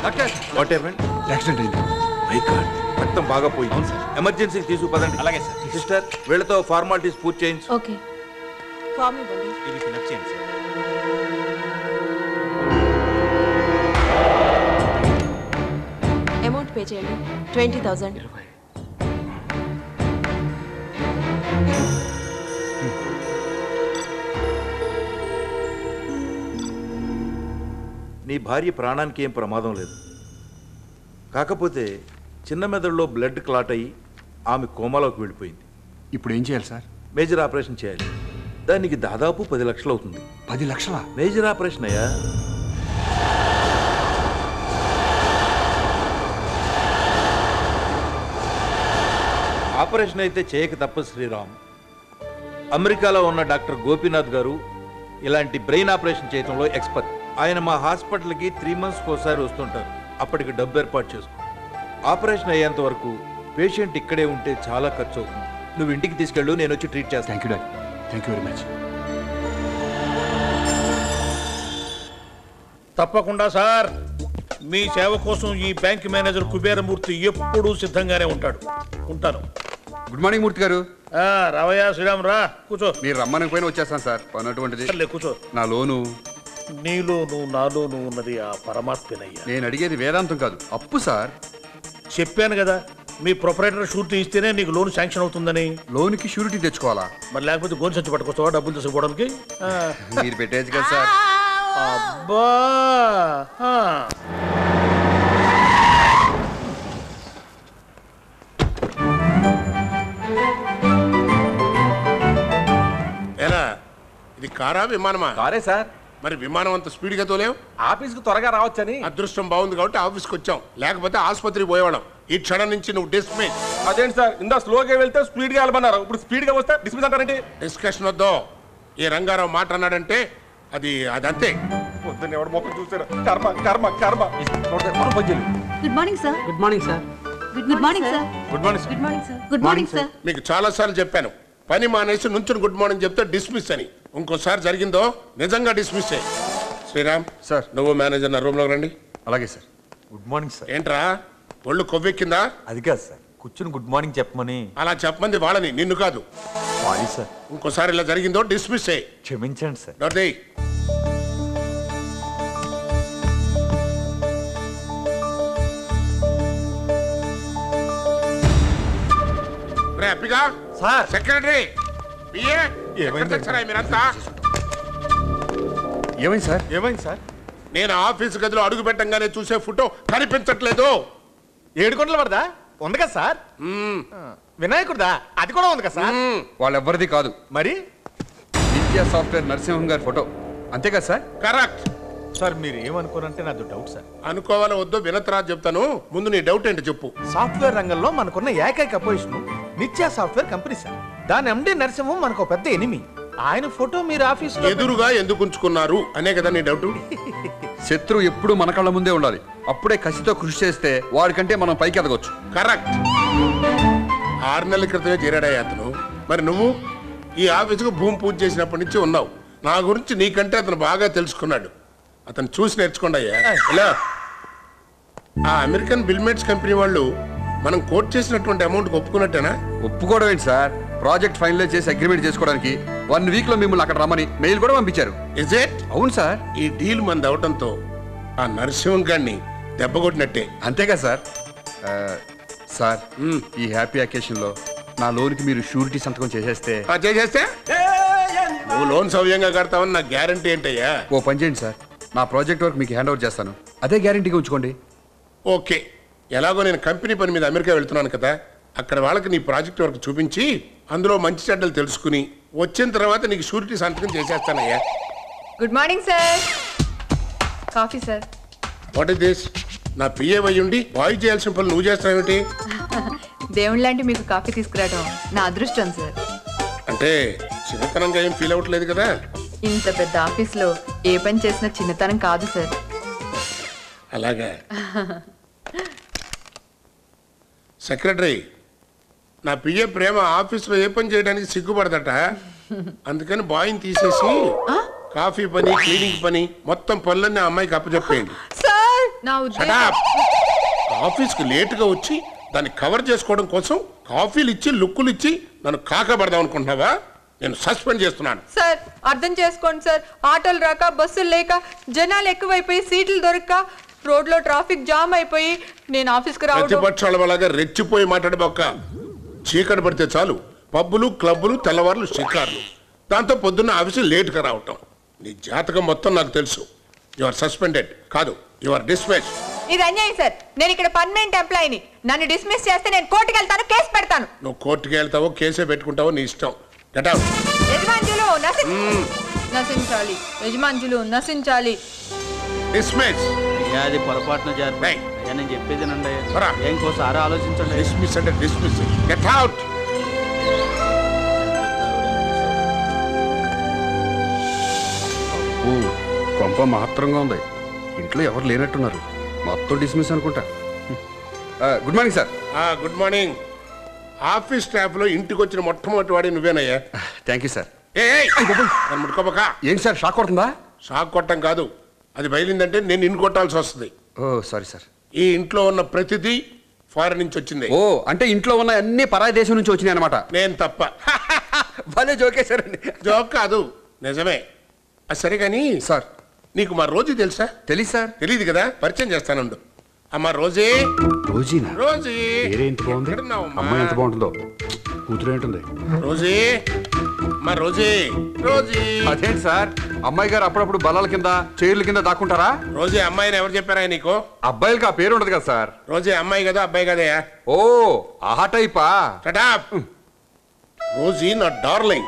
Doctor what happened accident అయింది my god రక్తం బాగా పోయింది ఎమర్జెన్సీకి తీసుకుపదండి అలాగే సార్ సిస్టర్ వీళ్ళతో ఫార్మాలిటీస్ పూర్తి చేయించు ఓకే ఫామ్ ఇవ్వండి ఇది ఫిల్అప్ చేయండి సార్ అమౌంట్ పే చేయండి ట్వంటీ థౌజండ్ నీ భార్య ప్రాణానికి ఏం ప్రమాదం లేదు కాకపోతే చిన్న మెదడులో బ్లడ్ క్లాట్ అయ్యి ఆమె కోమాలోకి వెళ్ళిపోయింది ఇప్పుడు ఏం చేయాలి సార్ మేజర్ ఆపరేషన్ చేయాలి దానికి దాదాపు పది లక్షలు అవుతుంది పది లక్షల మేజర్ ఆపరేషన్ అయ్యా ఆపరేషన్ అయితే చేయక తప్పదు శ్రీరామ్ అమెరికాలో ఉన్న డాక్టర్ గోపీనాథ్ గారు ఇలాంటి బ్రెయిన్ ఆపరేషన్ చేయడంలో ఎక్స్పర్ట్ ఆయన మా హాస్పిటల్కి త్రీ మంత్స్కి ఒకసారి వస్తుంటారు అప్పటికి డబ్బు ఏర్పాటు చేసుకో ఆపరేషన్ అయ్యేంత వరకు పేషెంట్ ఇక్కడే ఉంటే చాలా ఖర్చు అవుతుంది నువ్వు ఇంటికి తీసుకెళ్ళు నేను వచ్చి ట్రీట్ చేస్తాను thank you doctor thank you very much తప్పకుండా సార్ మీ సేవ కోసం ఈ బ్యాంక్ మేనేజర్ కుబేరమూర్తి ఎప్పుడూ సిద్ధంగానే ఉంటాడు ఉంటాను గుడ్ మార్నింగ్ మూర్తి గారు ఆ, రావయ్యా శ్రీరామ్ రా కూర్చో మీరు రమ్మనకపోయినా వచ్చేస్తాను సార్ పని అటువంటిది సర్లే కూర్చో నా లోను నీలో నువ్వు నాలో నువ్వు ఉన్నది ఆ పరమాత్మనయ్యా నేను అడిగేది వేదాంతం కాదు అప్పు సార్ చెప్పాను కదా మీ ప్రొపరేటర్ షూరిటీ ఇస్తేనే నీకు లోన్ శాంక్షన్ అవుతుందని లోన్కి షూరిటీ తెచ్చుకోవాలా మరి లేకపోతే గోన్ సంచి పట్టుకొస్తావా డబ్బులు తీసుకుపోవడానికి ఆ, మీరు పెట్టేది కదా సార్ అబ్బా ఆ. ఏరా ఇది కారా విమానమా కారే సార్ మరి విమానం అంత స్పీడ్గా తోలేవు ఆఫీస్కి త్వరగా రావచ్చని అదృష్టం బాగుంది కాబట్టి ఆఫీస్కి వచ్చాం లేకపోతే ఆసుపత్రికి పోయేవాళ్ళం ఈ క్షణం నుంచి నువ్వు డిస్మిస్ అదేంటి సార్ ఇందా స్లోగా వెళ్తే స్పీడ్ గా వెళ్ళమన్నారు ఇప్పుడు స్పీడ్ గా వస్తే డిస్మిస్ అంటారంటే డిస్కషన్ వద్దు ఈ రంగారావు మాట అన్నాడంటే అది అది అంతే పొద్దున్న ఎవడు మొక్క చూసారు కర్మ కర్మ కర్మ మనం పని చేయాలి good morning sir good morning sir good morning sir good morning sir good morning sir good morning sir మీకు చాలాసార్లు చెప్పాను పని మానేసి నుంచుని గుడ్ మార్నింగ్ చెప్తే డిస్మిస్ అని ఇంకోసారి జరిగిందో నిజంగా డిస్మిస్ అయ్యి శ్రీరామ్ సార్. నువ్వు మేనేజర్ నా రూమ్లో రండి అలాగే సార్ గుడ్ మార్నింగ్ సార్ ఏంట్రా ఒళ్ళు కొవ్వెక్కిందా అది కాదు సార్ కూర్చుని గుడ్ మార్నింగ్ చెప్పమని అలా చెప్పమంది వాళ్ళని నిన్ను కాదు సారీ సార్ ఇంకోసారి ఇలా జరిగిందో డిస్మిస్ అయ్యి క్షమించండి సార్ డోర్ దేయ్. రే అప్పిగా సార్ సెక్రటరీ పిఏ ఎక్కడ ఏమైంది? తెచ్చారా మీరంతా ఏమైంది సార్ ఏమైంది సార్ నేను ఆఫీస్ గదిలో అడుగు పెట్టంగానే చూసే ఫోటో కనిపించట్లేదు ఏడు కొండల పడదా ఉంది కదా సార్ వినాయకుడిదా అది కూడా ఉంది కదా సార్ వాళ్ళెవ్వరిది కాదు మరి నిత్య సాఫ్ట్వేర్ నరసింహం గారి ఫోటో అంతే కదా సార్ కరెక్ట్ సార్ మీరు ఏమనుకోరంటే నాది డౌట్ సార్ అనుకోవాలో వద్దో వినతరా చెప్తాను ముందు నీ డౌట్ ఏంటో చెప్పు సాఫ్ట్వేర్ రంగంలో మనకున్న ఏకైక అపోజిషన్ నిత్య సాఫ్ట్వేర్ కంపెనీ సార్ దాని ఎండి నరసింహం మనకు పెద్ద ఎనిమి ఆయన ఫోటో మీరు ఆఫీసులో ఎదురుగా ఎందుకు ఉంచుకున్నారు అనే కదా నీ డౌట్ శత్రువు ఎప్పుడు మన కళ్ళ ముందే ఉండాలి అప్పుడే కసితో కృషి చేస్తే వాడికంటే మనం పైకి ఎదగొచ్చు కరెక్ట్ ఆరు నెలల క్రితమే చేరాడయ్యా అతను మరి నువ్వు ఈ ఆఫీసుకు భూమి పూజ చేసినప్పటి నుంచి ఉన్నావు నా గురించి నీకంటే అతను బాగా తెలుసుకున్నాడు అతను చూసి నేర్చుకోండి అయ్యా ఇలా ఆ అమెరికన్ బిల్మేట్స్ కంపెనీ వాళ్ళు మనం కోట్ చేసినటువంటి అమౌంట్ ఒప్పుకున్నట్టేనా ఒప్పుకోవడం ఏంటి సార్ ప్రాజెక్ట్ ఫైనలైజ్ చేసి అగ్రిమెంట్ చేసుకోవడానికి వన్ వీక్ లో మిమ్మల్ని అక్కడ రమ్మని మెయిల్ కూడా పంపించారు ఇజ్ ఇట్ అవును సార్ ఈ డీల్ మంది అవటంతో ఆ నరసింహం గారిని దెబ్బకొట్టినట్టే అంతేగా సార్ ఆ, సార్ ఈ హ్యాపీ అకేషన్ లో నా లోన్కి మీరు షూరిటీ సంతకం చేసేస్తే ఆ చేసేస్తే నువ్వు లోన్ సవ్యంగా కడతావని నా గ్యారంటీ ఏంటయ్యా ఓ పని చేయండి సార్ నా ప్రాజెక్ట్ వర్క్ మీకు హ్యాండ్ ఓవర్ చేస్తాను అదే గ్యారంటీగా ఉంచుకోండి ఓకే ఎలాగో నేను కంపెనీ పని మీద అమెరికా వెళ్తున్నాను కదా అక్కడ వాళ్ళకి నీ ప్రాజెక్ట్ వర్క్ చూపించి అందులో మంచి చెడ్డలు తెలుసుకుని వచ్చిన తర్వాత నీకు షూరిటీ సంతకం చేసేస్తానయ్యా good morning sir coffee sir what is this నా పిఏ ఉండి బాయ్ చేయాల్సిన పనులు నువ్వు చేస్తావేమిటి దేవుళ్ళ లాంటి మీకు కాఫీ తీసుకురావడం నా అదృష్టం సార్ అంటే చిన్నతనంగా ఏం ఫీల్ అవ్వట్లేదు కదా ఇంత పెద్ద ఆఫీస్లో ఏ పని చేసినా చిన్నతనం కాదు సార్ అలాగా సెక్రటరీ నా పిఏ ప్రేమ ఆఫీస్లో ఏ పని చేయడానికి సిగ్గుపడదట అందుకని బాయ్ని తీసేసి కాఫీ పని క్లీనింగ్ పని మొత్తం పనులన్నీ ఆ అమ్మాయికి అప్పచెప్పేయండి సార్ నా Shut ఉద్దేశం up. ఆఫీస్కి లేటుగా వచ్చి దాన్ని కవర్ చేసుకోవడం కోసం కాఫీలు ఇచ్చి లుక్కులు ఇచ్చి నన్ను కాకబడదాం అనుకుంటున్నావా నేను సస్పెండ్ చేస్తున్నాను సార్ అర్థం చేసుకోండి సార్ ఆటోలు రాక బస్సులు లేక జనాలు ఎక్కువైపోయి సీట్లు దొరక్క రోడ్లో ట్రాఫిక్ జామ్ అయిపోయి నేను ఆఫీస్కి రావడం ప్రతిపక్షాల వల్లగా రెచ్చిపోయి మాట్లాడబోక్క చీకటి పడితే చాలు పబ్బులు క్లబ్బులు తెల్లవారులు షికార్లు దాంతో పొద్దున్న ఆఫీసు లేటుగా రావటం నీ జాతకం మొత్తం నాకు తెలుసు యు ఆర్ సస్పెండెడ్ కాదు యు ఆర్ డిస్మిస్ ఇది అన్యాయం సార్ నేను ఇక్కడ పర్మనెంట్ ఎంప్లాయీని నన్ను డిస్మిస్ చేస్తే నేను కోర్టుకి వెళ్తాను కేసు పెడతాను నువ్వు కోర్టుకి వెళ్తావో కేసే పెట్టుకుంటావో నీ ఇష్టం గెట్ అవుట్ యజమానులు నశి నశించాలి యజమానులు నశించాలి డిస్మిస్ అయ్యా అది పొరపాటున జరిపి రేయ్. అయ్యా నేను చెప్పేదేనండి పరా. ఇంకోసారి ఆలోచించండి డిస్మిస్ అంటే డిస్మిస్ గెట్ అవుట్ ఓ కొంప మహత్తరంగా ఉంది ఇంట్లో ఎవరు లేనట్టున్నారు మొత్తం డిస్మిస్ అనుకుంటా good morning sir good morning office staff లో ఇంటికి వచ్చిన మొట్టమొదటి వాడి నువ్వేనయ్యా థ్యాంక్ యూ సార్ ఏ నన్ను ముట్టుకోబోక ఏంటి సార్ షాక్ కొడుతుందా షాక్ కొట్టం కాదు అది బయలుందంటే నేను ఇన్ని కొట్టాల్సి వస్తుంది ఓ సారీ సార్ ఈ ఇంట్లో ఉన్న ప్రతిదీ ఫారెన్ నుంచి వచ్చింది ఓ అంటే ఇంట్లో ఉన్న అన్ని పరాయి దేశం నుంచి వచ్చినాయి అనమాట నేను తప్ప భలే జోకేశారండి జోక్ కాదు నిజమే అది సరే కానీ సార్ నీకు మా రోజు తెలుసా తెలీదు సార్ తెలియదు కదా పరిచయం చేస్తానుండు అమ్మ రోజే రోజీనా రోజీ పేరేంటి బాగుంది ఎక్కడున్నావమ్మా? అమ్మాయి ఎంత బాగుంటుందో కూతురు ఏంటుంది రోజీ మా రోజీ రోజీ అదేంటి సార్ అమ్మాయి గారు అప్పుడప్పుడు బలాల కింద చైర్ల కింద దాక్కుంటారా రోజీ అమ్మాయిని ఎవరు చెప్పారా నీకు అబ్బాయిలకి ఆ పేరు ఉండదు కదా సార్ రోజీ అమ్మాయి కదా అబ్బాయి కదయా ఓ ఆహా టైపా టటాప్ రోజీ నా డార్లింగ్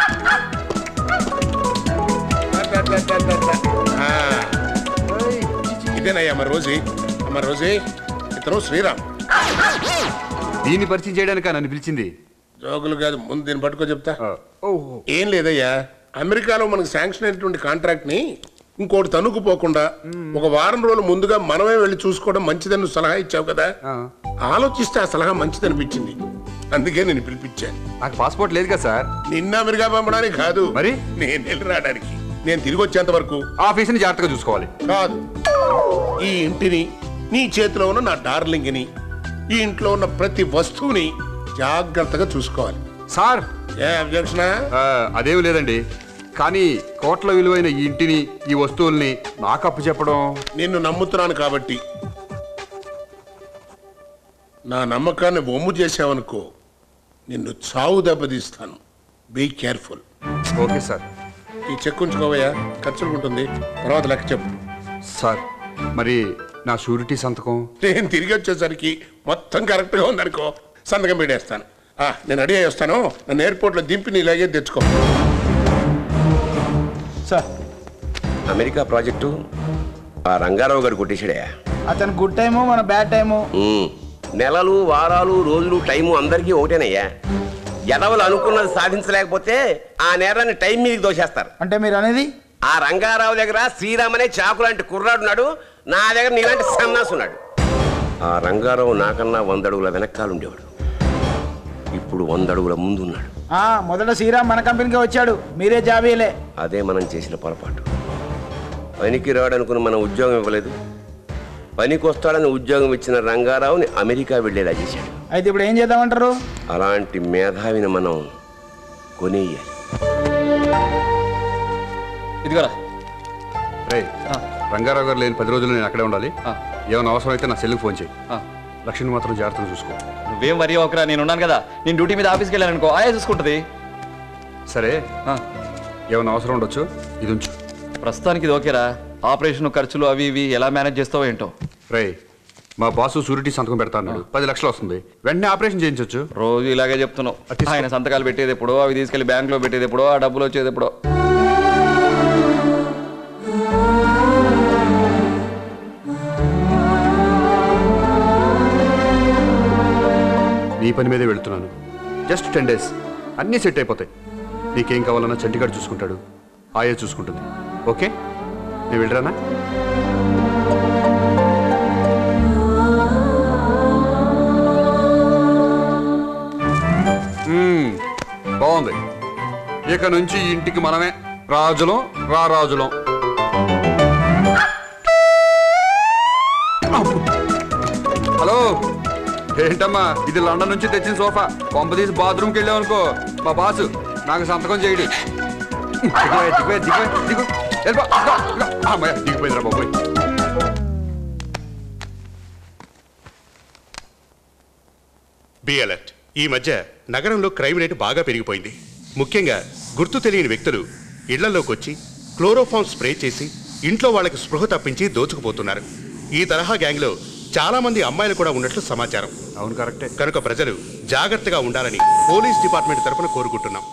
ఆ, ఇదేనయ్యా మరి రోజీ అమ్మ రోజీ ఇతను శ్రీరామ్ దీన్ని పరిచయం చేయడానికి నన్ను పిలిచింది జోకులు కాదు ముందు దీన్ని పట్టుకో చెప్తా ఆ, ఓహో ఏం లేదయ్యా అమెరికాలో మనకు శాంక్షన్ అయినటువంటి కాంట్రాక్ట్ ని ఇంకోటి తనుకుపోకుండా ఒక వారం రోజులు ముందుగా మనమే వెళ్ళి చూసుకోవడం మంచిదని నువ్వు సలహా ఇచ్చావు కదా ఆ. ఆలోచిస్తే ఆ సలహా మంచిదనిపించింది అందుకే నేను పిలిపించాను నాకు పాస్పోర్ట్ లేదు కదా సార్ నిన్న అమెరికా పంపడానికి కాదు మరి? నేను వెళ్ళి రావడానికి నేను తిరిగి వచ్చేంత వరకు ఆఫీస్ని జాగ్రత్తగా చూసుకోవాలి కాదు ఈ ఇంటిని నీ చేతిలో ఉన్న నా డార్లింగ్ని ఈ ఇంట్లో ఉన్న ప్రతి వస్తువుని జాగ్రత్తగా చూసుకోవాలి సార్ ఏ అబ్జెక్షనా ఆ, అదేం లేదండి కానీ కోట్ల విలువైన ఈ ఇంటిని ఈ వస్తువుల్ని నాకు అప్పు చెప్పడం నిన్ను నమ్ముతున్నాను కాబట్టి నా నమ్మకాన్ని ఒమ్ము చేసావనుకో నిన్ను చావు దెబ్బతీస్తాను బీ కేర్ఫుల్ ఓకే సార్ ఈ చెక్ ఉంచుకోవయ్యా ఖర్చులు ఉంటుంది తర్వాత లెక్క చెప్పు సార్ మరి నా షూరిటీ సంతకం నేను తిరిగి వచ్చేసరికి మొత్తం కరెక్ట్గా ఉందనుకో సంతకం పెట్టేస్తాను ఆ, నేను రెడీ అయ్యి వస్తాను నన్ను ఎయిర్పోర్ట్లో దింపి నీ లగేజ్ తెచ్చుకో సార్ అమెరికా ప్రాజెక్టు ఆ రంగారావు గారు కొట్టేశాడయా అతను గుడ్ టైము మన బ్యాడ్ టైము ఉమ్. నెలలు వారాలు రోజులు టైము అందరికీ ఒకటేనయ్యా ఎదవలు అనుకున్నది సాధించలేకపోతే ఆ నేరాన్ని టైం మీదకి దోషేస్తారు అంటే మీరు అనేది ఆ రంగారావు దగ్గర శ్రీరామ్ అనే చాకు లాంటి కుర్రాడున్నాడు నా దగ్గర నీలాంటి సన్నాసు ఉన్నాడు ఆ రంగారావు నాకన్నా వంద అడుగుల వెనకాలుండేవాడు ఇప్పుడు వంద అడుగుల ముందున్నాడు ఆ మొదట శ్రీరామ్ మన కంపెనీకి వచ్చాడు మీరే జాబీలే అదే మనం చేసిన పొరపాటు పనికి రాడనుకుని మనం ఉద్యోగం ఇవ్వలేదు పనికి వస్తాడని ఉద్యోగం ఇచ్చిన రంగారావుని అమెరికా వెళ్ళేలా చేశాడు అయితే ఇప్పుడు ఏం చేద్దామంటారు అలాంటి మేధావిని మనం కొనేయాలి ఇదిగోరా రే రంగారావు గారు లేని పది రోజులు నేను అక్కడే ఉండాలి ఏమైనా అవసరం అయితే నా సెల్కి ఫోన్ చేయి లక్ష్మిని మాత్రం జాగ్రత్తగా చూసుకో నువ్వేం వరి ఒకరా నేను ఉన్నాను కదా నేను డ్యూటీ మీద ఆఫీస్కి వెళ్ళాను అనుకో ఆయా చూసుకుంటుంది సరే ఆ, ఏమైనా అవసరం ఉండొచ్చు ఇది ఉంచు ప్రస్తుతానికి ఇది ఓకేరా ఆపరేషన్ ఖర్చులు అవి ఇవి ఎలా మేనేజ్ చేస్తావో ఏంటో రే మా బాసు షూరిటీ సంతకం పెడతా అన్నాడు పది లక్షలు వస్తుంది వెంటనే ఆపరేషన్ చేయించవచ్చు రోజు ఇలాగే చెప్తున్నావు అది తీసుకో. ఆయన సంతకాలు పెట్టేది ఎప్పుడో అవి తీసుకెళ్లి బ్యాంకులో పెట్టేది ఎప్పుడో ఆ డబ్బులు వచ్చేది ఎప్పుడో నీ పని మీదే వెళ్తున్నాను జస్ట్ టెన్ డేస్ అన్నీ సెట్ అయిపోతాయి నీకేం కావాలన్నా చంటిగాడు చూసుకుంటాడు ఆయే చూసుకుంటుంది ఓకే నేను వెళ్ళరానా మ్మ్, బాగుంది ఇక నుంచి ఈ ఇంటికి మనమే రాజులం రారాజులం హలో ఏంటమ్మా ఇది లండన్ నుంచి తెచ్చిన సోఫా కొంప తీసి బాత్రూమ్కి వెళ్ళావు అనుకో మా బాసు నాకు సంతకం చేయడు దిగిపోయా, దిగిపోయా, దిగిపోయా, దిగు. వెళ్ళిపో, ఇదిగో, ఇదిగో. అమ్మయ్య, దిగిపోయిందిరా బాబోయ్ బి అలర్ట్ ఈ మధ్య నగరంలో క్రైమ్ రేటు బాగా పెరిగిపోయింది ముఖ్యంగా గుర్తు తెలియని వ్యక్తులు ఇళ్లలోకి వచ్చి క్లోరోఫామ్ స్ప్రే చేసి ఇంట్లో వాళ్ళకి స్పృహ తప్పించి దోచుకుపోతున్నారు ఈ తరహా గ్యాంగ్లో చాలా మంది అమ్మాయిలు కూడా ఉన్నట్లు సమాచారం అవును కరెక్టే కనుక ప్రజలు జాగ్రత్తగా ఉండాలని పోలీస్ డిపార్ట్మెంట్ తరఫున కోరుకుంటున్నాం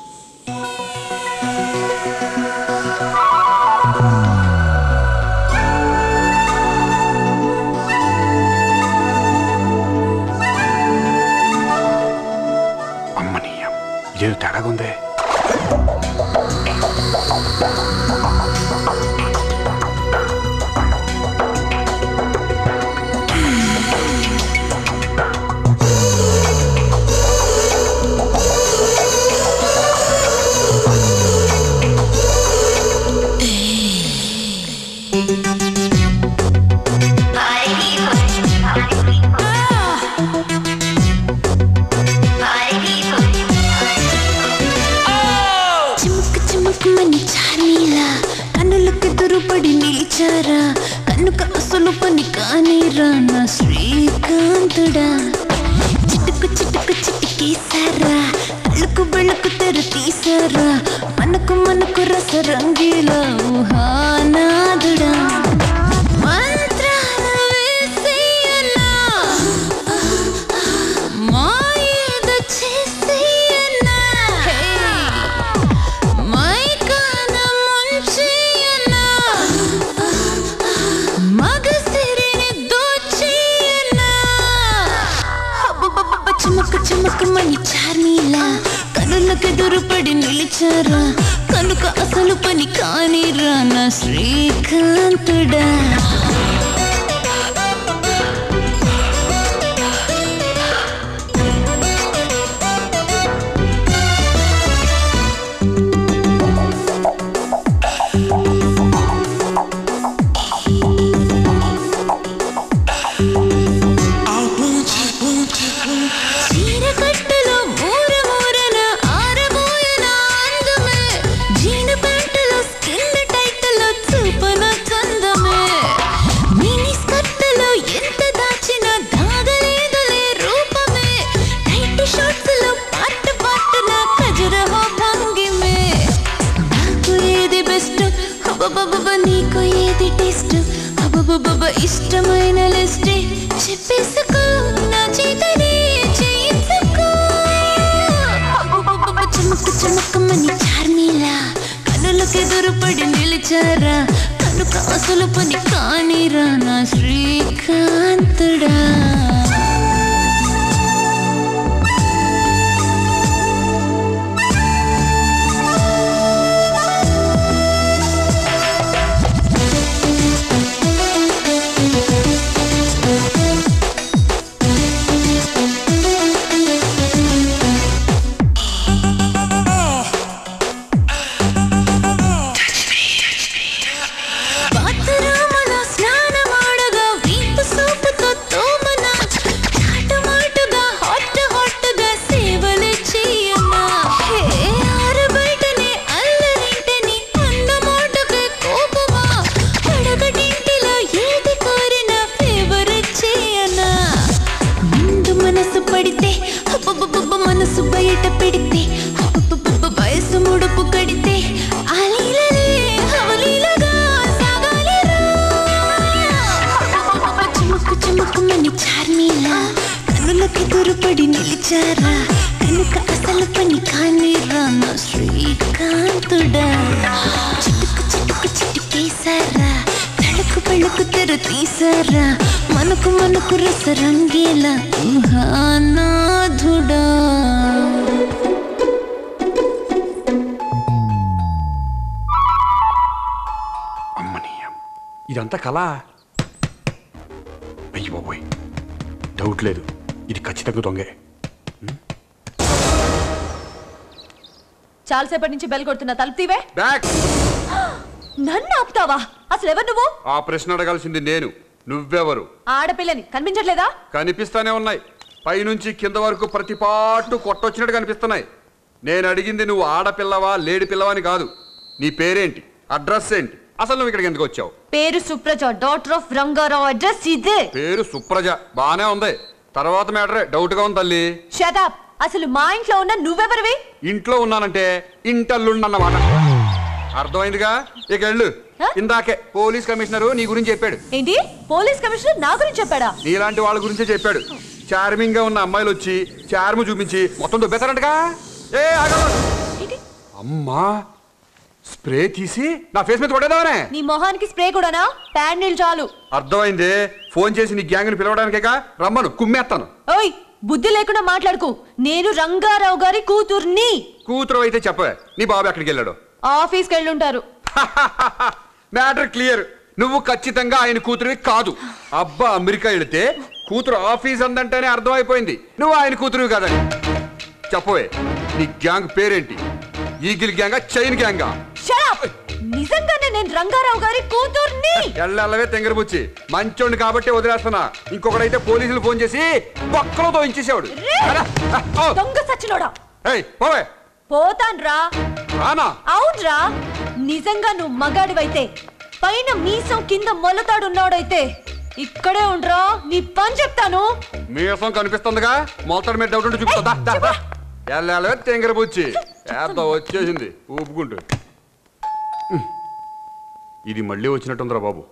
అమ్మనీయం ఇదేదో తేడాగా ఉందే చిముక్ చిముక్ మని చార్మీలా కన్నులకు దురుపడి నిలిచారా కన్నుక అసలు పని కానీరా నా శ్రీకాంతుడా చిటుకు చిటుకు చిటికేశారా కళ్ళకు బెళ్ళకు తెర తీసారా మనకు మనకు రస రంగీలా ఊహానాదుడా మంత్రాలు వేసేయనా మాయేదో చేసేయనా హే మైకాన ముంచేయనా మగసిరిని దోచేయనా అబ్బబ్బబ్బబ్బ చుమక చుమక మణి చార్మీలా కనులకు దురుపడి నిలిచారా కనుక అసలు పని కానిరా నా శ్రీకాంతుడా చీరకట్టులో మూర మూరన ఆరబోయన అందమే జీను ప్యాంటులో స్కిన్ టైట్లో చూపన చందమే మినీ స్కర్టులో ఎంత దాచినా దాగలేదులే రూపమే టైట్ షార్ట్స్ లో పాట పాటన కజరహో భంగిమే నాకు ఏది బెస్ట్ అబ్బబ్బబ్బ నీకు ఏది టేస్ట్ అబ్బబ్బబ్బ ఇష్టమైన లిస్ట్ చెప్పేసుకో నా చేతనే చేయించుకో అబ్బబ్బబ్బ చమక్ చమకమని చార్మీలా కనులకు ఎదురుపడి నిలిచారా కనుక అసలు పని కానిరా నా శ్రీకాంతుడా బాత్రూములో స్నానమాడగా వీపు సోపుతో తోమన చాటుమాటుగా హాట్ హాట్గా సేవలు చేయనా హే ఆరు బయటనే అల్లరింటని అన్నమాటకే కోపమా అడగటింటిలో ఏది కోరిన ఫేవర్ చేయనా ముందు మనసు పడితే అబ్బబ్బబ్బ మనసు బయట పెడితే అబ్బబ్బబ్బ వయసు ముడుపు కడితే ఆలీలలే హవలీలగా సాగాలిరా అబ్బబ్బబ్బ చిముకు చిముకుమని చార్మీలా కన్నులకి దురుపడి నిలిచారా కనుక అసలు పని కానిరా నా శ్రీకాంతుడా చిటుకు చిటుకు చిటికేశారా తళుకు పళ్ళకు తెర తీసారా మనకు మనకు రస రంగేలా ఊహానాథుడా అమ్మనీయం ఇదంతా కళ అయ్యి బాబోయ్ డౌట్ లేదు ఇది ఖచ్చితంగా దొంగే చాలాసేపటి నుంచి బెల్ కొడుతున్నా తలుపు తీవే బ్యాక్ నన్ను ఆపుతావా అసలు ఎవరు నువ్వు ఆ ప్రశ్న అడగాల్సింది నేను నువ్వెవరు ఆడపిల్లని కనిపించట్లేదా కనిపిస్తానే ఉన్నాయి పైనుంచి కింద వరకు ప్రతి పాటు కొట్టొచ్చినట్టు కనిపిస్తున్నాయి నేను అడిగింది నువ్వు ఆడపిల్లవా లేడి పిల్లవా అని కాదు నీ పేరేంటి అడ్రస్ ఏంటి అసలు నువ్వు ఇక్కడికి ఎందుకు వచ్చావు పేరు Supraja doctor of Rangarao address ఇదే పేరు సుప్రజ బానే ఉంది తర్వాత మ్యాటరే డౌట్ గా ఉంది తల్లి షటప్ అసలు మా ఇంట్లో ఉన్న నువ్వెవరివి ఇంట్లో ఉన్నానంటే ఇంటల్లుండన్నమాట అర్థమైందిగా ఇక వెళ్ళు ఇందాకే పోలీస్ కమిషనరు నీ గురించి చెప్పాడు ఏంటి పోలీస్ కమిషనర్ నా గురించి చెప్పాడా నీలాంటి వాళ్ళ గురించే చెప్పాడు చార్మింగ్ గా ఉన్న అమ్మాయిలు వచ్చి చార్ము చూపించి మొత్తం దుబ్బేస్తారంటగా ఏ ఆగదు. అమ్మా స్ప్రే తీసి నా ఫేస్ మీద కొట్టేదావనే నీ మొహానికి స్ప్రే కూడానా ప్యాడ్ చాలు అర్థమైంది ఫోన్ చేసి నీ గ్యాంగ్ ని పిలవడానికేగా రమ్మను కుమ్మేస్తాను ఓయ్ బుద్ధి లేకుండా మాట్లాడుకు నేను రంగారావు గారి కూతుర్ని కూతురు అయితే చెప్పవే నీ బాబు ఎక్కడికి వెళ్ళాడు ఆఫీస్కి వెళ్ళుంటారు మ్యాటర్ క్లియర్ నువ్వు ఖచ్చితంగా ఆయన కూతురివి కాదు అబ్బా అమెరికా వెళితే కూతురు ఆఫీస్ అందంటేనే అర్థమైపోయింది నువ్వు ఆయన కూతురువి కాదని చెప్పవే నీ గ్యాంగ్ పేరేంటి ఈగిల్ గ్యాంగా చైన్ గ్యాంగా షటప్ నిజంగానే నేను రంగారావు గారి కూతుర్ని ఎల్లవే తెంగరబుచ్చి మంచోండి కాబట్టి వదిలేస్తున్నా ఇంకొకడైతే పోలీసులు ఫోన్ చేసి బొక్కలో తోయించేసేవాడు దొంగ సచ్చినోడా ఏయ్ పోవే పోతాన్రా రానా అవునరా నిజంగా నువ్వు మగాడివైతే పైన మీసం కింద మొలతాడున్నాడైతే ఇక్కడే ఉండ్రా నీ పని చెప్తాను మీసం కనిపిస్తుందిగా మొలతాడు మీద డౌట్ ఉంటే చూపిస్తుందా ఎల్లవే తెంగరబుచ్చి ఏదో వచ్చేసింది ఊపుకుంటూ ఉహ్. ఇది మళ్ళీ వచ్చినట్టుందిరా బాబు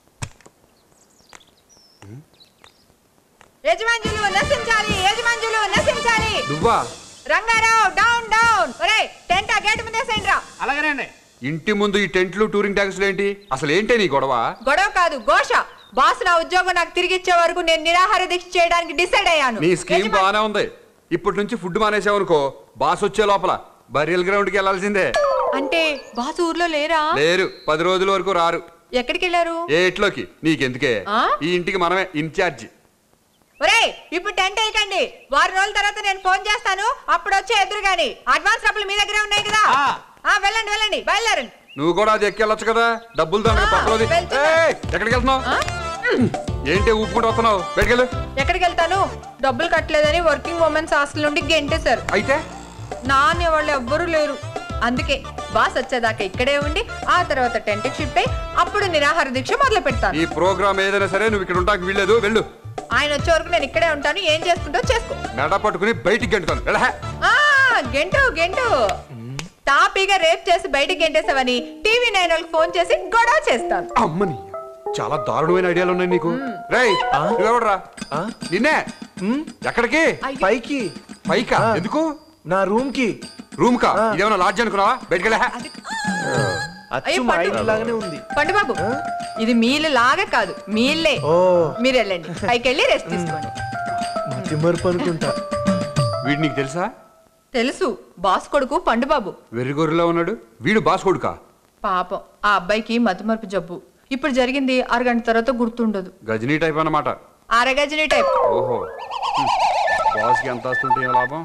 యజమానులు నశించాలి యజమానులు నశించాలి నువ్వా రంగారావు డౌన్ డౌన్ ఒరే టెంట్ ఆ గేట్ ముందేసేయండి రా అలాగేనండి ఇంటి ముందు ఈ టెంట్లు టూరింగ్ ట్యాక్స్లు ఏంటి అసలు ఏంటి నీ గొడవ గొడవ కాదు ఘోష బాస్ నా ఉద్యోగం నాకు తిరిగి ఇచ్చే వరకు నేను నిరాహార దీక్ష చేయడానికి డిసైడ్ అయ్యాను నీ స్కీమ్ బాగానే ఉంది ఇప్పటి నుంచి ఫుడ్ మానేసావనుకో బాస్ వచ్చే లోపల బరియల్ గ్రౌండ్ కి వెళ్ళాల్సిందే అంటే బాస్ ఊర్లో లేరా లేరు పది రోజుల వరకు రారు ఎక్కడికి వెళ్ళారు ఏ ఇట్లోకి నీకెందుకే ఆ? ఈ ఇంటికి మనమే ఇన్ఛార్జి ఒరే ఇప్పుడు టెంట్ వేయకండి వారం రోజుల తర్వాత నేను ఫోన్ చేస్తాను అప్పుడు వచ్చే ఎదురు గాని అడ్వాన్స్ డబ్బులు మీ దగ్గరే ఉన్నాయి కదా ఆ వెళ్ళండి వెళ్ళండి బయలుదేరండి నువ్వు కూడా అది ఎక్కెళ్ళొచ్చు కదా డబ్బులు దాని పక్కలోది ఏయ్, ఎక్కడికి వెళ్తున్నావు ఏంటి ఊపుకుంటూ వస్తున్నావు బయటకెళ్ళు ఎక్కడికి వెళ్తాను డబ్బులు కట్టలేదని వర్కింగ్ ఉమెన్స్ హాస్టల్ నుండి గెంటేశారు అయితే నానే వాళ్ళు ఎవ్వరూ లేరు అందుకే బాస్ వచ్చేదాకా ఇక్కడే ఉండి ఆ తర్వాత టెంట్ షిప్ అయి అప్పుడు నిరాహార దీక్ష మొదలు పెడతాను ఈ ప్రోగ్రామ్ ఏదైనా సరే నువ్వు ఇక్కడ ఉంటాకి వీల్లేదు వెళ్ళు ఆయన వచ్చే వరకు నేను ఇక్కడే ఉంటాను ఏం చేసుకుంటో చేసుకో మెడ పట్టుకుని బయటికి గంటుతాను వెళ్ళహే ఆ గెంటు గెంటు తాపీగా రేప్ చేసి బయటికి గెంటేసావని టీవీ నైన్ వాళ్ళకి ఫోన్ చేసి గొడవ చేస్తాను అమ్మని చాలా దారుణమైన ఐడియాలు ఉన్నాయి నీకు రేయ్ నువ్వెవడరా నిన్నే ఎక్కడికి పైకి పైకా ఎందుకు నా రూమ్ కి రూమ్ కా ఇదేమన్నా లాడ్జ్ అనుకున్నావా బయటికి వెళ్ళహే అచ్చు మా ఇంటి లాగానే ఉంది పండు బాబు ఇది మీలు లాగా కాదు మీళ్ళే ఓ మీరు వెళ్ళండి పైకి వెళ్ళి రెస్ట్ తీసుకోండి మతి మరుపు అనుకుంటా వీడు నీకు తెలుసా తెలుసు బాస్ కొడుకు పండు బాబు వెర్రిగొర్రెలో ఉన్నాడు వీడు బాస్ కొడుకా పాపం ఆ అబ్బాయికి మతిమరుపు జబ్బు ఇప్పుడు జరిగింది అరగంట తర్వాత గుర్తుండదు గజనీ టైప్ అన్నమాట అరగజని టైప్ ఓహో హ్మ్. బాస్కి ఎంత వస్తుంటే ఏం లాభం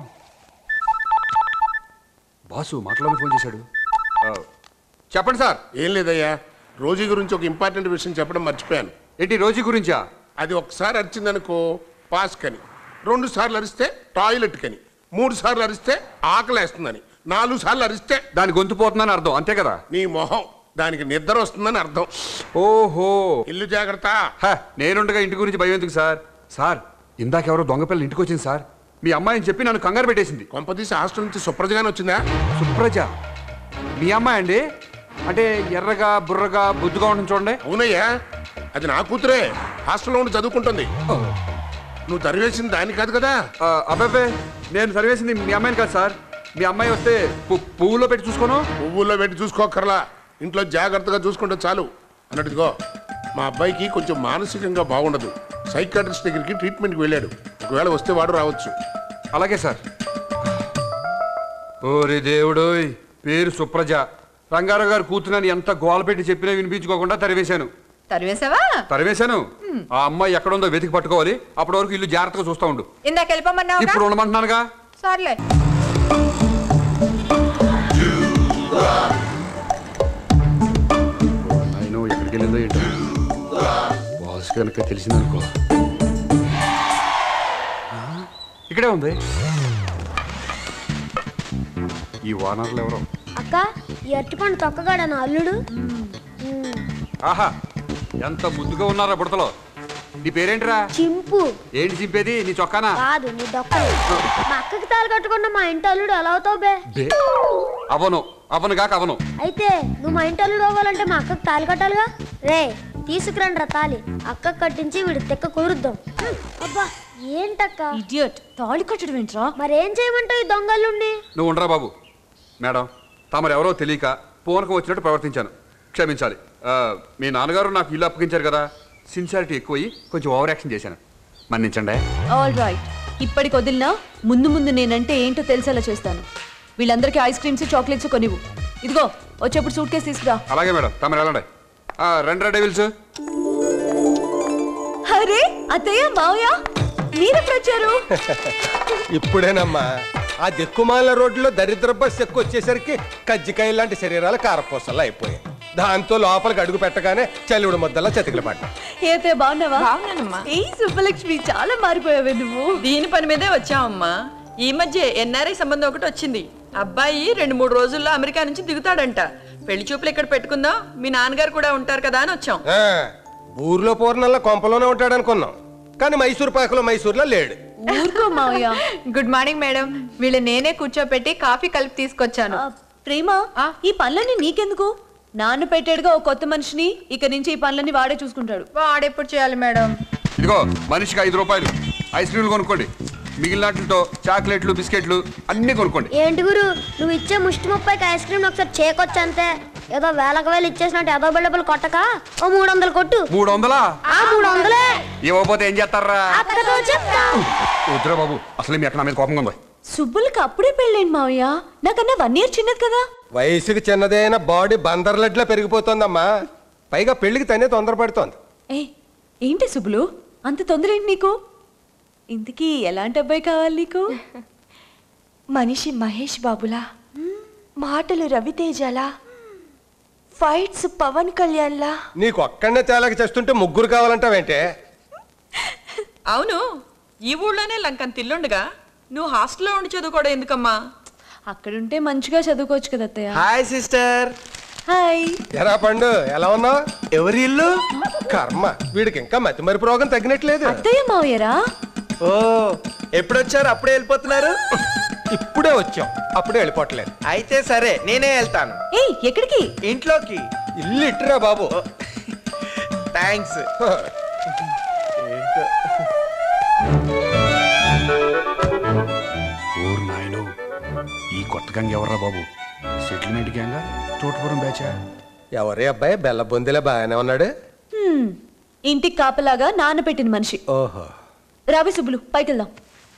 బాసు మాటలోనే ఫోన్ చేశాడు ఆ, చెప్పండి సార్ ఏం లేదయ్యా రోజీ గురించి ఒక ఇంపార్టెంట్ విషయం చెప్పడం మర్చిపోయాను ఏంటి రోజీ గురించా అది ఒకసారి అరిచిందనుకో పాస్ కని రెండు సార్లు అరిస్తే టాయిలెట్ కని మూడు సార్లు అరిస్తే ఆకలేస్తుందని నాలుగు సార్లు అరిస్తే దాని గొంతు పోతుందని అర్థం అంతే కదా నీ మొహం దానికి నిద్ర వస్తుందని అర్థం ఓహో ఇల్లు జాగ్రత్త హ, నేనుండగా ఇంటి గురించి భయం ఎందుకు సార్ సార్ ఇందాకెవరో దొంగ పిల్లలు ఇంటికి వచ్చింది సార్ మీ అమ్మాయిని చెప్పి నన్ను కంగారు పెట్టేసింది కొంపదీసి హాస్టల్ నుంచి సుప్రజగానే వచ్చిందా సుప్రజ మీ అమ్మాయి అండి అంటే ఎర్రగా బుర్రగా బుద్దుగా ఉంటుంది చూడండి అవునయ్యా అది నా కూతురే హాస్టల్లో ఉండి చదువుకుంటుంది నువ్వు తరివేసింది దాని కాదు కదా అబ్బాబే నేను సర్వేసింది మీ అమ్మాయిని కాదు సార్ మీ అమ్మాయి వస్తే పు- పువ్వులో పెట్టి చూసుకోను పువ్వుల్లో పెట్టి చూసుకోకర్లా ఇంట్లో జాగ్రత్తగా చూసుకుంటే చాలు అన్నట్టుగో మా అబ్బాయికి కొంచెం మానసికంగా బాగుండదు సైకాట్రిస్ట్ దగ్గరికి ట్రీట్మెంట్కి వెళ్ళాడు ఒకవేళ వస్తే వాడు రావచ్చు అలాగే సార్ ఓరి దేవుడోయ్ పేరు సుప్రజ రంగారావు గారు కూతునని ఎంత గోల పెట్టి చెప్పినా వినిపించుకోకుండా తరివేశాను తరివేసావా తరివేశాను ఆ అమ్మాయి ఎక్కడుందో వెతికి పట్టుకోవాలి అప్పటి వరకు ఇల్లు జాగ్రత్తగా చూస్తూ ఉండు ఇందాక వెళ్ళిపోమన్నావు ఇప్పుడు ఉండమంటున్నానుగా సర్లే ఆయన ఎక్కడికి వెళ్ళిందో ఏంటో బాస్ కనుక తెలిసిందనుకో ఆ, ఇక్కడే ఉంది ఈ ఓనర్లు ఎవరో అక్క ఈ అరటిపండు తొక్కగాడ నా అల్లుడు ఆహా ఎంత ముద్దుగా ఉన్నారా బుడతలో నీ పేరేంట్రా చింపు ఏంటి చింపేది నీ చొక్కానా కాదు నీ డొక్కలు మా అక్కకి తాళి కట్టుకున్న మా ఇంటి అల్లుడు ఎలా అవుతావు బే బే అవను అవను కాక అవను అయితే నువ్వు మా ఇంటి అల్లుడు అవ్వాలంటే మా అక్కకి తాళి కట్టాలిగా రే తీసుకురండి రా తాళి అక్కకి కట్టించి వీడి తెక్క కుదురుద్దాం అబ్బా ఏంటక్క ఇడియట్ తాళి కట్టడం ఏంట్రా మరేం చేయమంటావు ఈ దొంగల్లుండి నువ్వు ఉండరా బాబు మేడం తమరు ఎవరో తెలియక పూనకం వచ్చినట్టు ప్రవర్తించాను క్షమించాలి ఆ, మీ నాన్నగారు నాకు ఇల్లు అప్పగించారు కదా సిన్సియారిటీ ఎక్కువయి కొంచెం ఓవర్ యాక్షన్ చేశాను మన్నించండి ఆల్ రైట్ ఇప్పటికి వదిలినా ముందు ముందు నేనంటే ఏంటో తెలిసేలా చేస్తాను వీళ్ళందరికీ ఐస్ క్రీమ్స్ చాక్లెట్స్ కొనివ్వు ఇదిగో వచ్చేప్పుడు సూట్ కేసు తీసుకురా అలాగే మేడం తమరు వెళ్ళండి ఆ, రండి రా డెవిల్స్ అరే అత్తయ్య మావయ్య మీరెప్పుడు వచ్చారు ఇప్పుడేనమ్మా ఆ దిక్కుమాల రోడ్లో దరిద్ర బస్ ఎక్కువ వచ్చేసరికి కజ్జికాయ లాంటి శరీరాలు కారపూసల్లా అయిపోయాయి దాంతో లోపలికి అడుగు పెట్టగానే చలివుడు ముద్దలా చతికిల పడ్డా ఏతే బాగున్నావా బాగున్నానమ్మా ఏ సుబ్బలక్ష్మి చాలా మారిపోయావే నువ్వు దీని పని మీదే వచ్చామమ్మా ఈ మధ్య ఎన్ఆర్ఐ సంబంధం ఒకటి వచ్చింది అబ్బాయి రెండు మూడు రోజుల్లో అమెరికా నుంచి దిగుతాడంట పెళ్లి చూపులు ఇక్కడ పెట్టుకుందాం మీ నాన్నగారు కూడా ఉంటారు కదా అని వచ్చాం ఆ, ఊర్లో పూర్ణంలో కొంపలోనే ఉంటాడు అనుకున్నాం కానీ మైసూర్ పాకలో మైసూర్లో లేడు ఊరుకో మావయ్య గుడ్ మార్నింగ్ మేడం వీళ్ళు నేనే కూర్చోపెట్టి కాఫీ కలిపి తీసుకొచ్చాను ప్రేమ ఈ పనులన్నీ నీకెందుకు నాన్న పెట్టాడుగా ఒక కొత్త మనిషిని ఇక నుంచి ఈ పనులన్నీ వాడే చూసుకుంటాడు వాడెప్పుడు చేయాలి మేడం ఇదిగో మనిషికి ఐదు రూపాయలు ఐస్ క్రీమ్లు కొనుక్కోండి మిగిలిన వాటితో చాక్లెట్లు బిస్కెట్లు అన్నీ కొనుక్కోండి ఏంటి గురు నువ్వు ఇచ్చే ముష్టి ముప్పైకి ఐస్ క్రీమ్ ఒకసారి చేకొచ్చు అంతే ఏదో వేలకు వేలు ఇచ్చేసినట్టు ఏదో బిళ్ళబులు కొట్టక ఓ మూడు వందలు కొట్టు మూడు వందలా ఆ మూడు వందలే ఇవ్వకపోతే ఏం చేస్తారా అక్కతో చెప్తా వద్దురా బాబు అసలే మీ అక్కడ నా మీద కోపంగా ఉంది సుబ్బులకి అప్పుడే పెళ్ళేంటి మావయ్య నాకన్నా వన్ ఇయర్ చిన్నది కదా వయసుకి చిన్నదైన బాడీ బందర్లడ్లా పెరిగిపోతోందమ్మా పైగా పెళ్లికి తనే తొందరపడుతోంది ఏ ఏంటి సుబ్బులు అంత తొందర ఏంటి నీకు ఇంతకీ ఎలాంటి అబ్బాయి కావాలి నీకు మనిషి మహేష్ బాబులా మాటలు రవితేజలా ఫైట్స్ పవన్ కళ్యాణ్లా నీకు ఒక్కడనే తేలక చేస్తుంటే ముగ్గురు కావాలంటావేంటే అవును ఈ ఊళ్ళోనే లంకన్ తిల్లుండగా నువ్వు హాస్టల్లో ఉండి చదువుకోవడం ఎందుకమ్మా అక్కడుంటే మంచిగా చదువుకోవచ్చు కదా అత్తయ్య హాయ్ సిస్టర్ హాయ్ ఎరా పండు ఎలా ఉన్నావు ఎవరి ఇల్లు కర్మ వీడికి ఇంకా మతి మరిపు రోగం తగ్గినట్లేదు అత్తయ్య మావయ్యరా ఓ ఎప్పుడొచ్చారు అప్పుడే వెళ్ళిపోతున్నారు ఇప్పుడే వచ్చాం అప్పుడే వెళ్ళిపోవట్లేదు అయితే సరే నేనే వెళ్తాను ఏయ్ ఎక్కడికి ఇంట్లోకి ఇల్లు ఇట్టురా బాబు థ్యాంక్స్ ఓరు నాయను ఈ కొత్త గంగ ఎవర్రా బాబు సెటిల్మెంట్ గ్యాంగా తోటపురం బ్యాచా ఎవరి అబ్బాయి బెల్ల బొందిలా బాగానే ఉన్నాడు హ్మ్, ఇంటికి కాపలాగా నాన్న పెట్టిన మనిషి ఓహో రావి సుబ్బులు పైకి వెళ్దాం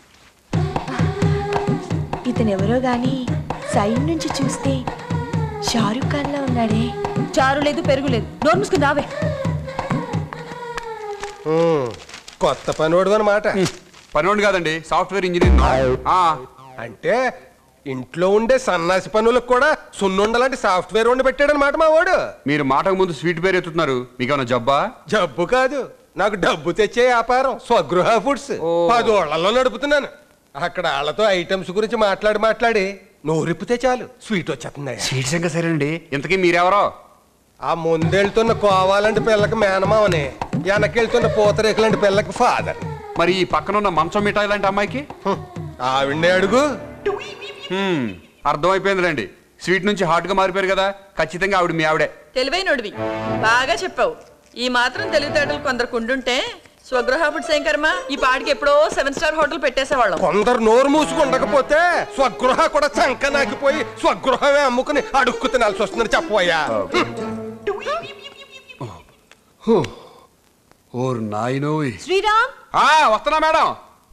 ఇతను ఎవరో గాని సైడ్ నుంచి చూస్తే షారుఖ్ ఖాన్ లా ఉన్నాడే చారు లేదు పెరుగు లేదు నోరు మూసుకుని రావే ఉమ్, కొత్త పనివాడు అనమాట పనివాడు కాదండి సాఫ్ట్వేర్ ఇంజనీర్ అంటే ఇంట్లో ఉండే సన్నాసి పనులకు కూడా సున్నుండలాంటి సాఫ్ట్వేర్ వండి పెట్టాడు అనమాట మా వాడు మీరు మాటకు ముందు స్వీట్ పేరు ఎత్తుతున్నారు మీకేమైనా జబ్బా జబ్బు కాదు నాకు డబ్బు తెచ్చే వ్యాపారం స్వగృహ ఫుడ్స్ పదోళ్లలో నడుపుతున్నాను అక్కడ వాళ్ళతో ఐటమ్స్ గురించి మాట్లాడి మాట్లాడి నోరిప్పితే చాలు స్వీట్ వచ్చేస్తుంది స్వీట్స్ ఇంకా సరేనండి ఇంతకీ మీరెవరో ఆ ముందెళ్తున్న కోవాలంటి పిల్లకి మేనమావని వెనకెళ్తున్న పూతరేకులాంటి పిల్లకి ఫాదర్ మరి ఈ పక్కన ఉన్న మంచం మిఠాయి లాంటి అమ్మాయికి ఆవిడే అడుగు హ్మ్, అర్థమైపోయిందిలేండి స్వీట్ నుంచి హాట్ గా మారిపోయారు కదా ఖచ్చితంగా ఆవిడ మీ ఆవిడే తెలివైనడివి బాగా చెప్పావు ఈ మాత్రం తెలివితేటలు కొందరికి ఉండుంటే స్వగృహ ఫుడ్స్ ఏం కర్మ ఈ పాటికి ఎప్పుడో సెవెన్ స్టార్ హోటల్ పెట్టేసేవాళ్ళం కొందరు నోరు మూసుకుండకపోతే స్వగృహ కూడా చంక నాకిపోయి స్వగృహమే అమ్ముకుని అడుక్కు తినాల్సి వస్తుందని చెప్పవయ్యా ఓర్ నాయనోయ్ శ్రీరామ్ ఆ వస్తున్నా మేడం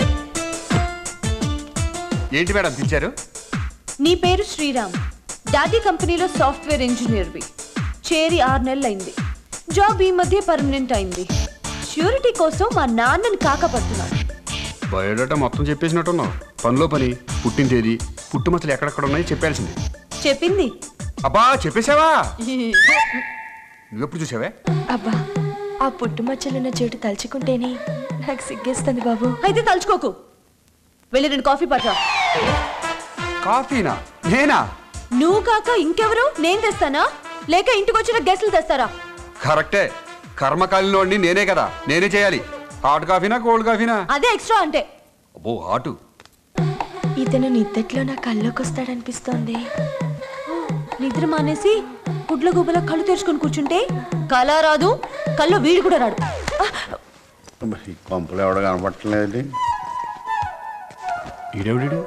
ఏంటి మేడం పిలిచారు నీ పేరు శ్రీరామ్ డాడీ కంపెనీలో సాఫ్ట్వేర్ ఇంజనీర్వి చేరి ఆరు నెలలు అయింది జాబ్ ఈ మధ్య పర్మనెంట్ అయింది ష్యూరిటీ కోసం మా నాన్నని కాకపడుతున్నాను బయోడేటా మొత్తం చెప్పేసినట్టున్నావు పనిలో పని పుట్టిన తేదీ పుట్టుమచ్చలు ఎక్కడెక్కడ ఉన్నాయి చెప్పాల్సింది చెప్పింది అబ్బా చెప్పేశావా నువ్వెప్పుడు చూసావే అబ్బా ఆ పుట్టుమచ్చలున్న చోటు తలుచుకుంటేనే నాకు సిగ్గేస్తుంది బాబు అయితే తలుచుకోకు వెళ్ళి రెండు కాఫీ పట్టరా కాఫీనా నేనా నువ్వు కాక ఇంకెవరు నేను తెస్తానా లేక ఇంటికి వచ్చిన గెస్ట్లు తెస్తారా కరెక్టే కర్మకాలినోడిని నేనే కదా నేనే చేయాలి హాట్ కాఫీనా కోల్డ్ కాఫీనా అదే ఎక్స్ట్రా అంటే అబ్బో హాటు ఇతను నిద్దట్లో నా కల్లోకి వస్తాడనిపిస్తోంది నిద్ర మానేసి గుడ్ల గుబల కళ్ళు తెరుచుకొని కూర్చుంటే కళ రాదు కళ్ళు వీడు కూడా రాడు ఈ పంపులు ఎవడ కనపట్టలేదు ఈడెవడు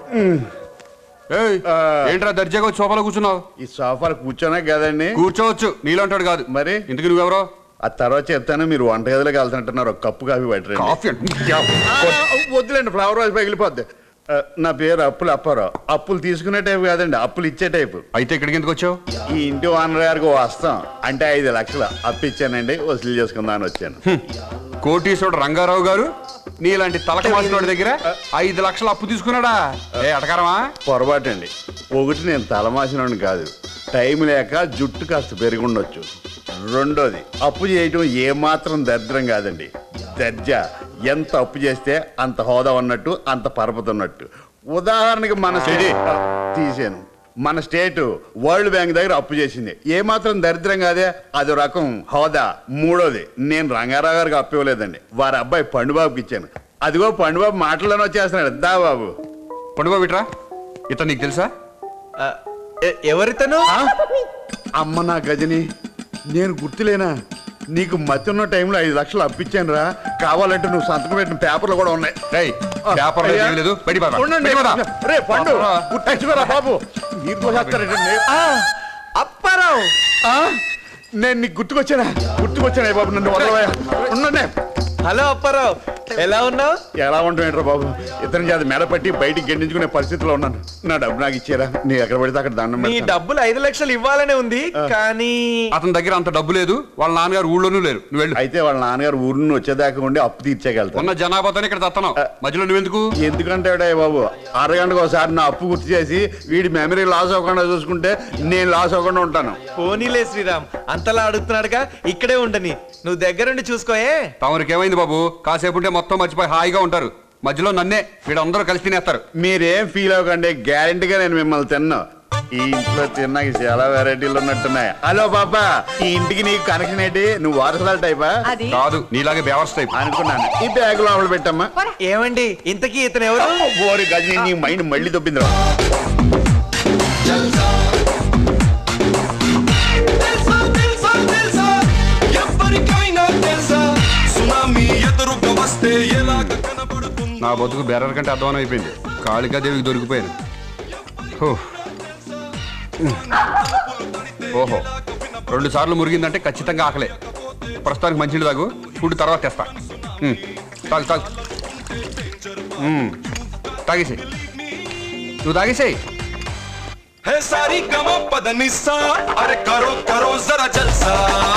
ఏంట్రా దర్జాగా వచ్చి సోఫాలో కూర్చున్నావు ఈ సోఫాలు కూర్చోనే కదండి కూర్చోవచ్చు నీళ్ళంటాడు కాదు మరి ఇంతకు నువ్వెవరో ఆ తర్వాత చెప్తాను మీరు వంటగదిలోకి వెళ్తున్నట్టున్నారు ఒక కప్పు కాఫీ పట్టరండి కాఫీ వద్దులేండి ఫ్లవర్ వాజ్ పగిలిపోద్ది ఆ, నా పేరు అప్పులు అప్పారావు అప్పులు తీసుకునే టైపు కాదండి అప్పులు ఇచ్చే టైపు అయితే ఇక్కడికి ఎందుకు వచ్చావు ఈ ఇంటి ఓనర్ గారికి వస్తాం అంటే ఐదు లక్షలు అప్పు ఇచ్చానండి వసూలు చేసుకుందామని వచ్చాను కోటీశ్వరుడు రంగారావు గారు నీలాంటి తలక మాసినోడి దగ్గర ఐదు లక్షలు అప్పు తీసుకున్నాడా ఏ అటకారమా పొరపాటండి ఒకటి నేను తలమాసినోడిని కాదు టైం లేక జుట్టు కాస్త పెరిగి ఉండొచ్చు రెండోది అప్పు చేయటం ఏమాత్రం దరిద్రం కాదండి దర్జా ఎంత అప్పు చేస్తే అంత హోదా ఉన్నట్టు అంత పరపతి ఉన్నట్టు ఉదాహరణకి మన స్టేట్ తీసాను మన స్టేట్ వరల్డ్ బ్యాంక్ దగ్గర అప్పు చేసింది ఏమాత్రం దరిద్రం కాదే అదో రకం హోదా మూడోది నేను రంగారావు గారికి అప్పు ఇవ్వలేదండి వారి అబ్బాయి పండుబాబుకి ఇచ్చాను అదిగో పండుబాబు మాటల్లోనే వచ్చేస్తున్నాడు దా బాబు పండుబాబు ఇట్రా ఇతను నీకు తెలుసా ఎవరితను అమ్మ నా గజని నేను గుర్తులేనా నీకు మతి ఉన్న టైంలో ఐదు లక్షలు అప్పించాను రా కావాలంటే నువ్వు సంతకం పెట్టిన పేపర్లు కూడా ఉన్నాయి పేపర్లో అయ్యా. ఏమీ లేదు. బయటికి పద. ఉండండి. బయటికి పద. రే పండు గుర్తించుకోరా బాబు మీరు పోసేస్తారంటే అప్పారావు నేను నీకు గుర్తుకొచ్చానా గుర్తుకొచ్చానా బాబు నన్ను వదలవా ఉండండి హలో అప్పారావు ఎలా ఉన్నావు ఎలా ఉంటావు బాబు ఇతని చేత మెడ పట్టి బయటికి గెండించుకునే పరిస్థితిలో ఉన్నాను నా డబ్బు నాకు ఇచ్చారా నీ ఎక్కడ పడితే అక్కడ దండం నీ పెడతాను. డబ్బులు ఐదు లక్షలు ఇవ్వాలనే ఉంది కానీ అతని దగ్గర అంత డబ్బు లేదు వాళ్ళ నాన్నగారు ఊళ్ళోనూ లేరు నువ్వు వెళ్ళు అయితే వాళ్ళ నాన్నగారు ఊరు నుండి వచ్చేదాకా ఉండి అప్పు తీర్చేయగలుగుతాను ఉన్న జనాభాతో ఇక్కడ తత్తనావు మధ్యలో నువ్వెందుకు ఎందుకంటే బాబు అరగంటకు ఒకసారి నా అప్పు గుర్తు చేసి వీడి మెమరీ లాస్ అవ్వకుండా చూసుకుంటే నేను లాస్ అవ్వకుండా ఉంటాను పోనీలే శ్రీరామ్ అంతలా అడుగుతున్నాడుగా ఇక్కడే ఉండని నువ్వు దగ్గరుండి చూసుకోయే తమరికేమైంది బాబు కాసేపు ఉంటే మొత్తం మర్చిపోయి హాయిగా ఉంటారు మధ్యలో నన్నే వీడందరూ కలిసి తినేస్తారు మీరేం ఫీల్ అవ్వకండి గ్యారంటీగా నేను మిమ్మల్ని తిన్నా ఈ ఇంట్లో తిన్నాక చాలా వెరైటీలు ఉన్నట్టున్నాయి హలో బాబా ఈ ఇంటికి నీకు కనెక్షన్ ఏంటి నువ్వు వారసులాల టైపా అది కాదు నీలాగే బేవర్స్ టైప్ అనుకున్నాను ఈ బ్యాగ్ లోపల పెట్టమ్మా ఏమండి ఇంతకీ ఇతను ఎవరు ఓరి గజని నీ మైండ్ మళ్ళీ దొబ్బిందిరా నా బతుకు బెర్రర్ కంటే అధ్వానం అయిపోయింది కాళికాదేవికి దొరికిపోయాను హో. ఓహో రెండు సార్లు మురిగిందంటే ఖచ్చితంగా ఆకలే ప్రస్తుతానికి మంచిది తాగు ఫుడ్ తర్వాత తెస్తా ఉమ్, తాగు తాగు ఉమ్, తాగేసేయ్ నువ్వు తాగేసేయ్ है सारी गमो पदनिसा अरे करो करो जरा जलसा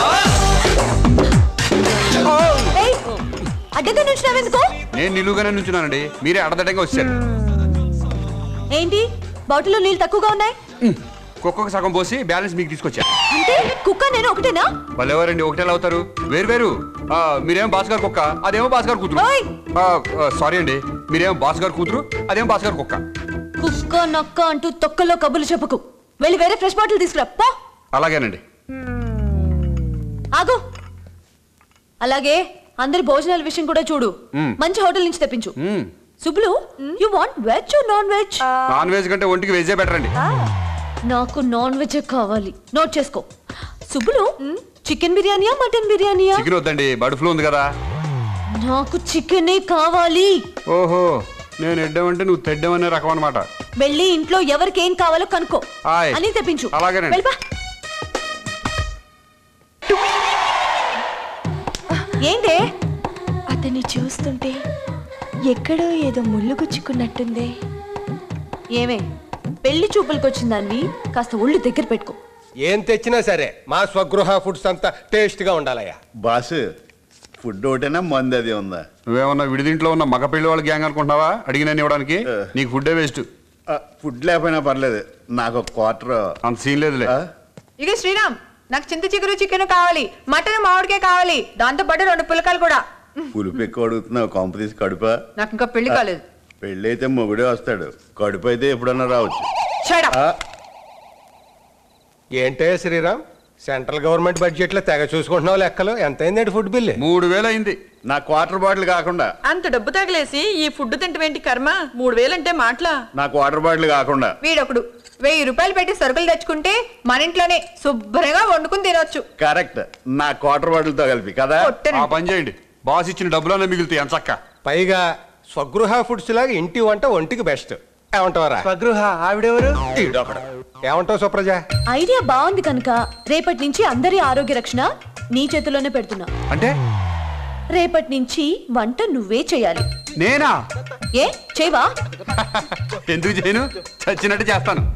ఏయ్, అడ్డగా నుంచున్నావెందుకు నేను నిలువుగానే నుంచున్నానండి మీరే అడదడంగా వచ్చారు ఏంటి బాటిల్లో నీళ్ళు తక్కువగా ఉన్నాయి కుక్కకు సగం పోసి బ్యాలెన్స్ మీకు తీసుకొచ్చా అంటే కుక్క నేను ఒకటేనా వాళ్ళెవరండి ఒకటేలా అవుతారు వేరు వేరు ఆ, మీరేమో బాస్ గారు కుక్క అదేమో బాస్ గారు కూతురు ఓయ్! సారీ అండి మీరేమో బాస్ గారు కూతురు అదేమో బాస్ గారు కుక్క కుక్క నక్క అంటూ తొక్కలో కబుర్లు చెప్పుకు వెళ్ళి వేరే ఫ్రెష్ బాటిల్ తీసుకురా పో అలాగేనండి ఆగు అలాగే అందరి భోజనాల విషయం కూడా చూడు మ్మ్. మంచి హోటల్ నుంచి తెప్పించు మ్మ్. Subbulu you want veg non veg non veg కంటే ఒంటికి వెజ్జే బెటర్ అండి నాకు నాన్ వెజ్ కావాలి నోట్ చేసుకో సుబ్బులు చికెన్ బిర్యానీయా మటన్ బిర్యానీయా చికెన్ వద్దండి బర్డ్ ఫ్లూ ఉంది కదా నాకు చికెనే కావాలి ఓహో నేను ఎడ్డమంటే నువ్వు తెడ్డమనే రకం అనమాట వెళ్ళి ఇంట్లో ఎవరికి ఏం కావాలో కనుక్కో ఆయ్. అని తెప్పించు అలాగేనండి. వెళ్ళిపా. ఏంటే అతన్ని చూస్తుంటే ఎక్కడో ఏదో ముళ్ళు గుచ్చుకున్నట్టుందే ఏమే పెళ్లి చూపులకు వచ్చిందాన్ని కాస్త ఒళ్ళు దగ్గర పెట్టుకో ఏం తెచ్చినా సరే మా స్వగృహ ఫుడ్స్ అంతా టేస్ట్ గా ఉండాలయ్యా బాస్ ఫుడ్ ఒకటేనా మంది అది ఉందా నువ్వేమన్నా విడిదింట్లో ఉన్న మగ పెళ్లి వాళ్ళ గ్యాంగ్ అనుకుంటున్నావా అడిగిన ఇవ్వడానికి నీకు ఫుడ్డే వేస్ట్ ఫుడ్ లేకపోయినా పర్లేదు నాకు ఒక క్వార్టర్ అంత సీన్ లేదులే ఇక శ్రీరామ్ నాకు చింత చిగురు చికెన్ కావాలి మటన్ మామిడికాయ కావాలి దాంతో పాటు రెండు పులకాలు కూడా పులుపు ఎక్కువ అడుగుతున్నావు కొంప తీసి కడుప నాకు ఇంకా పెళ్లి కాలేదు పెళ్ళి అయితే మొగుడే వస్తాడు కడుపు అయితే ఎప్పుడన్నా రావచ్చు Shut up. ఆ. ఏంటే శ్రీరామ్ సెంట్రల్ గవర్నమెంట్ బడ్జెట్ లో తెగ చూసుకుంటున్నావు లెక్కలు ఎంత అయిందండి ఫుడ్ బిల్ మూడు వేలు అయింది నా క్వార్టర్ బాటిల్ కాకుండా అంత డబ్బు తగిలేసి ఈ ఫుడ్ తింటమేంటి కర్మ మూడు వేలంటే మాటలా నా క్వార్టర్ బాటిల్ కాకుండా వీడొకడు వెయ్యి రూపాయలు పెట్టి సరుకులు తెచ్చుకుంటే మన ఇంట్లోనే శుభ్రంగా వండుకుని తినొచ్చు కరెక్ట్ నా క్వార్టర్ బాటిల్ తో కలిపి కదా ఆ పని చేయండి బాస్ ఇచ్చిన డబ్బులన్నా మిగులుతాయి ఎంచక్క పైగా స్వగృహ ఫుడ్స్ లాగా ఇంటి వంట ఒంటికి బెస్ట్ ఏమంటావరా స్వగృహ ఆవిడెవరు ఏమంటావు సుప్రజ ఐడియా బాగుంది కనుక రేపటి నుంచి అందరి ఆరోగ్య రక్షణ నీ చేతిలోనే పెడుతున్నా అంటే రేపటి నుంచి వంట నువ్వే చేయాలి నేనా ఏ చేయవా ఎందుకు చేయను చచ్చినట్టు చేస్తాను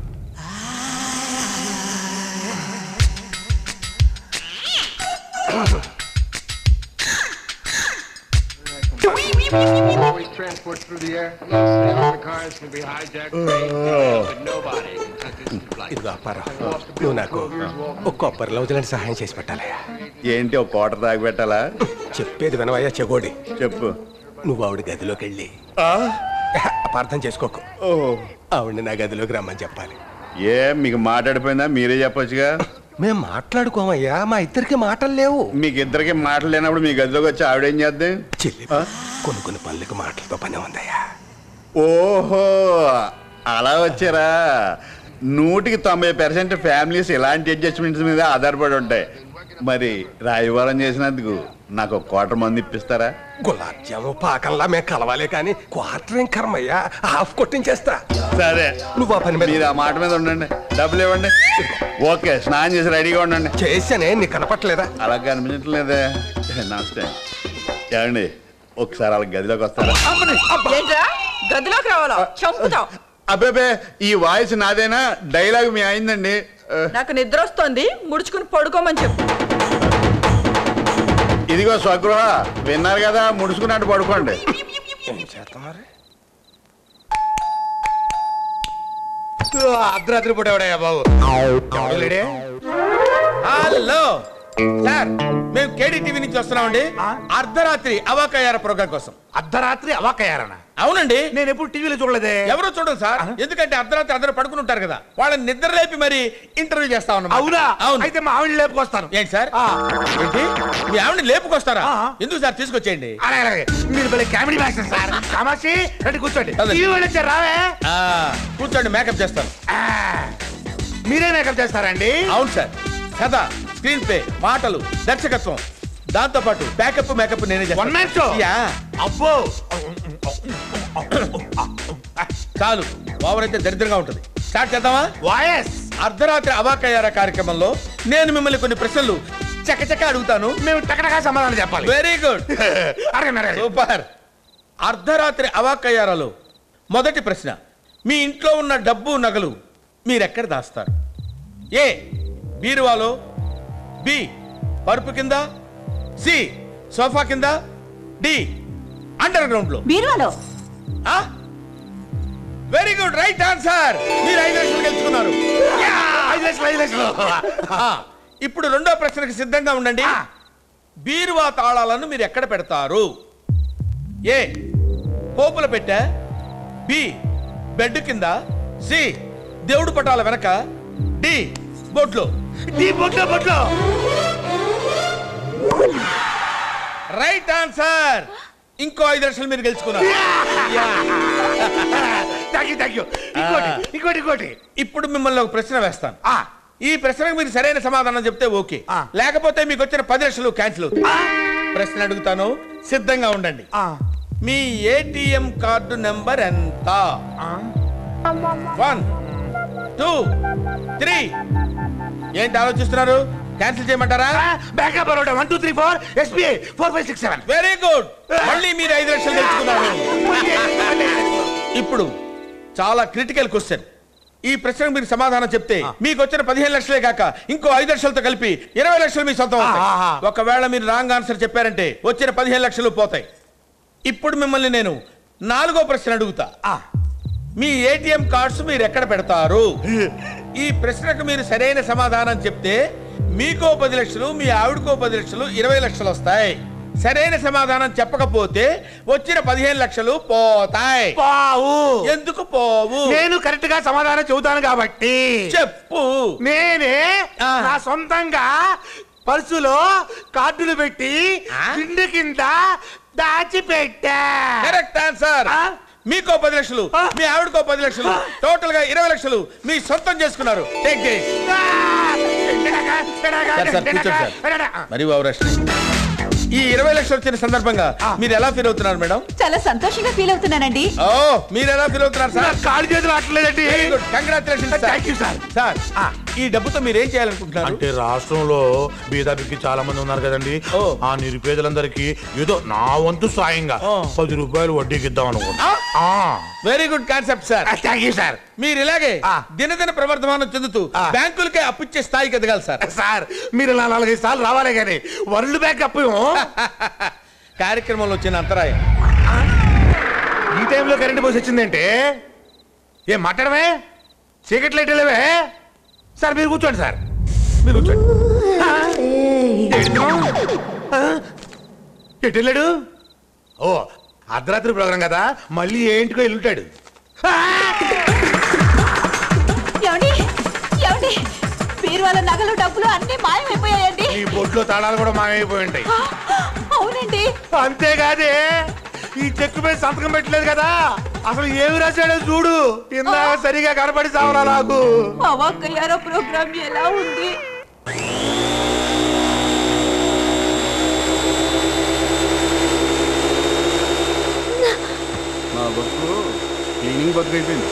Always transport through the air. Stay off the cars can be hijacked. But nobody can touch this flight. ఇదిగో అప్పారావు నువ్వు నాకు ఒక కొబ్బరి లవజులని సహాయం చేసి పెట్టాలయ్యా ఏంటి ఒక క్వార్టర్ దాగి పెట్టాలా చెప్పేది వినవయ్యా చెగోడి చెప్పు నువ్వు ఆవిడ గదిలోకి వెళ్ళి అపార్థం చేసుకోకు ఆవిడని నా గదిలోకి రమ్మని చెప్పాలి ఏ మీకు మాట్లాడిపోయిందా మీరే చెప్పొచ్చుగా మేము మాట్లాడుకోమయ్యా మా ఇద్దరికి మాటలు లేవు మీకు ఇద్దరికి మాటలు లేనప్పుడు మీ గదిలోకి వచ్చి ఆవిడేం చేద్దాం చెల్లి కొన్ని కొన్ని పనులకు మాటలతో పని ఉందయ్యా ఓహో అలా వచ్చారా నూటికి తొంభై పర్సెంట్ ఫ్యామిలీస్ ఇలాంటి అడ్జస్ట్మెంట్స్ మీద ఆధారపడి ఉంటాయి మరి రాయవారం చేసినందుకు నాకు ఒక క్వార్టర్ మంది ఇప్పిస్తారా గులాబ్ జాము పాకంలా మేము కలవాలే కానీ క్వార్టర్ ఏం కర్మయ్యా హాఫ్ కొట్టించేస్తా సరే నువ్వు ఆ పని మీద మీరు ఆ మాట మీద ఉండండి డబ్బులు ఇవ్వండి ఓకే స్నానం చేసి రెడీగా ఉండండి చేశానే నీకు కనపట్లేదా అలా కనిపించట్లేదే నమస్తే ఏమండి ఒకసారి వాళ్ళ గదిలోకి వస్తారా ఏంట్రా గదిలోకి రావాలా చంపుతాం అబ్బే ఈ వాయిస్ నాదేనా డైలాగ్ మీ అయిందండి నాకు నిద్ర వస్తోంది ముడుచుకుని పడుకోమని చెప్పు ఇదిగో స్వగృహ విన్నారు కదా ముడుచుకున్నట్టు పడుకోండి ఏం చేస్తాం మరి అర్ధరాత్రి పూట ఎవడయ్యా బాబు ఎవడు లేడే? హలో సార్ మేము కేడీ టీవీ నుంచి వస్తున్నామండి అర్ధరాత్రి అవాకయ్యార ప్రోగ్రామ్ కోసం అర్ధరాత్రి అవాకయ్యారనా అవునండి నేను ఎప్పుడు టీవీలో చూడలేదే ఎవరో చూడండి సార్ ఎందుకంటే అర్ధరాత్రి అందరూ పడుకుని ఉంటారు కదా వాళ్ళని నిద్ర లేపి మరి ఇంటర్వ్యూ చేస్తా ఉన్నాం అవునా అవును అయితే మా ఆవిడ లేపుకొస్తాను ఏంటి సార్ ఏంటి మీ ఆవిడ లేపుకొస్తారా ఎందుకు సార్ తీసుకొచ్చేయండి అలాగే అలాగే మీరు భలే కామెడీ మాస్టర్ సార్ కామాక్షి రండి కూర్చోండి టీవీ వాళ్ళు వచ్చారు రావే ఆ, కూర్చోండి మేకప్ చేస్తాను మీరే మేకప్ చేస్తారండి అవును సార్ కథ స్క్రీన్ ప్లే మాటలు దర్శకత్వం దాంతో పాటు బ్యాకప్ మేకప్ నేనే One man show? యా అబ్బో చాలు ఓవర్ అయితే దరిద్రంగా ఉంటుంది స్టార్ట్ చేద్దామా వాయస్ అర్ధరాత్రి అవాకయ్యార కార్యక్రమంలో నేను మిమ్మల్ని కొన్ని ప్రశ్నలు చకచక అడుగుతాను మేము టకటకా సమాధానం చెప్పాలి వెరీ గుడ్ అడగండి అడగండి సూపర్ అర్ధరాత్రి అవాకయ్యారాలో మొదటి ప్రశ్న మీ ఇంట్లో ఉన్న డబ్బు నగలు మీరెక్కడ దాస్తారు ఏ బీరువాలో బి పరుపు కింద సి సోఫా కింద డి అండర్ గ్రౌండ్ లో బీరువాలో వెరీ గుడ్ రైట్ ఆన్సర్ మీరు ఐదు లక్షలు గెలుచుకున్నారు ఐదు లక్షలు ఐదు లక్షలు ఆ, ఇప్పుడు రెండో ప్రశ్నకి సిద్ధంగా ఉండండి బీరువా తాళాలను మీరు ఎక్కడ పెడతారు ఏ పోపుల పెట్టా బి బెడ్ కింద సి దేవుడు పటాల వెనక డి బొడ్లో నీ బొట్లో బొట్లో రైట్ ఆన్సర్ ఇంకో ఐదు లక్షలు మీరు గెలుచుకున్నారు థ్యాంక్ యూ థ్యాంక్ యూ ఇంకోటి ఇంకోటి ఇంకోటి ఇప్పుడు మిమ్మల్ని ఒక ప్రశ్న వేస్తాను ఈ ప్రశ్నకు మీరు సరైన సమాధానం చెప్తే ఓకే లేకపోతే మీకు వచ్చిన పది లక్షలు క్యాన్సిల్ అవుతాయి ప్రశ్న అడుగుతాను సిద్ధంగా ఉండండి మీ ఏటీఎం కార్డు నెంబర్ ఎంత వన్ టూ త్రీ ఏంటి ఆలోచిస్తున్నారు క్యాన్సిల్ చేయమంటారా backup Baroda one two three four SBI four five six seven very good మళ్ళీ మీరు ఐదు లక్షలు తెచ్చుకున్నారు ఇప్పుడు చాలా క్రిటికల్ క్వశ్చన్ ఈ ప్రశ్నకు మీరు సమాధానం చెప్తే మీకు వచ్చిన పదిహేను లక్షలే కాక ఇంకో ఐదు లక్షలతో కలిపి ఇరవై లక్షలు మీ సొంతం అవుతాయి. ఆహా. ఒకవేళ మీరు రాంగ్ ఆన్సర్ చెప్పారంటే వచ్చిన పదిహేను లక్షలు పోతాయి ఇప్పుడు మిమ్మల్ని నేను నాలుగో ప్రశ్న అడుగుతా మీ ఏటీఎం కార్డ్స్ మీరు ఎక్కడ పెడతారు ఈ ప్రశ్నకు మీరు సరైన సమాధానం చెప్తే మీకో పది లక్షలు మీ ఆవిడకో పది లక్షలు ఇరవై లక్షలు వస్తాయి సరైన సమాధానం చెప్పకపోతే వచ్చిన పదిహేను లక్షలు పోతాయి పావు ఎందుకు పోవు నేను కరెక్ట్ గా సమాధానం చెబుతాను కాబట్టి చెప్పు నేనే నా సొంతంగా పర్సులో కార్డులు పెట్టి తిండి కింద దాచిపెట్టా కరెక్ట్ ఆన్సర్ మీకో పది లక్షలు మీ ఆవిడకో పది లక్షలు టోటల్ గా ఇరవై లక్షలు మీ సొంతం చేసుకున్నారు టేక్ దిస్ సార్, సార్, కూర్చోండి సార్. మరి ఓవరాక్షన్. ఈ ఇరవై లక్షలు వచ్చిన సందర్భంగా మీరు ఎలా ఫీల్ అవుతున్నారు మేడం చాలా సంతోషంగా ఫీల్ అవుతున్నానండి ఓ మీరు ఎలా ఫీల్ అవుతున్నారు సార్ కాళ్ళు చేతులు ఆటలేదండి congratulation Thank you, sir. Sir ఈ డబ్బుతో మీరు ఏం చేయాలనుకుంటున్నారు అంటే రాష్ట్రంలో బీదాబిక్కి చాలా మంది ఉన్నారు కదండి ఆ నిరుపేదలందరికీ ఏదో నా వంతు సాయంగా పది రూపాయలు వడ్డీకి ఇద్దాం అనుకుంటా very good concept sir thank you sir మీరు ఇలాగే దినదిన ప్రవర్ధమానం చెందుతూ బ్యాంకులకే అప్పిచ్చే స్థాయికి ఎదగాలి సార్ సార్ మీరు నా నాలుగైదు సార్లు రావాలే కానీ వరల్డ్ బ్యాంక్ అప్పు కార్యక్రమంలో వచ్చిన అంతరాయం ఈ టైంలో కరెంట్ పోసి వచ్చిందంటే ఏం మాట్లాడమే చీకట్ లైట్ లేవే సార్ మీరు కూర్చోండి సార్ మీరు కూర్చోండి ఆ? ఎటు వెళ్ళాడు ఓ అర్ధరాత్రి ప్రోగ్రాం కదా మళ్ళీ ఏంటికో వెళ్ళుంటాడు ఏమండి ఏమండి బీరువాల నగలు డబ్బులు అన్ని మాయమైపోయాయండి ఈ బొట్లో తాళాలు కూడా మాయమైపోయి ఉంటాయి అవునండి అంతేకాదే ఈ చెక్కు మీద సంతకం పెట్టలేదు కదా అసలు ఏమి రాశాడో చూడు ఇందా సరిగా కనపడి సావరా నాకు అవాక్కయ్యారో ప్రోగ్రామ్ ఎలా ఉంది మా బతుకు క్లీనింగ్ బతుకు అయిపోయింది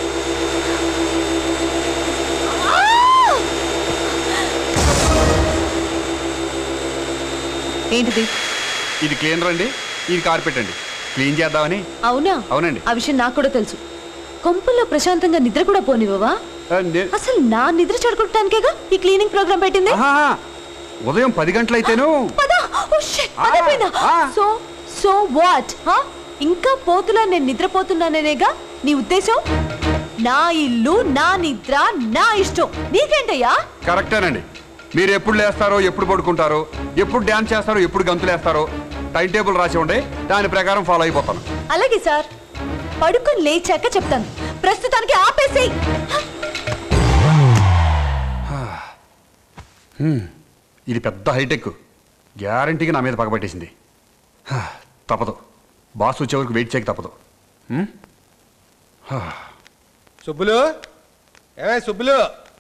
ఏంటిది ఇది క్లీనర్ అండి ఇది కార్పెట్ అండి క్లీన్ చేద్దామని అవునా అవునండి ఆ విషయం నాకు కూడా తెలుసు కొంపల్లో ప్రశాంతంగా నిద్ర కూడా పోనివ్వవా అసలు నా నిద్ర చెడగొట్టడానికేగా ఈ క్లీనింగ్ ప్రోగ్రామ్ పెట్టింది ఉదయం పది గంటలైతేను పదా ఓ షిట్ పదపోయినా సో సో వాట్ ఇంకా పోతులా నేను నిద్రపోతున్నాననేగా నీ ఉద్దేశం నా ఇల్లు నా నిద్ర నా ఇష్టం నీకేంటయ్యా కరెక్టేనండి మీరు ఎప్పుడు లేస్తారో ఎప్పుడు పడుకుంటారో ఎప్పుడు డ్యాన్స్ చేస్తారో ఎప్పుడు గంతులేస్తారో టైం టేబుల్ రాసి ఉండే దాని ప్రకారం ఫాలో అయిపోతాను అలాగే సార్ పడుకొని లేచాక చెప్తాను ప్రస్తుతానికి ఆపేసేయ్ హ్మ్. ఇది పెద్ద హైటెక్ గ్యారంటీగా నా మీద పగబట్టేసింది హా, తప్పదు బాస్ వచ్చే వరకు వెయిట్ చేయక తప్పదు హ్మ్? హా. సుబ్బులు ఏమే సుబ్బులు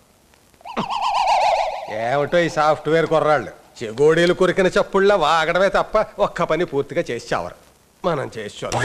ఏమిటో ఈ సాఫ్ట్వేర్ కుర్రాళ్ళు చెగోడీలు కొరికిన చప్పుళ్ళ వాగడమే తప్ప ఒక్క పని పూర్తిగా చేసి చావరు మనం చేసి చూద్దాం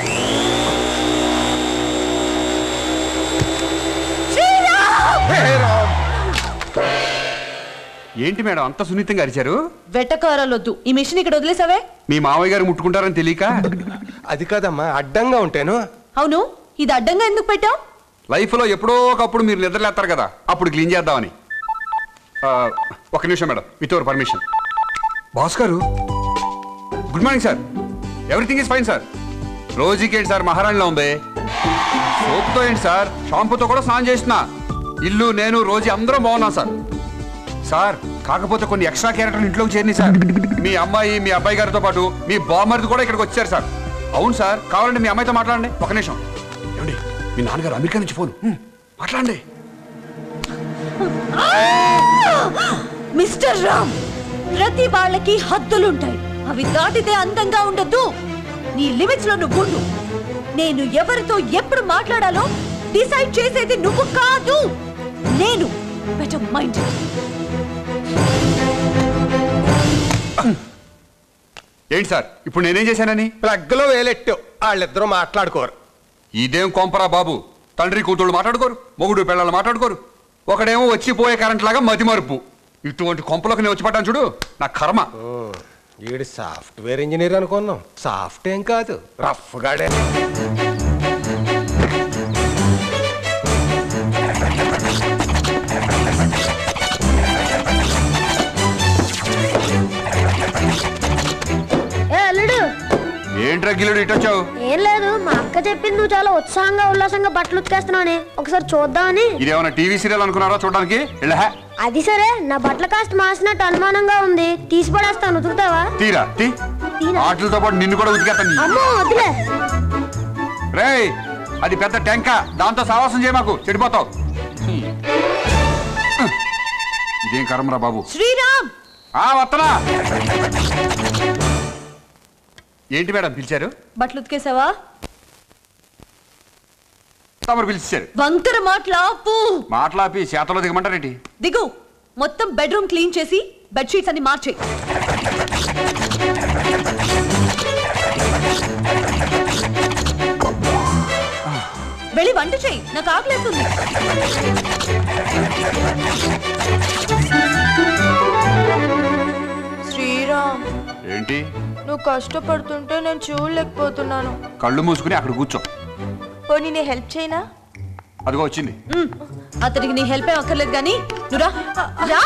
ఏంటి మేడం అంత సున్నితంగా అరిచారు వెటకారాలొద్దు ఈ మిషన్ ఇక్కడ వదిలేసావే మీ మావయ్య గారు ముట్టుకుంటారని తెలియక అది కాదమ్మా అడ్డంగా ఉంటాను అవును ఇది అడ్డంగా ఎందుకు పెట్టావు లైఫ్లో ఎప్పుడో ఒకప్పుడు మీరు నిద్రలేస్తారు కదా అప్పుడు క్లీన్ చేద్దామని ఆ, ఒక నిమిషం madam with your permission boss గారు good morning sir everything is fine sir రోజుకి ఏంటి సార్ మహారాణిలో ఉంది సోప్తో ఏంటి సార్ షాంపూతో కూడా స్నానం చేసిన ఇల్లు నేను రోజు అందరం బాగున్నాం సార్ సార్ కాకపోతే కొన్ని ఎక్స్ట్రా క్యారెక్టర్లు ఇంట్లోకి చేరినాయి సార్ మీ అమ్మాయి మీ అబ్బాయి గారితో పాటు మీ బామ్మరిది కూడా ఇక్కడికి వచ్చారు సార్ అవును సార్ కావాలంటే మీ అమ్మాయితో మాట్లాడండి ఒక నిమిషం ఏమండి మీ నాన్నగారు అమెరికా నుంచి ఫోన్ హ్మ్, మాట్లాడండి మిస్టర్ రామ్ ప్రతి వాళ్ళకి హద్దులుంటాయి అవి దాటితే అందంగా ఉండదు నీ లిమిట్స్ లో నువ్వు ఉండు. నేను ఎవరితో ఎప్పుడు మాట్లాడాలో డిసైడ్ చేసేది నువ్వు కాదు నేను బెటర్ మైండ్ ఏంటి సార్ ఇప్పుడు నేనేం చేశానని ప్లగ్లో వేలెట్టు వాళ్ళిద్దరూ మాట్లాడుకోరు ఇదేం కొంపరా బాబు తండ్రి కూతుళ్ళు మాట్లాడుకోరు మొగుడు పిల్లలు మాట్లాడుకోరు ఒకడేమో వచ్చిపోయే కరెంట్ లాగా మతి మరుపు ఇటువంటి కొంపలోకి నేను వచ్చి పడ్డాను చూడు నా కర్మ వీడు సాఫ్ట్వేర్ ఇంజనీర్ అనుకున్నాం సాఫ్ట్ ఏం కాదు రఫ్ గాడే ఏ అల్లుడు ఏంట్రా గిల్లుడు ఇటు వచ్చావు ఏం లేదు మా అక్క చెప్పింది నువ్వు చాలా ఉత్సాహంగా ఉల్లాసంగా బట్టలు ఉతికేస్తున్నావని ఒకసారి చూద్దామని ఇదేమన్నా టీవీ సీరియల్ అనుకున్నారా చూడడానికి వెళ్ళహా అది సరే నా బట్టల కాస్త మాసినట్టు అనుమానంగా ఉంది తీసి పడేస్తాను ఉతుకుతావా తీరా తీ ఆటలతో పాటు నిన్ను కూడా ఉతికేస్తాను అమ్మో వద్దులే రేయ్ అది పెద్ద టెంక దాంతో సావాసం చేయ మాకు చెడిపోతావు ఇదేం కర్మరా బాబు శ్రీరామ్ ఆ వత్తనా ఏంటి మేడం పిలిచారు బట్టలు ఉతికేసావా తమరు పిలిచారు వంకర మాట్లాపు మాట్లాపి చేతలో దిగమంటారేంటి దిగు మొత్తం బెడ్రూమ్ క్లీన్ చేసి బెడ్షీట్స్ అన్ని మార్చేయి వెళ్ళి వంట చెయ్యి నాకు ఆకలేస్తుంది శ్రీరామ్ ఏంటి నువ్వు కష్టపడుతుంటే నేను చూడలేకపోతున్నాను కళ్ళు మూసుకుని అక్కడ కూర్చో పోనీ నేను హెల్ప్ చేయనా అదిగో వచ్చింది మ్, అతనికి నీ హెల్ప్ ఏం అక్కర్లేదు కానీ నువ్వు రా రా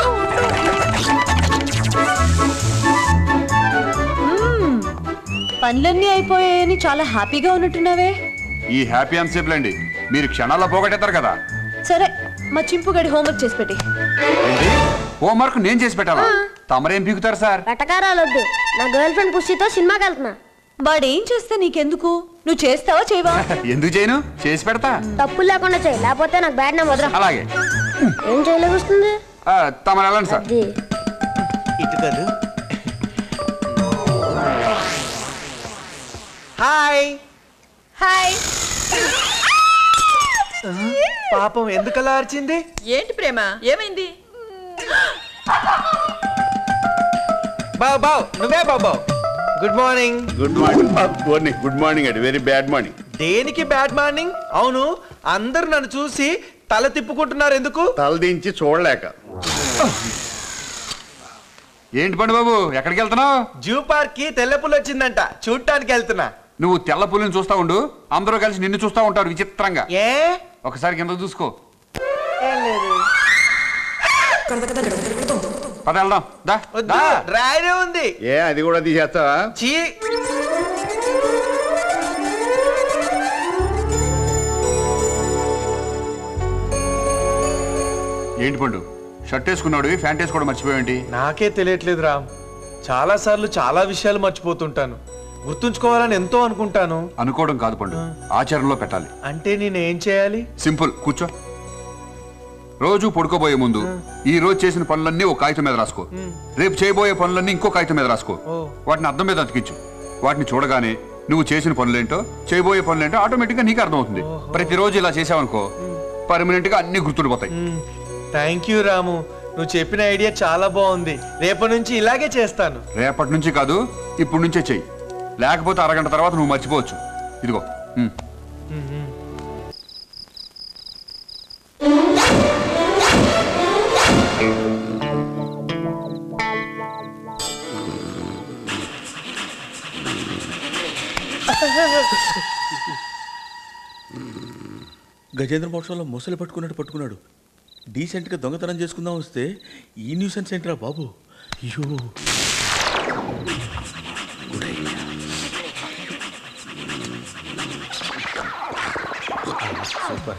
మ్, పనులన్నీ అయిపోయాయని చాలా హ్యాపీగా ఉన్నట్టున్నావే ఈ హ్యాపీ అండి మీరు క్షణాల్లో పోగొట్టేస్తారు కదా సరే మా చింపుగడి హోంవర్క్ చేసి పెట్టి ఏంటి హోంవర్క్ నేను చేసి పెట్టాలా తమరేం పీకుతారు సార్ వెటకారాలు వద్దు నా గర్ల్ ఫ్రెండ్ పుష్టితో సినిమాకి వెళ్తున్నా వాడేం చేస్తే నీకెందుకు నువ్వు చేస్తావా చేయవా ఎందుకు చేయను చేసి పెడతా తప్పులు లేకుండా చేయి లేకపోతే నాకు బ్యాడ్ నా వదరా అలాగే ఏం చేయలేకొస్తుంది ఆ, తమరు వెళ్ళండి సార్ ఇటు కాదు హాయ్ హాయ్ పాపం ఎందుకలా అరిచింది ఏంటి ప్రేమ ఏమైంది బావ్ బావ్ నువ్వే బావ్ బావ్ good morning good morning morning good morning అండి వెరీ బ్యాడ్ మార్నింగ్ దేనికి బ్యాడ్ మార్నింగ్ అవును అందరు నన్ను చూసి తల తిప్పుకుంటున్నారు ఎందుకు తలదించి చూడలేక ఏంటి పండు బాబు ఎక్కడికి వెళ్తున్నావు జూ పార్క్ కి తెల్లపులు వచ్చిందంట చూడటానికి వెళ్తున్నా నువ్వు తెల్ల పులిని చూస్తా ఉండు అందరూ కలిసి నిన్ను చూస్తా ఉంటారు విచిత్రంగా ఏ ఒకసారి కింద చూసుకో ఏం లేదు పద వెళ్దాం దా వద్దు రాయనే ఉంది ఏ అది కూడా తీసేస్తావా చీ ఏంటి పండు షర్ట్ వేసుకున్నాడు ఫ్యాంట్ వేసుకోవడం మర్చిపోయేంటి నాకే తెలియట్లేదు రామ్ చాలా సార్లు చాలా విషయాలు మర్చిపోతుంటాను గుర్తుంచుకోవాలని ఎంతో అనుకుంటాను అనుకోవడం కాదు పండు ఆచరణలో పెట్టాలి అంటే నేను ఏం చేయాలి సింపుల్ కూర్చో రోజు పడుకోబోయే ముందు ఈ రోజు చేసిన పనులన్నీ ఒక కాగితం మీద రాసుకో రేపు చేయబోయే పనులన్నీ ఇంకో కాగితం మీద రాసుకో ఓ. వాటిని అద్దం మీద అతికించు వాటిని చూడగానే నువ్వు చేసిన పనులేంటో చేయబోయే పనులేంటో ఆటోమేటిక్ గా నీకు అర్థమవుతుంది ప్రతిరోజు ఇలా చేసావనుకో పర్మనెంట్ గా అన్ని గుర్తుండిపోతాయి థ్యాంక్ యూ రాము నువ్వు చెప్పిన ఐడియా చాలా బాగుంది రేపటి నుంచి ఇలాగే చేస్తాను రేపటి నుంచి కాదు ఇప్పుడు నుంచే చెయ్యి లేకపోతే అరగంట తర్వాత నువ్వు మర్చిపోవచ్చు ఇదిగో ఉమ్. గజేంద్ర మోక్షంలో మొసలు పట్టుకున్నట్టు పట్టుకున్నాడు డీసెంట్గా దొంగతనం చేసుకుందాం వస్తే ఈ న్యూసెన్స్ ఏంట్రా బాబు అయ్యో సూపర్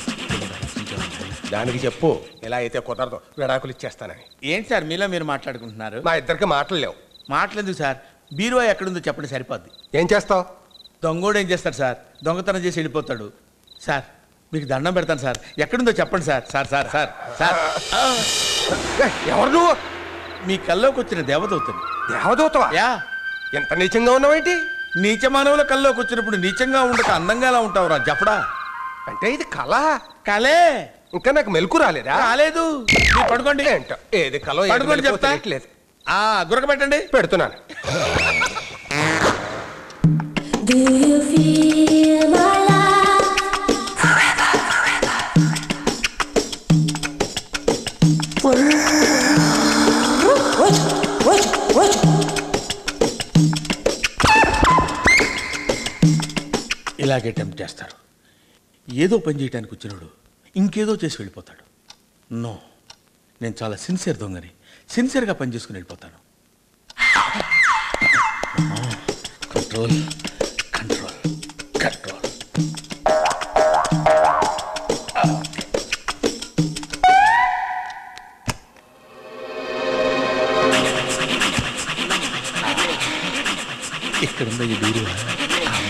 దానికి చెప్పు ఇలా అయితే కుదరదు విడాకులు ఇచ్చేస్తానని ఏంటి సార్ మీలో మీరు మాట్లాడుకుంటున్నారు మా ఇద్దరికి మాటలు లేవు మాట్లాడదు సార్ బీరువా ఎక్కడుందో చెప్పండి సరిపోద్ది ఏం చేస్తావు దొంగోడు ఏం చేస్తాడు సార్ దొంగతనం చేసి వెళ్ళిపోతాడు సార్ మీకు దండం పెడతాను సార్ ఎక్కడుందో చెప్పండి sir sir sir sir sir ఎవరు నువ్వు మీ కల్లోకి వచ్చిన దేవదూతని దేవదూతవా యా ఎంత నీచంగా ఉన్నావేంటి నీచ మానవుల కల్లోకి వచ్చినప్పుడు నీచంగా ఉండక అందంగా ఎలా ఉంటావురా జఫడా అంటే ఇది కళ కలే ఇంకా నాకు మెలకు రాలేదా రాలేదు మీరు పడుకోండి ఏంటో ఏది కలో ఏది పడుకోండి మెలకువో చెప్తా తెలియట్లేదు. ఆ గురక పెట్టండి పెడుతున్నాను ఇలాగే టెంప్ట్ చేస్తారు ఏదో పని చేయడానికి వచ్చినాడు ఇంకేదో చేసి వెళ్ళిపోతాడు నో నేను చాలా సిన్సియర్ దొంగని సిన్సియర్గా పని చేసుకుని వెళ్ళిపోతాను కంట్రోల్ ఇక్కడుందా ఈ బీరువా అమ్మ.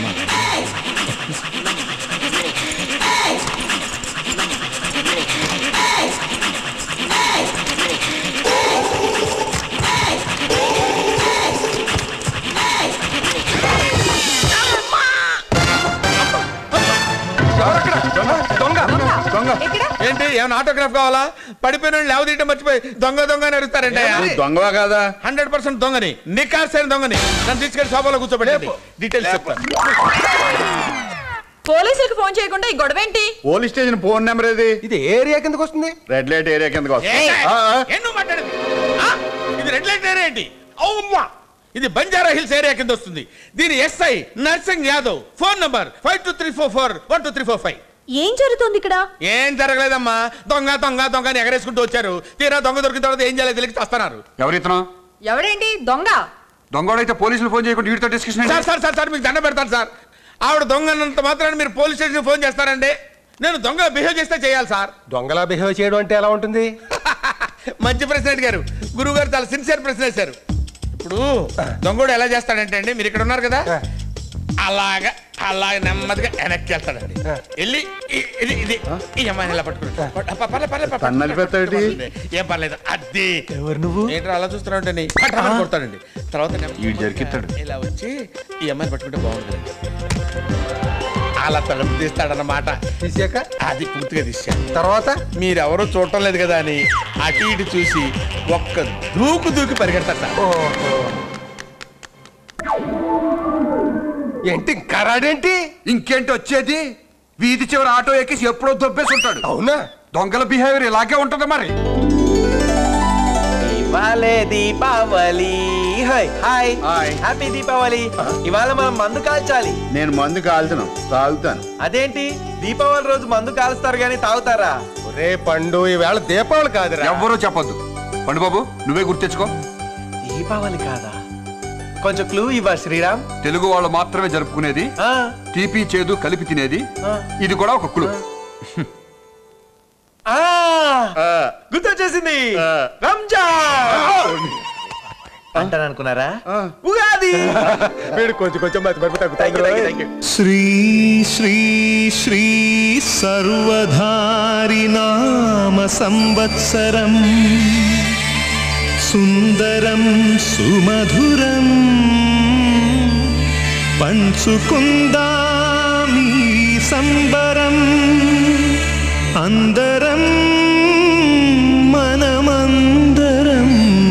దొంగ దొంగ ఏంటి ఏమైనా ఆటోగ్రాఫ్ కావాలా పడిపోయిన వాళ్ళు లేవదీయటం మర్చిపోయి దొంగ దొంగ అని అడుగుతారంటే నువ్వు దొంగవా కాదా హండ్రెడ్ పర్సెంట్ దొంగని నికార్సైన దొంగని నన్ను తీసుకెళ్లి సోఫాలో కూర్చోబెట్టండి డీటెయిల్స్ చెప్తాను పోలీసులకు ఫోన్ చేయకుండా ఈ గొడవ ఏంటి పోలీస్ స్టేషన్ ఫోన్ నెంబర్ ఏది ఇది ఏరియా కిందకు వస్తుంది రెడ్ లైట్ ఏరియా కిందకి ఏ, వస్తుంది ఆ, ఆ. ఏం నువ్వు మాట్లాడేది? ఆ? ఇది రెడ్ లైట్ ఏరియా ఏంటి అవుమ్మా ఇది బంజారా హిల్స్ ఏరియా కింద వస్తుంది దీని SI Narsing Yadav phone number five two three four four one two three four five ఏం జరుగుతోంది ఇక్కడ ఏం జరగలేదమ్మా దొంగ దొంగ దొంగ అని ఎగరేసుకుంటూ వచ్చారు తీరా దొంగ దొరికిన తర్వాత ఏం చేయాలి తెలియక వస్తున్నారు ఎవరితను ఎవడేంటి దొంగ దొంగోడైతే పోలీసులు ఫోన్ చేయకుండా వీడితో discussion sir sir sir sir మీకు దండ పెడతాను సార్ ఆవిడ దొంగ అన్నంత మాత్రాన్ని మీరు పోలీస్ స్టేషన్ ఫోన్ చేస్తారండి నేను దొంగ బిహేవ్ చేస్తే చేయాలి సార్ దొంగలా బిహేవ్ చేయడం అంటే ఎలా ఉంటుంది మంచి ప్రశ్న అడిగారు గురువు గారు చాలా సిన్సియర్ ప్రశ్న వేశారు ఇప్పుడు దొంగోడు ఎలా చేస్తాడంటే అండి మీరు ఇక్కడ ఉన్నారు కదా అలాగా అలాగ నెమ్మదిగా వెనక్కి వెళ్తాడండి వెళ్ళి ఇ- ఇది ఇది ఈ అమ్మాయిని ఇలా పట్టుకుంటాడు పర్లేదు, పర్లేదు, పర్లేదు, తన్ను నలిపేస్తావేంటి? ఏం పర్లేదు అది ఎవరు నువ్వు ఏంటో అలా చూస్తున్నావు అంటే కొడతాడండి తర్వాత నెమ్మదిగా వీడు జరికిస్తాడు. ఇలా వచ్చి ఈ అమ్మాయిని పట్టుకుంటే బాగుంటుంది అలా తలుపు తీస్తాడన్నమాట తీసాక అది పూర్తిగా తీసాడు తర్వాత మీరెవరూ చూడటం లేదు కదా అని అటు ఇటు చూసి ఒక్క దూకు దూకి పరిగెడతారు సార్ ఏంటి కరాడేంటి ఇంకేంటి వచ్చేది వీధి చివరి ఆటో ఎక్కేసి ఎప్పుడో దొబ్బేసి ఉంటాడు అవునా దొంగల బిహేవియర్ ఇలాగే ఉంటది మరి ఇవాళే Deepavali hi hi hi. Happy Deepavali ఇవాళ మనం మందు కాల్చాలి నేను మందు కాల్చును తాగుతాను అదేంటి దీపావళి రోజు మందు కాలుస్తారు కానీ తాగుతారా ఒరే పండు ఈవేళ దీపావళి కాదురా ఎవ్వరూ చెప్పొద్దు పండు బాబు నువ్వే గుర్తెచ్చుకో దీపావళి కాదా కొంచెం క్లూ ఇవ్వ శ్రీరామ్ తెలుగు వాళ్ళు మాత్రమే జరుపుకునేది ఆ, తీపి చేదు కలిపి తినేది ఆ. ఇది కూడా ఒక కులు ఆ, గుర్తొచ్చేసింది రంజాన్ అంటాను అనుకున్నారా ఉగాది వీడు కొంచెం కొంచెం మతి మరపు తగ్గుతాయి శ్రీ శ్రీ శ్రీ సర్వధారి నామ సంవత్సరం సుందరం సుమధురం పంచుకుందామీ సంబరం అందరం మనమందరం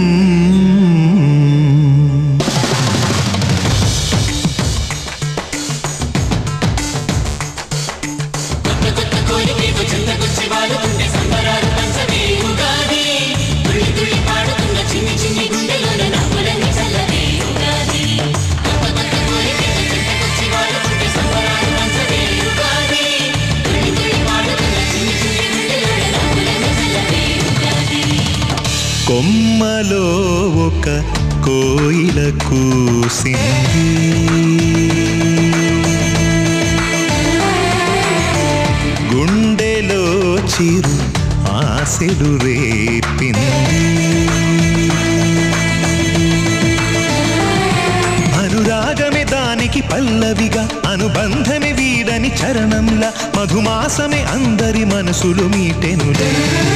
కొమ్మలో ఒక కోయిల కూసింది గుండెలో చిరు ఆశలు రేపింది అనురాగమే దానికి పల్లవిగా అనుబంధమే వీడని చరణంలా మధుమాసమే అందరి మనసులు మీటెనులే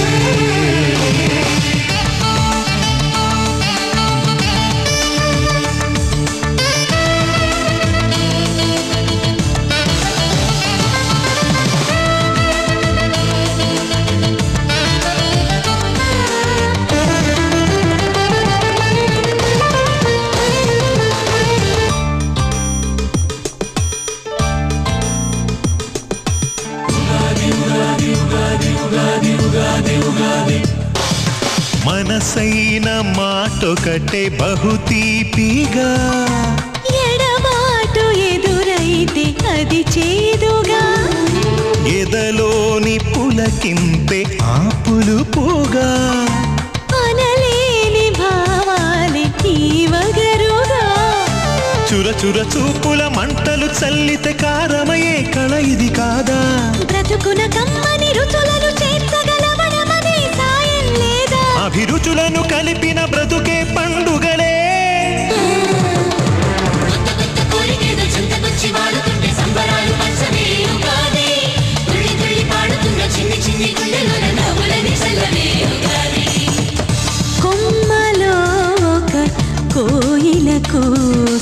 మనసైన మాటొకటే బహుతీపిగా ఎడబాటు ఎదురైతే అది చేదుగా ఎదలోని పులకింపే ఆపులు పోగా అనలేని భావాలే తీవగరుగా చుర చుర చూపుల మంటలు చల్లితే కారమయే కళ ఇది కాదా బ్రతుకున కమ్మని రుచులను చేర్చగలవడమనే సాయం లేదా అభిరుచులను కలిపిన బ్రతుకే పండుగలే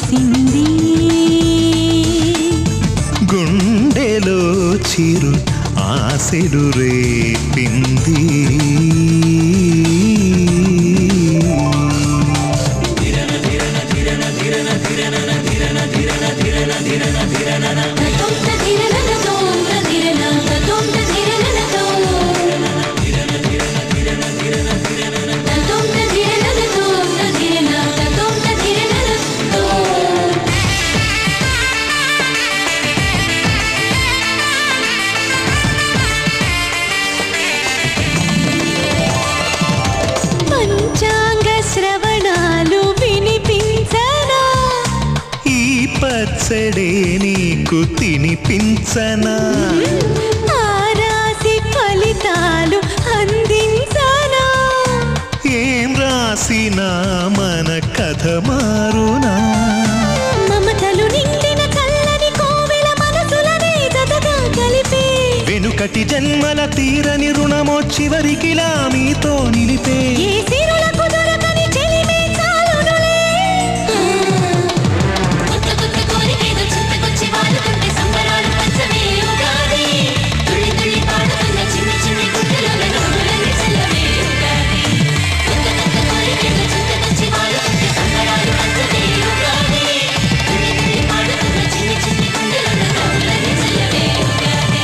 చేసింది గుండెలో చిరు ఆశలు రేపింది పంచాంగ శ్రవణాలు వినిపించనా ఈ పచ్చడే నీకు తినిపించనా ఆ రాశి ఫలితాలు అందించనా ఏం రాసినా మన కథ మారునా మమతలు నిండిన చల్లని కోవెల మనసులనే జతగా కలిపే వెనుకటి జన్మల తీరని రుణమో చివరికిలా మీతో నిలిపే ఏ సిరులకు దొరకని చెలిమే చాలునులే కొత్త కొత్త కోరికేదో చింతకొచ్చి వాడుతుంటే సంబరాలు పంచమే ఉగాది తుళ్ళి తుళ్ళి పాడుతున్న చిన్ని చిన్ని గుడ్డలోన నవ్వులన్నీ చల్లవే ఉగాది కొత్త కొత్త కోరికేదో చింతకొచ్చి వాడుతుంటే సంబరాలు పంచమే ఉగాది తుళ్ళి తుళ్ళి పాడుతున్న చిన్ని చిన్ని గుడ్డలోన నవ్వులన్నీ చల్లవే ఉగాది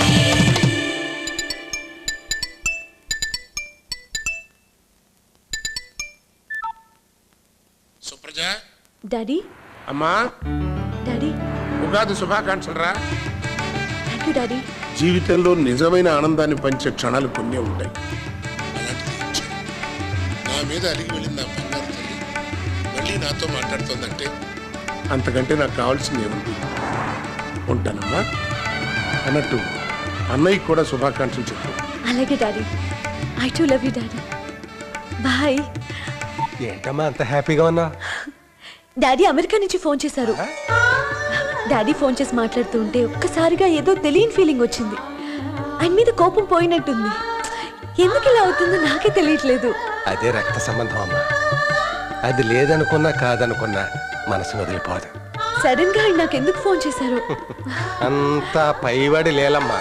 సుప్రజ డాడీ అమ్మా డాడీ ఉగాది శుభాకాంక్షలు రా థ్యాంక్ యూ డాడీ జీవితంలో నిజమైన ఆనందాన్ని పంచే క్షణాలు కొన్ని ఉంటాయి అలాంటిది ఇచ్చాడు. నా మీద అలిగి వెళ్ళింది నా బంగారు తల్లి మళ్ళీ నాతో మాట్లాడుతోందంటే అంతకంటే నాకు కావాల్సింది ఏముంది ఉంటానమ్మా అన్నట్టు అన్నయ్యకి కూడా శుభాకాంక్షలు చెప్పు అలాగే daddy I too love you daddy bye ఏంటమ్మా అంత హ్యాపీగా ఉన్నా డాడీ అమెరికా నుంచి ఫోన్ చేశారు డాడీ ఫోన్ చేసి మాట్లాడుతూ ఉంటే ఒక్కసారిగా ఏదో తెలియని ఫీలింగ్ వచ్చింది ఆయన మీద కోపం పోయినట్టుంది ఎందుకు ఇలా అవుతుందో నాకే తెలియట్లేదు అదే రక్త సంబంధం అమ్మా అది లేదనుకున్నా కాదనుకున్నా మనసును వదిలిపోదు సడన్ గా ఆయన నాకు ఎందుకు ఫోన్ చేశారు అంతా పైవాడి లేలమ్మా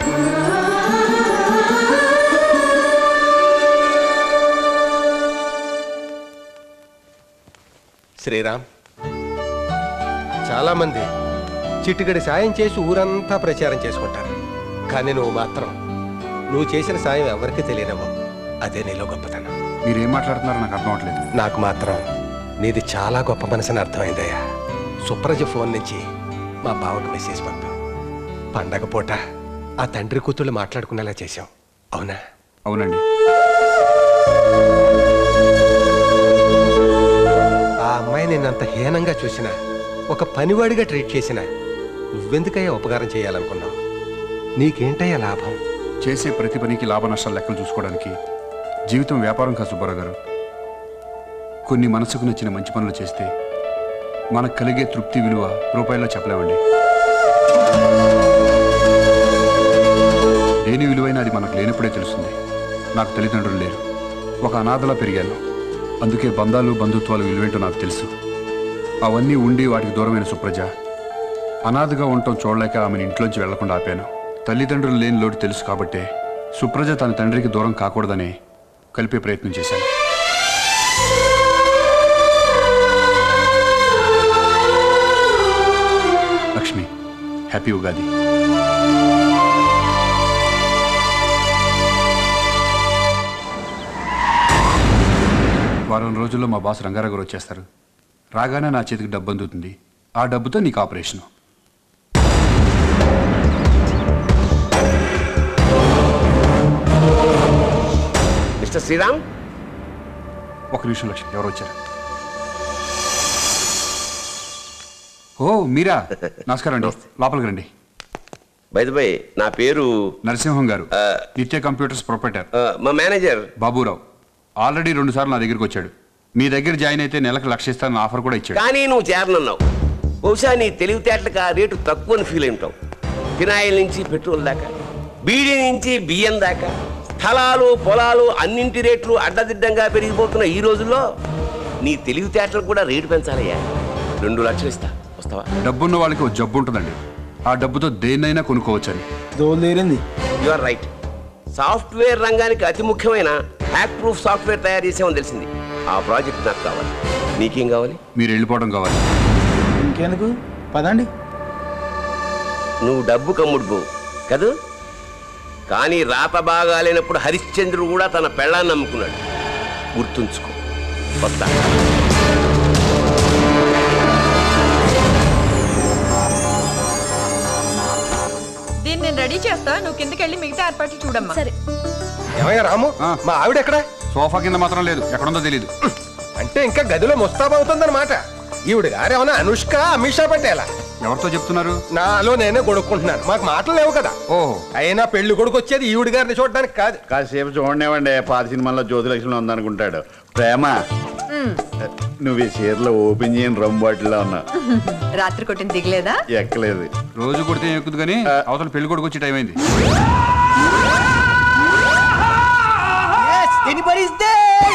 శ్రీరామ్ చాలామంది చిటికడి సాయం చేసి ఊరంతా ప్రచారం చేసుకుంటారు కానీ నువ్వు మాత్రం నువ్వు చేసిన సాయం ఎవరికి తెలియనవు అదే నీలో గొప్పతనం మీరేం మాట్లాడుతున్నారో నాకు అర్థం అవట్లేదు నాకు మాత్రం నీది చాలా గొప్ప మనసుని అర్థమైందయ్యా సుప్రజ ఫోన్ నుంచి మా బావకు మెసేజ్ పంపాం పండగ పూట ఆ తండ్రి కూతుళ్ళు మాట్లాడుకునేలా చేశాం అవునా అవునండి ఆ అమ్మాయి నిన్నంత హీనంగా చూసినా ఒక పనివాడిగా ట్రీట్ చేసినా నువ్వెందుకయ్యా ఉపకారం చేయాలనుకున్నావు నీకేంటయ్యా లాభం చేసే ప్రతి పనికి లాభ నష్టాలు లెక్కలు చూసుకోవడానికి జీవితం వ్యాపారం కాదు సుబ్బారావు గారు కొన్ని మనసుకు నచ్చిన మంచి పనులు చేస్తే మనకు కలిగే తృప్తి విలువ రూపాయల్లో చెప్పలేమండి లేని విలువైన అది మనకు లేనప్పుడే తెలుస్తుంది నాకు తల్లిదండ్రులు లేరు ఒక అనాథలా పెరిగాను అందుకే బంధాలు బంధుత్వాలు విలువేంటో నాకు తెలుసు అవన్నీ ఉండి వాటికి దూరమైన సుప్రజ అనాథగా ఉండటం చూడలేక ఆమెను ఇంట్లోంచి వెళ్లకుండా ఆపాను తల్లిదండ్రులు లేని లోటు తెలుసు కాబట్టే సుప్రజ తన తండ్రికి దూరం కాకూడదని కలిపే ప్రయత్నం చేశాను లక్ష్మి హ్యాపీ ఉగాది వారం రోజుల్లో మా బాస్ రంగారావు గారు వచ్చేస్తారు రాగానే నా చేతికి డబ్బు అందుతుంది ఆ డబ్బుతో నీకు ఆపరేషన్ మిస్టర్ శ్రీరామ్ ఒక నిమిషం లక్ష్మి ఎవరు వచ్చారు ఓ మీరా నమస్కారం అండి లోపలికి రండి బై నా పేరు నరసింహం గారు నిత్య కంప్యూటర్స్ ప్రొపరేటర్ మా మేనేజర్ బాబురావు ఆల్రెడీ రెండు సార్లు నా దగ్గరికి వచ్చాడు మీ దగ్గర జాయిన్ అయితే నెలకు లక్ష ఇస్తానని ఆఫర్ కూడా ఇచ్చాడు కానీ నువ్వు చేరనన్నావు బహుశా నీ తెలివితేటలకు ఆ రేటు తక్కువని ఫీల్ ఉంటావు ఫినాయిల్ నుంచి పెట్రోల్ దాకా బీడీ నుంచి బియ్యం దాకా స్థలాలు పొలాలు అన్నింటి రేట్లు అడ్డదిడ్డంగా పెరిగిపోతున్న ఈ రోజుల్లో నీ తెలివితేటలకు కూడా రేటు పెంచాలయ్యా రెండు లక్షలు ఇస్తా వస్తావా డబ్బున్న వాళ్ళకి ఓ జబ్బు ఉంటుందండి ఆ డబ్బుతో దేన్నైనా కొనుక్కోవచ్చని దోలేరింది యు ఆర్ రైట్ సాఫ్ట్వేర్ రంగానికి అతి ముఖ్యమైన హ్యాక్ ప్రూఫ్ సాఫ్ట్వేర్ తయారు చేసామని తెలిసింది ఆ ప్రాజెక్ట్ నాకు కావాలి నీకేం కావాలి మీరు వెళ్ళిపోవడం కావాలి ఇంకెందుకు పదండి నువ్వు డబ్బు కమ్ముడుకో కదూ కానీ రాత బాగాలేనప్పుడు హరిశ్చంద్రుడు కూడా తన పెళ్ళాన్ని నమ్ముకున్నాడు గుర్తుంచుకో వస్తా దీన్ని నేను రెడీ చేస్తా నువ్వు కిందకి వెళ్ళి మిగతా ఏర్పాట్లు చూడమ్మా సరే ఏమయ్యా రాము మా ఆవిడ ఎక్కడ సోఫా కింద మాత్రం లేదు ఎక్కడుందో తెలియదు అంటే ఇంకా గదిలో ముస్తాబు అవుతుందన్నమాట ఈవిడ గారు ఏమన్నా అనుష్క అమిషా పటేలా ఎవరితో చెప్తున్నారు నాలో నేనే గొడుక్కుంటున్నాను మాకు మాటలు లేవు కదా ఓహో అయినా పెళ్లి కొడుకు వచ్చేది ఈవిడ గారిని చూడడానికి కాదు కాసేపు చూడనివ్వండి పాత సినిమాలో జ్యోతిలక్ష్మి ఉందనుకుంటాడు ప్రేమ నువ్వు ఈ చీరలో ఓపెన్ చేయని రంగు బాటిల్లో ఉన్నా రాత్రి కొట్టిన దిగలేదా ఎక్కలేదు రోజు కొడితే ఏం ఎక్కుదు కానీ అవతల పెళ్లి కొడుకు వచ్చే టైం అయింది Anybody's there?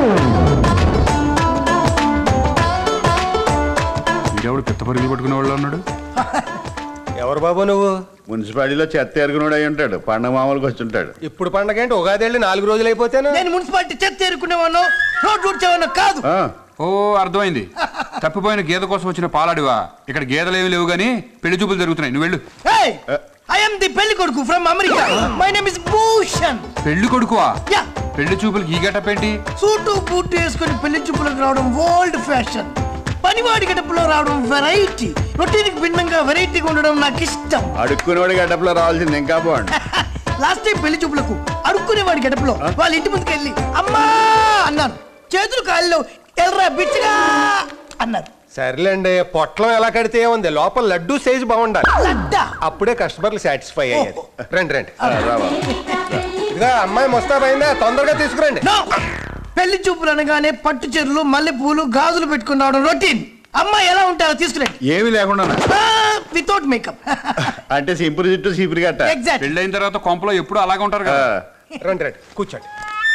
వీడెవడు పెద్ద పరుగులు పట్టుకునే వాళ్ళు ఉన్నాడు ఎవరు బాబు నువ్వు మున్సిపాలిటీలో చెత్త ఎరుగునోడు అయి ఉంటాడు పండగ మామూలుకి వచ్చి ఉంటాడు ఇప్పుడు పండగ ఏంటి ఉగాది వెళ్ళి నాలుగు రోజులు అయిపోతేను నేను మున్సిపాలిటీ చెత్త ఏరుకునేవాను రోడ్డు ఊడ్చేవాను కాదు ఓ అర్థమైంది తప్పిపోయిన గేదె కోసం వచ్చిన పాలాడివా ఇక్కడ గేదెలు ఏమి లేవు కానీ పెళ్లి చూపులు జరుగుతున్నాయి నువ్వు వెళ్ళు ఐ ఎమ్ ది పెళ్లి కొడుకు from America my name is Bhushan పెళ్లి కొడుకువా యా పెళ్లి చూపులకి ఈ గెటప్ ఏంటి సూటు బూటు వేసుకొని పెళ్లి చూపులకు రావడం ఓల్డ్ ఫ్యాషన్ పనివాడి గడపలో రావడం వెరైటీ రొటీన్కి భిన్నంగా వెరైటీగా ఉండడం నాకు ఇష్టం అడుక్కునేవాడి గడ్డపులో రావాల్సింది ఇంకా బాగుండు లాస్ట్ టైం పెళ్లి చూపులకు అడుక్కునేవాడి గడపలో వాళ్ళ ఇంటి ముందుకు వెళ్ళి అమ్మా అన్నాను చేతులు కాళ్ళు ఎల్రా బిచ్చగా అన్నారు సర్లేండి పొట్లం ఎలా కడితే ఏముంది లోపల లడ్డు సైజు బాగుండాలి అప్పుడే కస్టమర్లు సాటిస్ఫై అయ్యేది రండి రండి ఇదిగా అమ్మాయి ముస్తాబైందా తొందరగా తీసుకురండి పెళ్లి చూపులు అనగానే పట్టు చీరలు మల్లె పూలు గాజులు పెట్టుకుని రావడం రొటీన్ అమ్మాయి ఎలా ఉంటారో తీసుకురండి ఏమీ లేకుండా వితౌట్ మేకప్ అంటే సింపుల్ చుట్టూ సీపురి గట్ట Exact. పెళ్ళి అయిన తర్వాత కొంపలో ఎప్పుడు అలాగే ఉంటారు కదా రండి రండి కూర్చోండి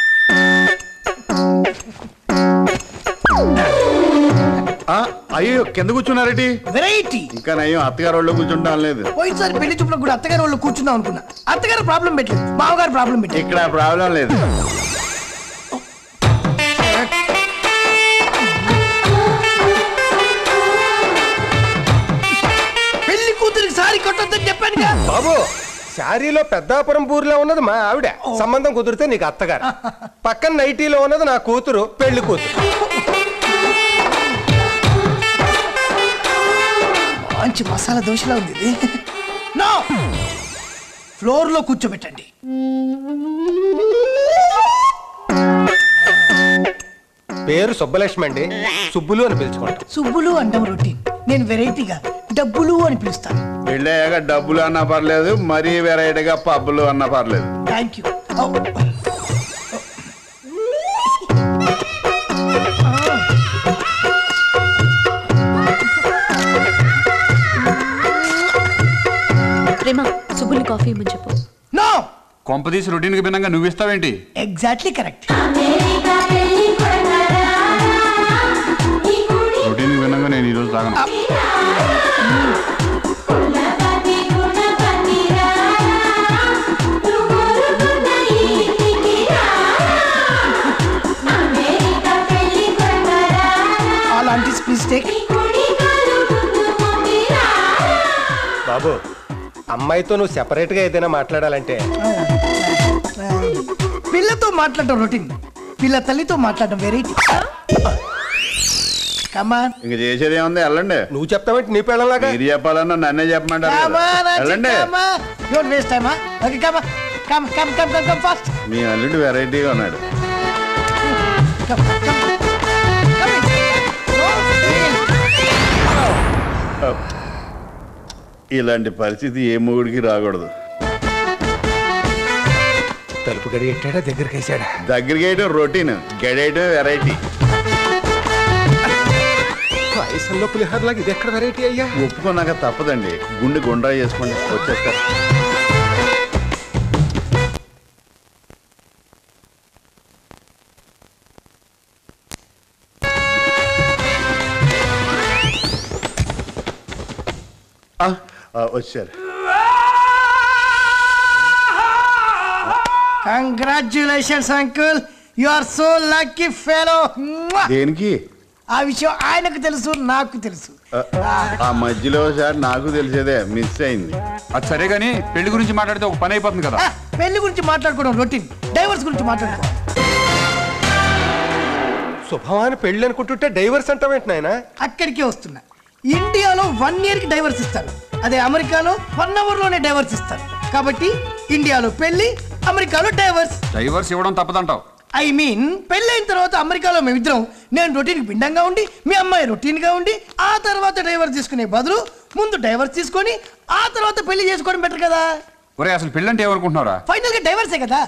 ఆ, అయ్యో కింద కూర్చున్నారేటి వెరైటీ ఇంకా నయ్యం అత్తగారు వాళ్ళు కూర్చుంటాం లేదు పోయినసారి పెళ్లి చూపులకు కూడా అత్తగారు వాళ్ళు కూర్చుందాం అనుకున్నా అత్తగారు ప్రాబ్లం పెట్టలేదు మామగారు ప్రాబ్లం పెట్టారు ఇక్కడ ప్రాబ్లం లేదు పెళ్లి కూతురికి సారీ కొట్టొద్దని చెప్పానుగా బాబు శారీలో పెద్దాపురం పూరిలో ఉన్నది మా ఆవిడ సంబంధం కుదిరితే నీకు అత్తగారు పక్కన నైటీలో ఉన్నది నా కూతురు పెళ్లి కూతురు మంచి మసాలా దోశలా ఉంది ఇది నో ఫ్లోర్ లో కూర్చోబెట్టండి పేరు సుబ్బలక్ష్మి అండి సుబ్బులు అని పిలుచుకుంటాం సుబ్బులు అంటాం రొటీన్ నేను వెరైటీగా డబ్బులు అని పిలుస్తాను పెళ్ళయ్యాక డబ్బులు అన్నా పర్లేదు మరీ వెరైటీగా పబ్బులు అన్నా పర్లేదు థ్యాంక్ యూ ప్రేమ సుబ్బుల్ని కాఫీ ఇమ్మని చెప్పు నో కొంపదీసి రొటీన్కి భిన్నంగా నువ్వు ఇస్తావేంటి ఎగ్జాక్ట్లీ కరెక్ట్ రొటీన్కి భిన్నంగా నేను ఈరోజు తాగను అలాంటి ప్లీజ్ టేక్ బాబు అమ్మాయితో నువ్వు సెపరేట్ గా ఏదైనా మాట్లాడాలంటే పిల్లతో మాట్లాడటం రొటీన్ పిల్ల తల్లితో మాట్లాడటం వెరైటీ కమాన్ ఇంక చేసేది ఏముంది వెళ్ళండి నువ్వు చెప్తావంటే నీ పెళ్ళలాగా మీరు చెప్పాలన్నా నన్నే చెప్పమంటారు కదా. కమాన్ వెళ్ళండి don't waste time okay come come come come come come fast మీ అల్లుడు వెరైటీగా ఉన్నాడు ఇలాంటి పరిస్థితి ఏ మొగుడికి రాకూడదు తలుపు గడి ఎట్టాడా దగ్గరికి వేసాడా దగ్గరికి వేయడం రొటీన్ గడేయడం వెరైటీ పాయసంలో పులిహోరలాగా ఇది ఎక్కడ వెరైటీ అయ్యా ఒప్పుకున్నాక తప్పదండి గుండె గుండ్రా చేసుకోండి వచ్చేస్తారు ఆ, వచ్చారు congratulations uncle you are so lucky fellow దేనికి ఆ విషయం ఆయనకు తెలుసు నాకు తెలుసు ఆ, ఆ మధ్యలో సార్ నాకు తెలిసేదే మిస్ అయింది అది సరే గానీ పెళ్లి గురించి మాట్లాడితే ఒక పని అయిపోతుంది కదా పెళ్లి గురించి మాట్లాడుకోవడం రొటీన్ డైవర్స్ గురించి మాట్లాడుకో శుభమాన పెళ్ళి అనుకుంటుంటే డైవర్స్ అంటావేంటి నాయనా అక్కడికే వస్తున్నా ఇండియాలో వన్ ఇయర్ కి డైవర్స్ ఇస్తారు అదే అమెరికాలో వన్ అవర్ లోనే డైవర్స్ ఇస్తారు కాబట్టి ఇండియాలో పెళ్లి అమెరికాలో డైవర్స్ డైవర్స్ ఇవ్వడం తప్పదంటావు ఐ మీన్ పెళ్ళైన తర్వాత అమెరికాలో మేమిద్దరం నేను రొటీన్ పిండంగా ఉండి మీ అమ్మాయి రొటీన్ గా ఉండి ఆ తర్వాత డైవర్స్ తీసుకునే బదులు ముందు డైవర్స్ తీసుకొని ఆ తర్వాత పెళ్లి చేసుకోవడం బెటర్ కదా ఒరే అసలు పెళ్ళి అంటే ఏమనుకుంటున్నారా ఫైనల్ గా డైవర్సే కదా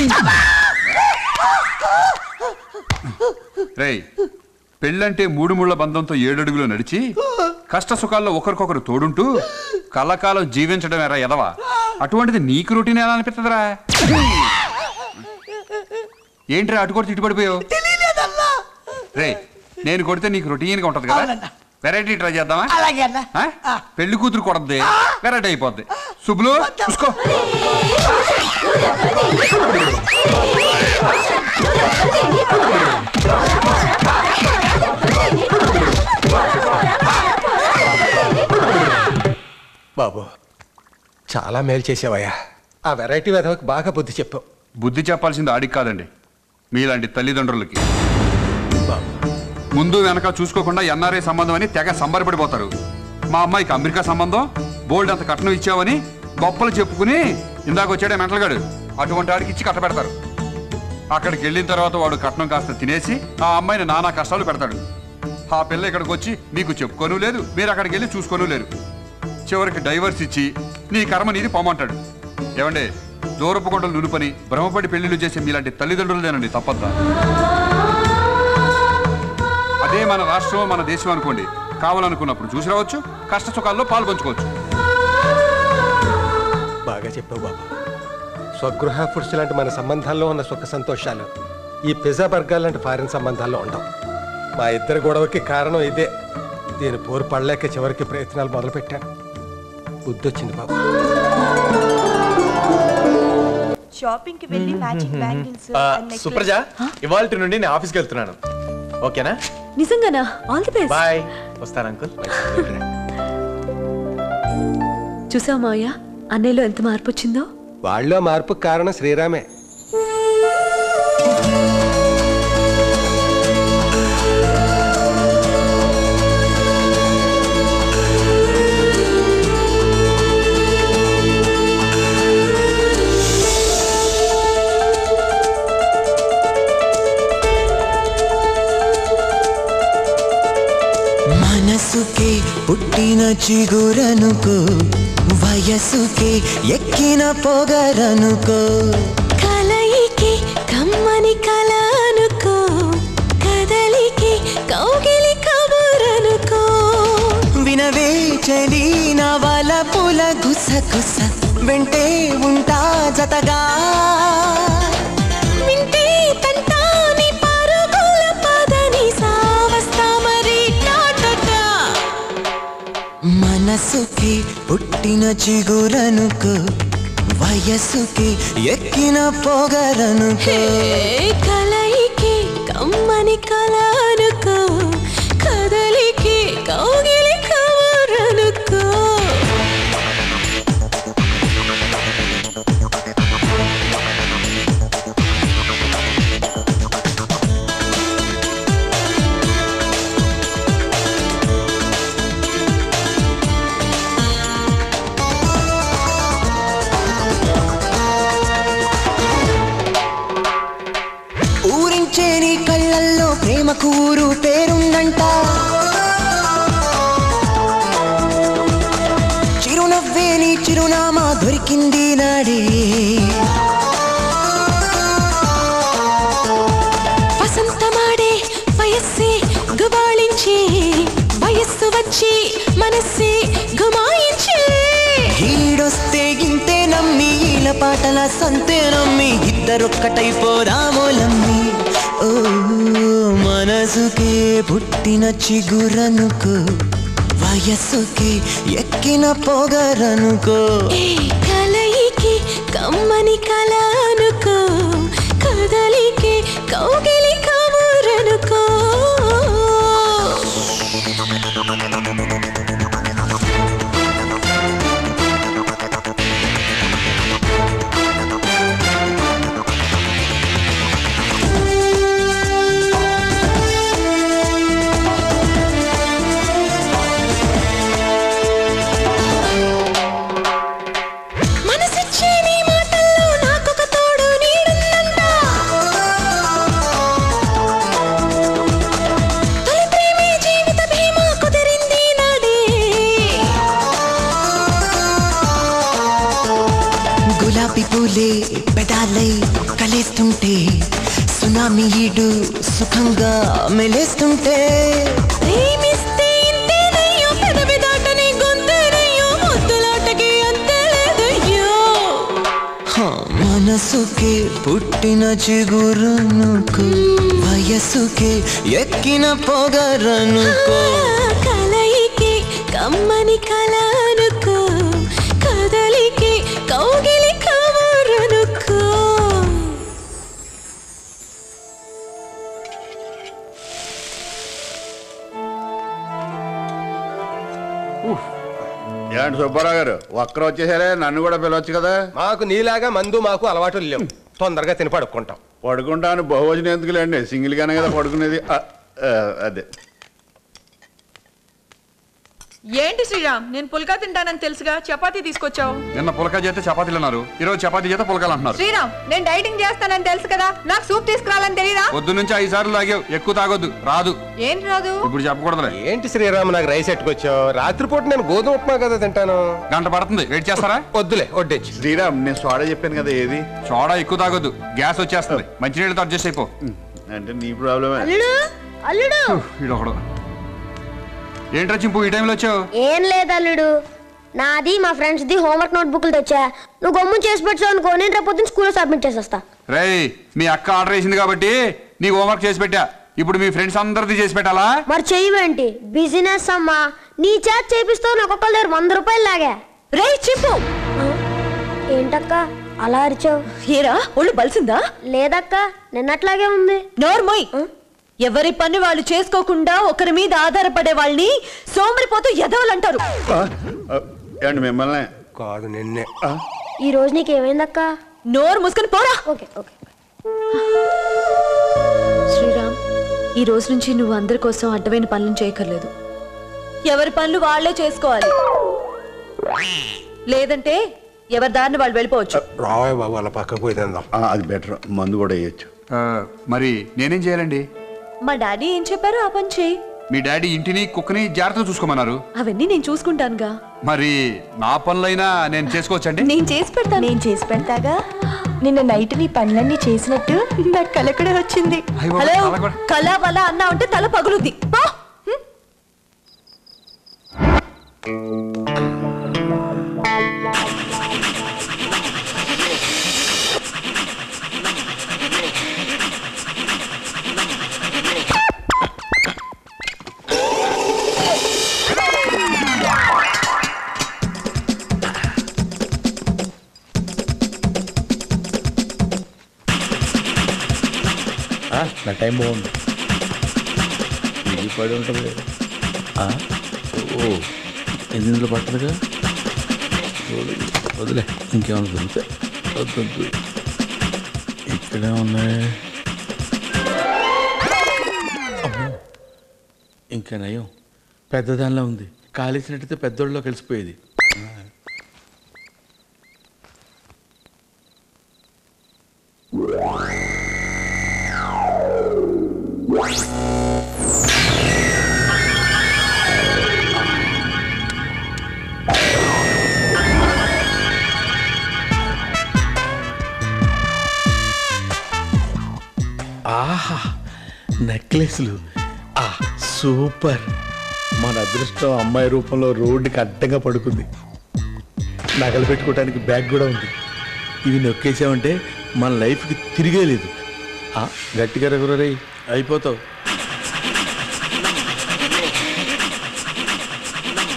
రేయ్ పెళ్ళంటే మూడు ముళ్ళ బంధంతో ఏడడుగులు నడిచి కష్ట సుఖాల్లో ఒకరికొకరు తోడుంటూ కలకాలం జీవించడం ఎరా ఎదవా అటువంటిది నీకు రొటీన్ ఎలా అనిపిస్తుందిరా ఏంట్రా అటు కొడితే ఇటు పడిపోయావు రే నేను కొడితే నీకు రొటీన్ గా ఉంటది కదా అవునన్నా. వెరైటీ ట్రై చేద్దామా అలాగే అన్న ఆ? పెళ్లి కూతురు కొడద్ది వెరైటీ అయిపోద్ది శుభ్లు చూసుకో బాబు చాలా మేలు చేసావయ్యా ఆ వెరైటీ వెధవకి బాగా బుద్ధి చెప్పావు బుద్ధి చెప్పాల్సింది ఆడికి కాదండి మీలాంటి తల్లిదండ్రులకి ముందు వెనక చూసుకోకుండా ఎన్ఆర్ఐ సంబంధం అని తెగ సంబరపడిపోతారు మా అమ్మాయికి అమెరికా సంబంధం బోల్డ్ అంత కట్నం ఇచ్చావని గొప్పలు చెప్పుకుని ఇందాక వచ్చాడే మెంటల్గాడు అటువంటి వాడికి ఇచ్చి కట్టబెడతారు అక్కడికి వెళ్ళిన తర్వాత వాడు కట్నం కాస్త తినేసి ఆ అమ్మాయిని నానా కష్టాలు పెడతాడు ఆ పిల్ల ఇక్కడికి వచ్చి మీకు చెప్పుకోను లేదు మీరు అక్కడికి వెళ్ళి చూసుకోను లేరు చివరికి డైవర్స్ ఇచ్చి నీ కర్మ నీది పొమ్మంటాడు ఏమండే దూరపు కొండలు నునుపని భ్రమపడి పెళ్లిళ్ళు చేసే మీలాంటి తల్లిదండ్రులదేనండి తప్పద్దా అదే మన రాష్ట్రం మన దేశం అనుకోండి కావాలనుకున్నప్పుడు చూసి రావచ్చు కష్ట సుఖాల్లో పాలు పంచుకోవచ్చు బాగా చెప్పావు బాబు స్వగృహ ఫుడ్స్ లాంటి మన సంబంధాల్లో ఉన్న సుఖ సంతోషాలు ఈ పిజ్జా బర్గర్ లాంటి ఫారిన్ సంబంధాల్లో ఉండవు మా ఇద్దరి గొడవకి కారణం ఇదే దీని పోరు పడలేక చివరికి ప్రయత్నాలు మొదలుపెట్టాను బుద్ధి వచ్చింది బాబు షాపింగ్ కి వెళ్ళి మ్యాచింగ్ బ్యాంగిల్స్ ఆ, సుప్రజ ఇవాళ నుండి నేను ఆఫీస్కి వెళ్తున్నాను ఓకేనా నిజంగానా ఆల్ ది బెస్ట్ బాయ్ వస్తాను అంకుల్ చూసావు మావయ్య అన్నయ్యలో ఎంత మార్పు వచ్చిందో వాళ్ళలో మార్పు కారణం శ్రీరామే మనసుకే పుట్టిన చిగురనుకో వయసుకే ఎక్కిన పొగరనుకో కలయికి కమ్మని కల అనుకో కదలికి కౌగిలి కబురనుకో వినవే చలి నవల పుల గుస గుస వెంటే ఉంటా జతగా వింటే తంటాని పరుగుల పదని సావస్తా మరి టాటా మనసుకి పుట్టిన చిగురనుకో వయసుకి ఎక్కిన పొగరనుకో కలయికి కమ్మని కల అనుకో కదలికి కౌగిలి కబురనుకో ఊరించే నీ కళ్ళల్లో ప్రేమకు ఊరు పేరుందంట చిరునవ్వే నీ చిరునామా దొరికింది నాడే వసంతమాడే వయస్సే గుబాళించే వయస్సు వచ్చి మనస్సే గుమాయించే ఈడొస్తే గింతే నమ్మి ఈల పాటల సంతే నమ్మి ఇద్దరొక్కటైపోదామోలమ్మి ఓ మనసుకే పుట్టిన చిగురనుకో వయస్సుకి ఎక్కిన పొగరనుకో కలయికి కమ్మని కల అనుకో కదలికి కౌగిలి కబురనుకో మనసిచ్చే నీ మాటల్లో నాకొక తోడు నీడుందంట తొలి ప్రేమే జీవిత భీమా కుదిరింది నాడే గులాబీ పూలే పెదాలై కలేస్తుంటే సునామీ ఈడు సుఖంగా మెలేస్తుంటే ప్రేమిస్తే ఇంతేనయ్యో పెదవి దాటని గొంతేనయ్యో ముద్దులాటకి అంతే లేదయ్యో హ, మనసుకే పుట్టిన చిగురునుకు వయసుకే ఎక్కిన పొగరనుకో కలయికి కమ్మని కల అనుకో కదలికి కౌగిలి కబురనుకో ఏంటి సుబ్బారావు గారు ఒక్కరు వచ్చేసరే నన్ను కూడా పిలవచ్చు కదా మాకు నీలాగా మందు మాకు అలవాటు లేవు తొందరగా తిని పడుకుంటాం పడుకుంటాను బహువచనం ఎందుకులేండి సింగిల్ గానే కదా పడుకునేది ఆ, ఆ, అదే ఏంటి శ్రీరామ్ నేను పుల్కా తింటానని తెలుసుగా చపాతీ తీసుకొచ్చావు నిన్న పులక చేస్తే చపాతీలు అన్నారు ఈరోజు చపాతీ చేస్తే పులకాలు అంటున్నారు శ్రీరామ్ నేను డైటింగ్ చేస్తానని తెలుసు కదా నాకు సూప్ తీసుకురాలని తెలీదా పొద్దు నుంచి ఐదు సార్లు తాగావు ఎక్కువ తాగొద్దు రాదు ఏం రాదు ఇప్పుడు చెప్పకూడదులే ఏంటి శ్రీరామ్ నాకు రైస్ ఎట్టుకొచ్చావు రాత్రిపూట నేను గోధుమ ఉప్మా కదా తింటాను గంట పడుతుంది వెయిట్ చేస్తారా వద్దులే వడ్డేచ్చు శ్రీరామ్ నేను సోడా చెప్పాను కదా ఏది సోడా ఎక్కువ తాగొద్దు గ్యాస్ వచ్చేస్తుంది మంచినీళ్ళతో అడ్జస్ట్ అయిపో అంటే నీ ప్రాబ్లమే అల్లుడు అల్లుడు ఇడొకడు ఏంట్రా చింపు ఈ టైంలో వచ్చావు ఏం లేదు అల్లుడు నాది మా ఫ్రెండ్స్ ది హోంవర్క్ నోట్ బుక్లు తెచ్చా నువ్వు గమ్ము చేసి పెట్టావు అనుకో నేను రేపు పొద్దున్న స్కూల్లో సబ్మిట్ చేసేస్తా రేయ్ మీ అక్క ఆర్డర్ చేసింది కాబట్టి నీకు హోంవర్క్ చేసి పెట్టా ఇప్పుడు మీ ఫ్రెండ్స్ అందరిది చేసి పెట్టాలా మరి చెయ్యవేంటి బిజినెస్ అమ్మా నీ చేత చేపిస్తావు నాకు ఒక్కళ్ళ దగ్గర వంద రూపాయలు లాగా రే చెప్పు ఏంటక్క అలా అరిచావు ఏరా ఒళ్ళు బలిసిందా లేదక్క నిన్నట్లాగే ఉంది నోర్మోయ్ ఎవరి పని వాళ్ళు చేసుకోకుండా ఒకరి మీద ఆధారపడే వాళ్ళని సోమరిపోతూ ఎదవలంటారు ఏంటి మిమ్మల్ని కాదు నిన్నే ఈ రోజు నీకేమైందక్క నోరు మూసుకొని పోరా ఓకే ఓకే శ్రీరామ్ ఈ రోజు నుంచి నువ్వు అందరి కోసం అడ్డమైన పనులను చేయక్కర్లేదు ఎవరి పనులు వాళ్ళే చేసుకోవాలి లేదంటే ఎవరి దారిని వాళ్ళు వెళ్ళిపోవచ్చు రావయ్య బాబు అలా పక్కకు పోయి తిందాం ఆ, అది బెటర్ మందు కూడా వేయచ్చు మరి నేనేం చేయాలండి మా డాడీ ఏం చెప్పారో ఆ పని చేయి మీ డాడీ ఇంటిని కుక్కని జాగ్రత్తగా చూసుకోమన్నారు అవన్నీ నేను చూసుకుంటానుగా మరి నా పనులైనా నేను చేసుకోవచ్చండి నేను చేసి పెడతాను నేను చేసి పెడతాగా నిన్న నైట్ నీ పనులన్నీ చేసినట్టు నాకు కల కూడా వచ్చింది హలో కళ వల అన్నా ఉంటే తల పగులుద్ది పో. ఆ, నా టైం బాగుంది ఇది పడి ఉంటుంది ఆ, ఓ ఎనిమిదిలో పట్టదుగా వదిలే, వదిలే ఇంకేమైనా దొరికితే వద్దు వద్దు. ఇక్కడే ఉన్నాయి అమ్మో ఇంకా నయం పెద్దదానిలో ఉంది కాలేసినట్టయితే పెద్దోళ్ళలో కలిసిపోయేది ఆహా నెక్లెస్లు ఆ సూపర్ మన అదృష్టం అమ్మాయి రూపంలో రోడ్డుకి అడ్డంగా పడుకుంది నగలు పెట్టుకోవడానికి బ్యాగ్ కూడా ఉంది ఇవి నొక్కేసామంటే మన లైఫ్కి తిరిగే లేదు ఆ, గట్టిగా రఘురై అయిపోతావు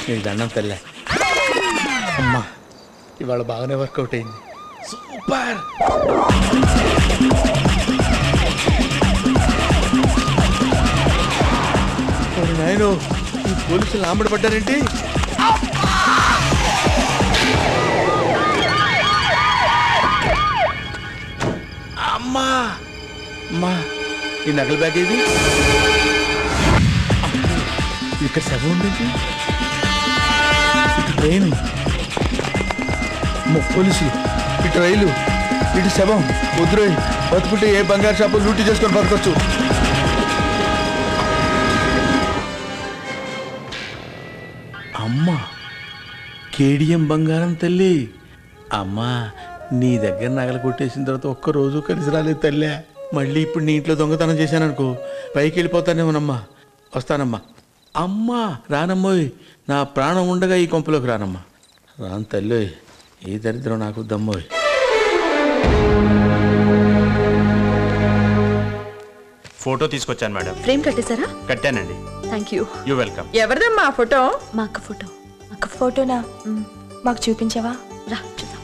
నీకు దండం తెల్ల అమ్మా ఇవాళ బాగానే వర్కౌట్ అయింది సూపర్ నాయను ఈ పోలీసులు లాంబడి పడ్డారేంటి అమ్మా అమ్మా ఈ నగల బ్యాగ్ ఏది ఇక్కడ సగం ఉండేది ఇటు ట్రైన్ అమ్మో, పోలీసులు ఇటు రైలు ఇటు శవం వద్దురోయ్ బతుకుంటే ఏ బంగారు షాపు లూటీ చేసుకొని బతకొచ్చు అమ్మా కేడియం బంగారం తల్లి అమ్మా నీ దగ్గర నగలు కొట్టేసిన తర్వాత ఒక్క రోజు కలిసి రాలేదు తల్లే మళ్ళీ ఇప్పుడు నీ ఇంట్లో దొంగతనం చేశాననుకో పైకి వెళ్ళిపోతానేమోనమ్మా వస్తానమ్మా అమ్మా రానమ్మోయ్ నా ప్రాణం ఉండగా ఈ కొంపలోకి రానమ్మా రాను తల్లోయ్ ఈ దరిద్రం నాకు దమ్మోయ్ ఫోటో తీసుకొచ్చాను మేడం ఫ్రేమ్ కట్టేశారా కట్టానండి థ్యాంక్ యూ యూ వెల్కమ్ ఎవరిదమ్మా ఆ ఫోటో మా అక్క ఫోటో అక్క ఫోటోనా మాకు చూపించవా రా చూద్దాం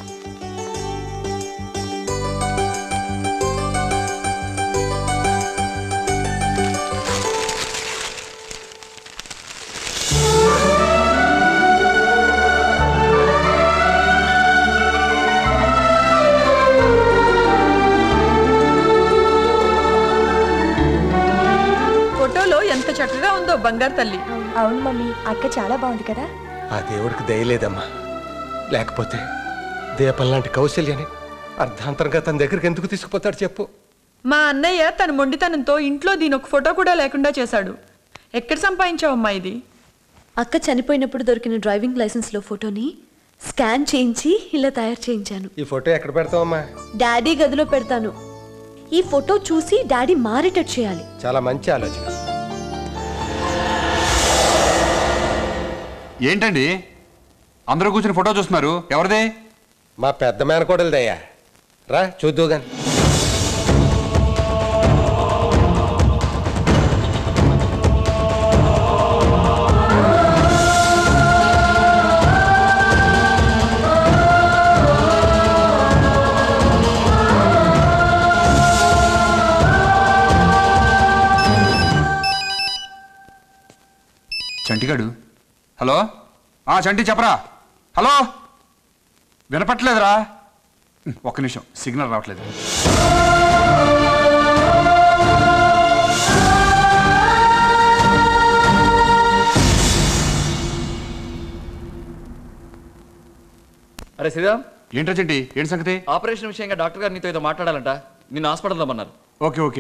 ఫోటోలో ఎంత చక్కగా ఉందో బంగారు తల్లి అవును మమ్మీ అక్క చాలా బాగుంది కదా ఆ దేవుడికి దయలేదమ్మా లేకపోతే దీపం లాంటి కౌశల్యని అర్ధాంతరంగా తన దగ్గరికి ఎందుకు తీసుకుపోతాడు చెప్పు మా అన్నయ్య తన మొండితనంతో ఇంట్లో దీని ఒక ఫోటో కూడా లేకుండా చేశాడు ఎక్కడ సంపాదించావమ్మా ఇది అక్క చనిపోయినప్పుడు దొరికిన డ్రైవింగ్ లైసెన్స్లో ఫోటోని స్కాన్ చేయించి ఇలా తయారు చేయించాను ఈ ఫోటో ఎక్కడ పెడతావమ్మా డాడీ గదిలో పెడతాను ఈ ఫోటో చూసి డాడీ మారేటట్టు చేయాలి చాలా మంచి ఆలోచన ఏంటండి అందరూ కూర్చుని ఫోటో చూస్తున్నారు ఎవరిదే మా పెద్ద మేనకోడలదయ్యా రా చూద్దు గాని చంటిగాడు హలో ఆ చంటి చెప్పరా హలో వినపట్లేదురా ఉమ్, ఒక్క నిమిషం సిగ్నల్ రావట్లేదు అరే శ్రీరామ్ ఏంట్రా చంటి ఏంటి సంగతి ఆపరేషన్ విషయంగా డాక్టర్ గారు నీతో ఏదో మాట్లాడాలంట నిన్ను హాస్పిటల్ రమ్మన్నారు ఓకే ఓకే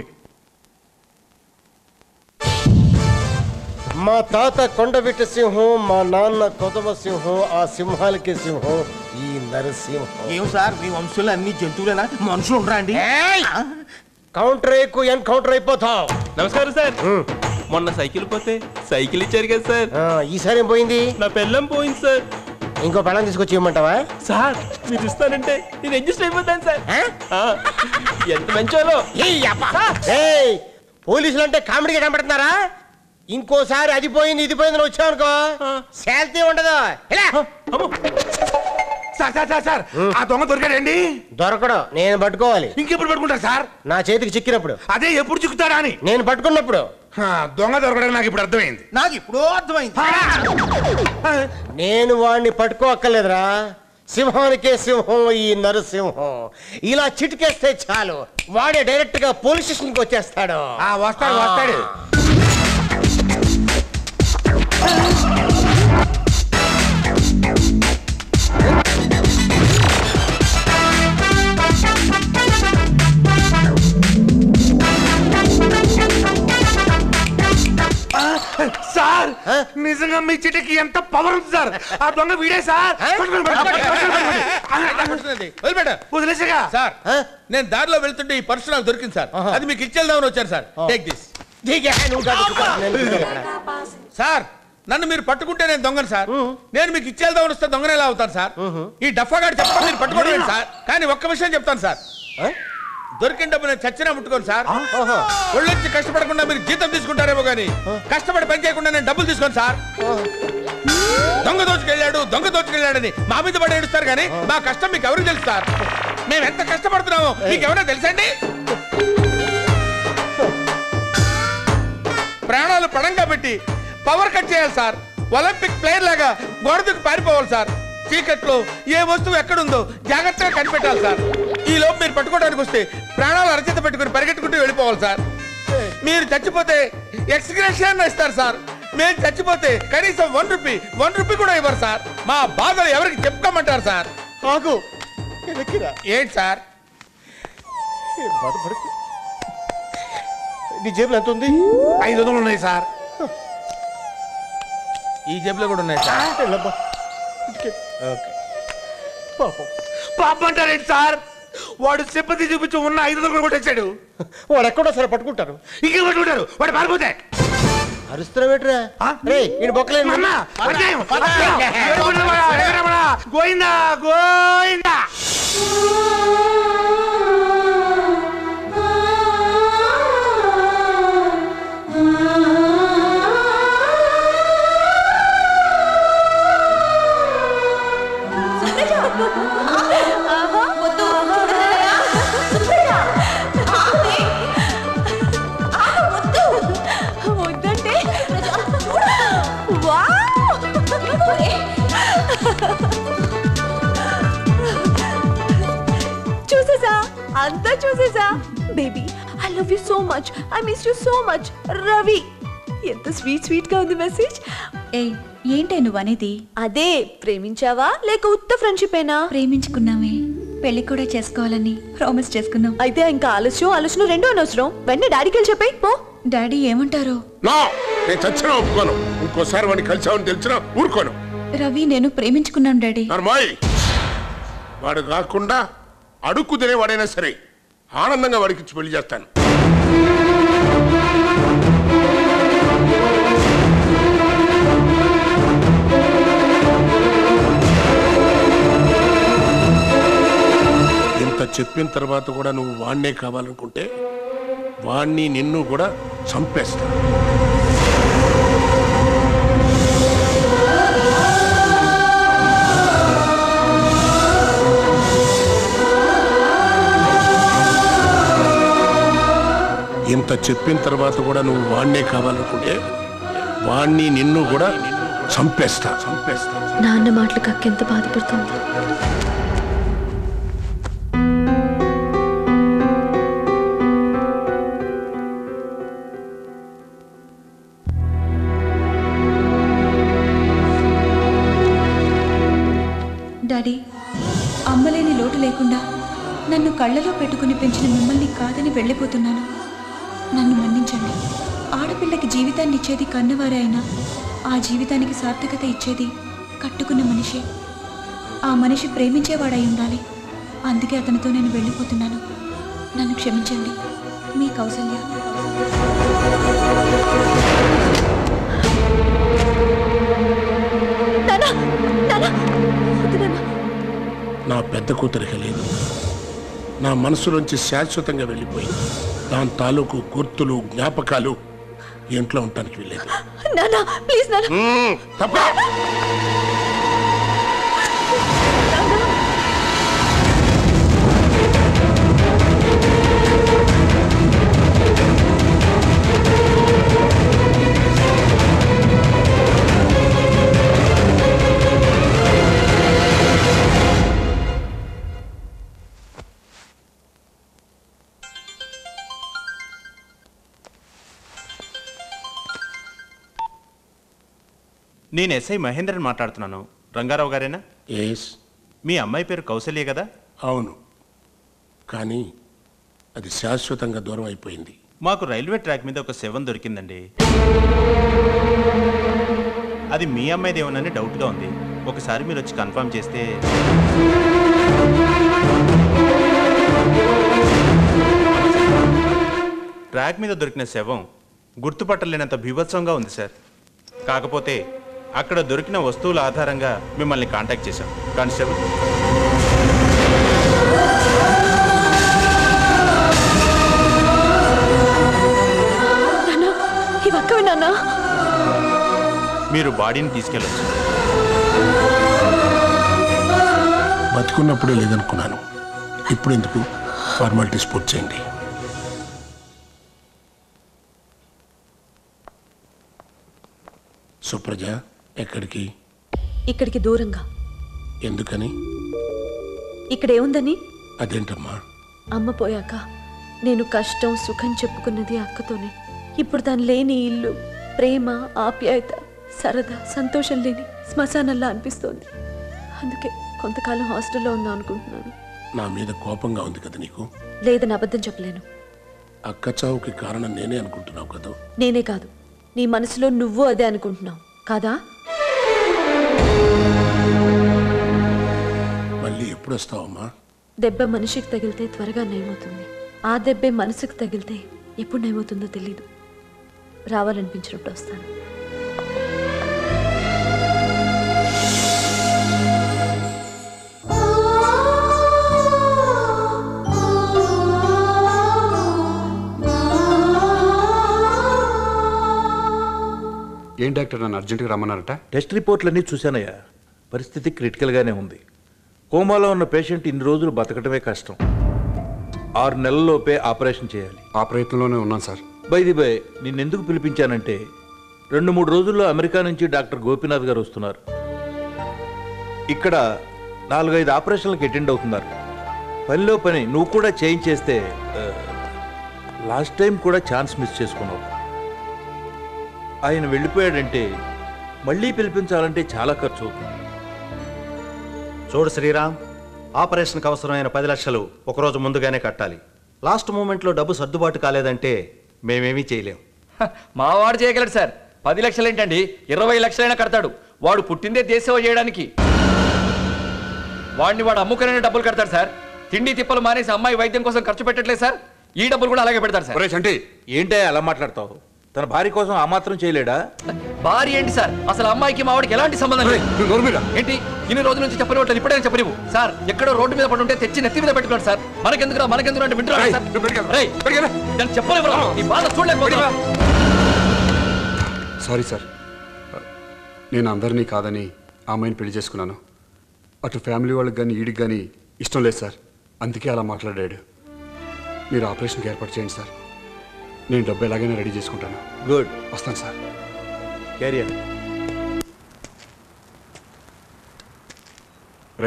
మా తాత కొండవీటి సింహం మా నాన్న కొదమ సింహం ఆ సింహాలకి సింహం ఈ నరసింహం ఏం సార్ మీ వంశంలో అన్ని జంతువులేనా మనుషులు ఉండరా అండి కౌంటర్ ఎక్కువ ఎన్కౌంటర్ అయిపోతావు నమస్కారం సార్ మొన్న సైకిల్ పోతే సైకిల్ ఇచ్చారు కదా సార్ ఈసారి ఏం పోయింది నా పెళ్ళం పోయింది సార్ ఇంకో పెళ్ళం తీసుకొచ్చి ఇవ్వమంటావా సార్ మీరు ఇస్తానంటే నేను అడ్జస్ట్ అయిపోతాను సార్ ఆ, ఎంత మంచోలో ఏయ్, పోలీసులు అంటే కామెడీగా కనబడుతున్నారా ఇంకోసారి అది పోయింది ఇది పోయింది అని వచ్చావనుకో శాల్తీ ఉండదు ఇలా. సార్ సార్ సార్ సార్ ఆ దొంగ దొరికాడండి దొరకడు నేను పట్టుకోవాలి ఇంకెప్పుడు పట్టుకుంటారు సార్ నా చేతికి చిక్కినప్పుడు అదే ఎప్పుడు చిక్కుతాడా అని నేను పట్టుకున్నప్పుడు హా, దొంగ దొరకడం నాకు ఇప్పుడు అర్థమైంది నాకు ఇప్పుడు అర్థమైంది నేను వాడిని పట్టుకోక్కర్లేదురా సింహానికే సింహం ఈ నరసింహం ఇలా చిటికేస్తే చాలు వాడే డైరెక్ట్ గా పోలీస్ స్టేషన్కి వచ్చేస్తాడు వస్తాడు వస్తాడు సార్ నిజంగా మీ చిటికి ఎంత పవర్ ఉంది సార్ ఆ దొంగ వీడే సార్ పట్టుకోండి, పట్టుకోండి, పట్టుకోండి. వదిలేసేగా సార్ నేను దారిలో వెళ్తుంటే ఈ పర్సు నాకు దొరికింది సార్ అది మీకు ఇచ్చేద్దామని వచ్చాను సార్ టేక్ దిస్ సార్ నన్ను మీరు పట్టుకుంటే నేను దొంగను సార్ నేను మీకు ఇచ్చేద్దామని వస్తే దొంగన ఎలా అవుతాను సార్ ఈ డఫాగాడు చెప్పడం మీరు పట్టుకోవడం సార్ కానీ ఒక్క విషయం చెప్తాను సార్ దొరికిన డబ్బు నేను చచ్చినా ముట్టుకోను సార్ ఒళ్ళొచ్చి కష్టపడకుండా మీరు జీతం తీసుకుంటారేమో కానీ కష్టపడి పని చేయకుండా నేను డబ్బులు తీసుకోను సార్ దొంగ దోచుకెళ్ళాడు దొంగ దోచుకెళ్ళాడని మా మీద పడి ఏడుస్తారు కానీ మా కష్టం మీకు ఎవరికి తెలుసు సార్ మేము ఎంత కష్టపడుతున్నామో మీకు ఎవరైనా తెలుసండి ప్రాణాలు పడంగా పెట్టి పవర్ కట్ చేయాలి సార్ ఒలింపిక్ ప్లేయర్ లాగా గోడకు పారిపోవాలి సార్ చీకట్లో ఏ వస్తువు ఎక్కడుందో జాగ్రత్తగా కనిపెట్టాలి సార్ ఈ లోపు మీరు పట్టుకోవడానికి వస్తే ప్రాణాలు అరచేత పెట్టుకుని పరిగెట్టుకుంటూ వెళ్ళిపోవాలి సార్ మీరు చచ్చిపోతే ఎక్స్గ్రేషన్ ఇస్తారు సార్ మేము చచ్చిపోతే కనీసం వన్ రూపీ వన్ రూపీ కూడా ఇవ్వరు సార్ మా బాధలు ఎవరికి చెప్పుకోమంటారు సార్ ఆగు ఏంటి సార్ బాధపడకు నీ జేబులో ఎంత ఉంది ఐదు వందలు ఉన్నాయి సార్ ఈ జేబులో కూడా ఉన్నాయి సార్ ఓకే పాపం పాపం అంటారేంటి సార్ వాడు సింపతి చూపించి ఉన్న ఐదు వందలు కూడా కొట్టేశాడు వాడు ఎక్కడో సరే పట్టుకుంటారు ఇంకే పట్టుకుంటారు వాడు పారిపోతే అరుస్తున్నావేట్రా రే ఈయన బొక్కలేదు అన్న, అన్యాయం, అన్యాయం. ఏడుకొండలవాడ, ఎగరవాడ, గోయిందా గోయిందా వద్దంటే చూసేసా అంతా చూసేసా baby I love you so much I miss you so much Ravi ఎంత స్వీట్ స్వీట్ గా ఉంది మెసేజ్ ఏ ఏంటే నువ్వు అనేది అదే ప్రేమించావా లేక ఉత్త ఫ్రెండ్షిప్ ఏనా ప్రేమించుకున్నామే పెళ్లి కూడా చేసుకోవాలని ప్రామిస్ చేసుకున్నాం అయితే ఇంకా ఆలస్యం ఆలోచన రెండో అనవసరం వెంటనే డాడీకి వెళ్ళి చెప్పే పో డాడీ ఏమంటారు నా నేను చచ్చినా ఒప్పుకోను ఇంకోసారి వాడిని కలిసామని తెలిసినా ఊరుకోను రవి నేను ప్రేమించుకున్నాను డాడీ నర్మాయ్ వాడు కాకుండా అడుక్కు తినేవాడైనా సరే ఆనందంగా వాడికి ఇచ్చి పెళ్లి చేస్తాను ఇంత చెప్పిన తర్వాత కూడా నువ్వు వాణ్ణే కావాలనుకుంటే వాణ్ణి నిన్ను కూడా చంపేస్తా ఇంత చెప్పిన తర్వాత కూడా నువ్వు వాణ్ణే కావాలనుకుంటే వాణ్ణి నిన్ను కూడా చంపేస్తా చంపేస్తా నాన్న మాటలకు అక్క ఎంత బాధపడుతుంది డాడీ అమ్మలేని లోటు లేకుండా నన్ను కళ్ళలో పెట్టుకుని పెంచిన మిమ్మల్ని కాదని వెళ్ళిపోతున్నాను నన్ను మన్నించండి ఆడపిల్లకి జీవితాన్ని ఇచ్చేది కన్నవారే అయినా ఆ జీవితానికి సార్థకత ఇచ్చేది కట్టుకున్న మనిషి ఆ మనిషి ప్రేమించేవాడై ఉండాలి అందుకే అతనితో నేను వెళ్ళిపోతున్నాను నన్ను క్షమించండి మీ కౌసల్య నానా నానా వద్దు నాన్నా. నా పెద్ద కూతురికి లేదు నా మనసులోంచి శాశ్వతంగా వెళ్ళిపోయింది దాని తాలూకు గుర్తులు జ్ఞాపకాలు ఇంట్లో ఉండటానికి వెళ్ళేది నానా ప్లీజ్ నానా మ్మ్, తప్ప నేను ఎస్ఐ మహేంద్రన్ మాట్లాడుతున్నాను రంగారావు గారేనా ఎస్ మీ అమ్మాయి పేరు కౌసల్య కదా అవును కానీ అది శాశ్వతంగా దూరం అయిపోయింది మాకు రైల్వే ట్రాక్ మీద ఒక శవం దొరికిందండి అది మీ అమ్మాయిదేమోనని డౌట్గా ఉంది ఒకసారి మీరు వచ్చి కన్ఫర్మ్ చేస్తే ట్రాక్ మీద దొరికిన శవం గుర్తుపట్టలేనంత బీభత్సంగా ఉంది సార్ కాకపోతే అక్కడ దొరికిన వస్తువుల ఆధారంగా మిమ్మల్ని కాంటాక్ట్ చేశాం కానిస్టేబుల్ నాన్న మీరు బాడీని తీసుకెళ్ళచ్చు బతుకున్నప్పుడే లేదనుకున్నాను ఇప్పుడు ఎందుకు ఫార్మాలిటీస్ పూర్తి చేయండి సుప్రజ ఎక్కడికి ఇక్కడికి దూరంగా ఎందుకని ఇక్కడ ఏముందని అదేంటమ్మా అమ్మ పోయాక నేను కష్టం సుఖం చెప్పుకున్నది అక్కతోనే ఇప్పుడు దాని లేని ఇల్లు ప్రేమ ఆప్యాయత సరదా సంతోషం లేని శ్మశానంలా అనిపిస్తోంది అందుకే కొంతకాలం హాస్టల్లో ఉందాం అనుకుంటున్నాను నా మీద కోపంగా ఉంది కదా నీకు లేదని అబద్ధం చెప్పలేను అక్క చావుకి కారణం నేనే అనుకుంటున్నావు కదా నేనే కాదు నీ మనసులో నువ్వు అదే అనుకుంటున్నావు కాదా మళ్ళీ ఎప్పుడు వస్తావమ్మా దెబ్బ మనిషికి తగిలితే త్వరగా నయమవుతుంది ఆ దెబ్బే మనసుకు తగిలితే ఎప్పుడు నయమవుతుందో తెలీదు రావాలనిపించినప్పుడు వస్తాను ఏం డాక్టర్ నన్ను అర్జెంటుగా రమ్మన్నారట టెస్ట్ రిపోర్ట్లన్నీ చూశానయ్యా పరిస్థితి క్రిటికల్గానే ఉంది కోమాలో ఉన్న పేషెంట్ ఇన్ని రోజులు బతకటమే కష్టం ఆరు నెలల్లోపే ఆపరేషన్ చేయాలి ఆ ప్రయత్నంలోనే ఉన్నాను సార్ బైది బై నిన్నెందుకు పిలిపించానంటే రెండు మూడు రోజుల్లో అమెరికా నుంచి డాక్టర్ గోపీనాథ్ గారు వస్తున్నారు ఇక్కడ నాలుగైదు ఆపరేషన్లకు అటెండ్ అవుతున్నారు పనిలో పని నువ్వు కూడా చేయించేస్తే ఆ, లాస్ట్ టైం కూడా ఛాన్స్ మిస్ చేసుకున్నావు ఆయన వెళ్ళిపోయాడంటే మళ్ళీ పిలిపించాలంటే చాలా ఖర్చు అవుతుంది చూడు శ్రీరామ్ ఆపరేషన్కి అవసరమైన పది లక్షలు ఒకరోజు ముందుగానే కట్టాలి లాస్ట్ మూమెంట్లో డబ్బు సర్దుబాటు కాలేదంటే మేమేమీ చేయలేం మా వాడు చేయగలడు సార్ పది లక్షలు ఏంటండి ఇరవై లక్షలైనా కడతాడు వాడు పుట్టిందే దేశసేవ చేయడానికి వాడిని వాడు అమ్ముకునే డబ్బులు కడతాడు సార్ తిండి తిప్పలు మానేసి అమ్మాయి వైద్యం కోసం ఖర్చు పెట్టట్లేదు సార్ ఈ డబ్బులు కూడా అలాగే పెడతాడు సార్ ఏంటే అలా మాట్లాడతావు తన భార్య కోసం ఆ మాత్రం చేయలేడా భార్య ఏంటి సార్ అసలు అమ్మాయికి మా వాడికి ఎలాంటి సంబంధం లేదు ఏంటి ఇన్ని రోజుల నుంచి చెప్పని వాటి ఇప్పుడైనా చెప్పనివ్వు సార్ ఎక్కడో రోడ్డు మీద పడి ఉంటే తెచ్చి నెత్తి మీద పెట్టుకోండి సార్ మనకెందుకు మనకెందుకు అంటే వింటున్నా సార్ రేయ్, నేను చెప్పలేవు నీ బాధ చూడలేకపోతున్నా సారీ సార్ నేను అందరినీ కాదని ఆ అమ్మాయిని పెళ్లి చేసుకున్నాను అటు ఫ్యామిలీ వాళ్ళకి కానీ ఈడికి కానీ ఇష్టం లేదు సార్ అందుకే అలా మాట్లాడాడు మీరు ఆపరేషన్కి ఏర్పాటు చేయండి సార్ నేను డబ్బు ఎలాగైనా రెడీ చేసుకుంటాను గుడ్ వస్తాను సార్ క్యారియర్ రే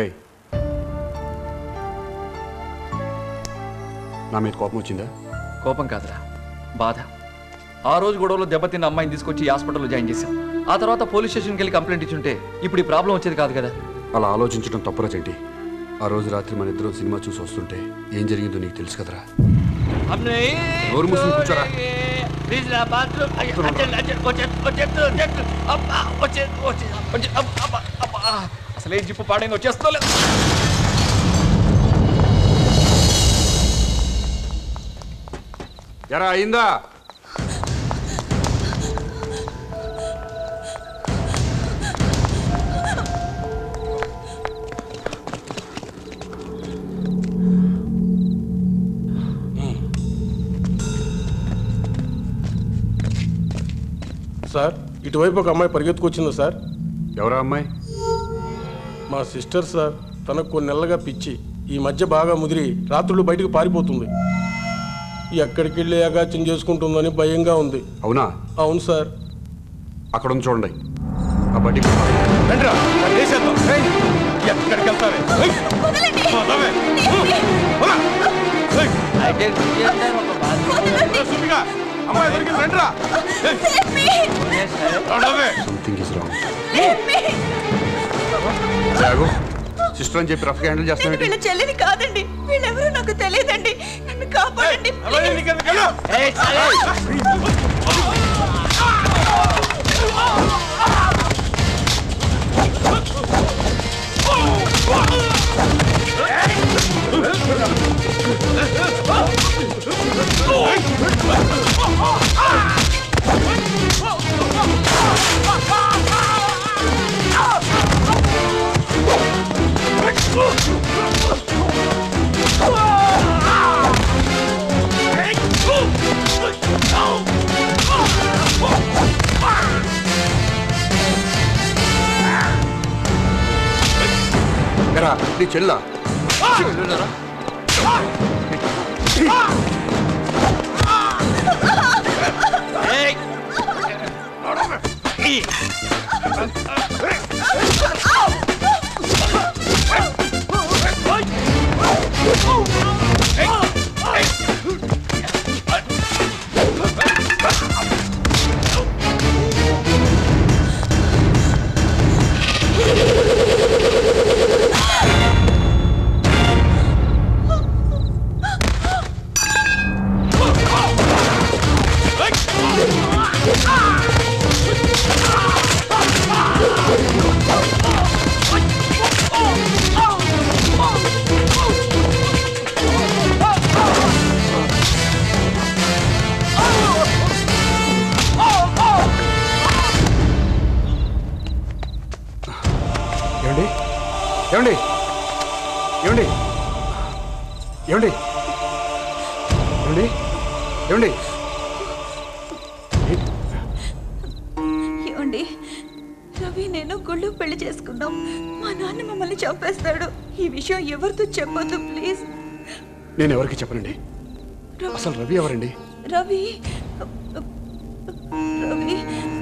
నా మీద కోపం వచ్చిందా కోపం కాదురా బాధ ఆ రోజు గొడవలో దెబ్బతిన్న అమ్మాయిని తీసుకొచ్చి హాస్పిటల్లో జాయిన్ చేశాం ఆ తర్వాత పోలీస్ స్టేషన్కి వెళ్ళి కంప్లైంట్ ఇచ్చుంటే ఇప్పుడు ఈ ప్రాబ్లం వచ్చేది కాదు కదా అలా ఆలోచించడం తప్పురా చెంటి ఆ రోజు రాత్రి మన ఇద్దరం సినిమా చూసి వస్తుంటే ఏం జరిగిందో నీకు తెలుసు కదరా నోరు మూసుకుని కూర్చోరా. ప్లీజ్ నా బాత్రూమ్ అర్జెంట్ అర్జెంట్ వచ్చేది వచ్చేది వచ్చేది అబ్బా వచ్చేది వచ్చేది వచ్చేది అబ్బా అబ్బా అబ్బా అసలే జిప్పు పాడైంది వచ్చేస్తలేదు ఎరా అయిందా సార్ ఇటువైపు ఒక అమ్మాయి పరిగెత్తుకొచ్చిందా సార్ ఎవరా అమ్మాయి మా సిస్టర్ సార్ తనకు కొన్ని నెలలుగా పిచ్చి ఈ మధ్య బాగా ముదిరి రాత్రులు బయటకు పారిపోతుంది ఎక్కడికి వెళ్ళి అగాచ్యం చేసుకుంటుందని భయంగా ఉంది అవునా అవును సార్ అక్కడ ఉంది చూడండి ఆ బడ్డీ ఎక్కడికి వెళ్తావే ఏయ్! పోతావే. పోరా. ఏయ్! సుబ్బిగా, అమ్మాయి దొరికింది, రండిరా. ఏయ్! రండవే. సంథింగ్ ఇస్ రాంగ్ సిస్టర్ అని చెప్పి రఫ్గా హ్యాండిల్ చేస్తానంటే వీళ్ళ చెల్లిని కాదండి వీళ్ళెవరూ నాకు తెలియదండి నన్ను కాపాడండి ఏయ్, Oh! నీ చెల్ల చెల్లెలరా? ఏమండి ఏమండి ఏమండి ఏమండి ఏమండి ఏమండి ఏమండి రవి నేను గుళ్ళు పెళ్లి చేసుకున్నాం మా నాన్న మమ్మల్ని చంపేస్తాడు ఈ విషయం ఎవరితో చెప్పొద్దు ప్లీజ్ నేను ఎవరికి చెప్పనండి అసలు రవి ఎవరండి రవి రవి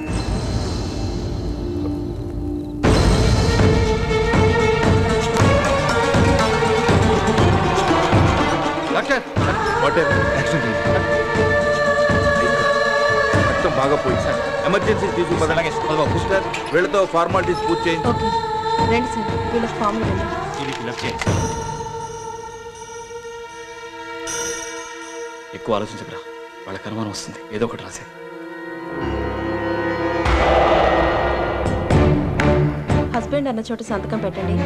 డాక్టర్ యాక్సిడెంట్ రక్తం బాగా పోయింది సార్ ఎమర్జెన్సీ తీసుకుపోదాం సిస్టర్ వీళ్ళతో ఫార్మాలిటీస్ పూర్తి చేయండి ఓకే రండి సార్ వీళ్ళ ఫామ్ రండి ఇది ఫిల్అప్ చేయండి ఎక్కువ ఆలోచించకరా వాళ్ళకి అనుమానం వస్తుంది ఏదో ఒకటి రాసే హస్బెండ్ అన్న చోట సంతకం పెట్టండి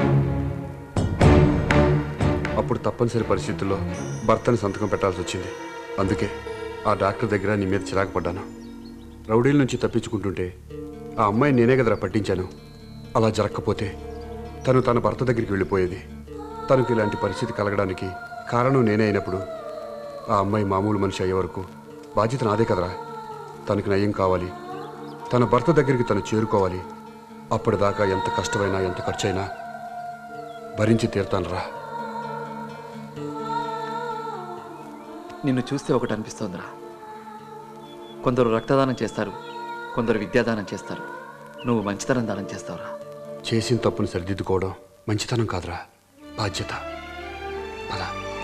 అప్పుడు తప్పనిసరి పరిస్థితుల్లో భర్తని సంతకం పెట్టాల్సి వచ్చింది అందుకే ఆ డాక్టర్ దగ్గర నీ మీద చిరాకు పడ్డాను రౌడీల నుంచి తప్పించుకుంటుంటే ఆ అమ్మాయి నేనే కదరా పట్టించాను అలా జరగకపోతే తను తన భర్త దగ్గరికి వెళ్ళిపోయేది తనకు ఇలాంటి పరిస్థితి కలగడానికి కారణం నేనే అయినప్పుడు ఆ అమ్మాయి మామూలు మనిషి అయ్యే వరకు బాధ్యత నాదే కదరా తనకు నయం కావాలి తన భర్త దగ్గరికి తను చేరుకోవాలి అప్పటిదాకా ఎంత కష్టమైనా ఎంత ఖర్చైనా భరించి తీరుతానురా నిన్ను చూస్తే ఒకటి అనిపిస్తోందిరా కొందరు రక్తదానం చేస్తారు కొందరు విద్యాదానం చేస్తారు నువ్వు మంచితనం దానం చేస్తావురా చేసిన తప్పును సరిదిద్దుకోవడం మంచితనం కాదురా బాధ్యత పద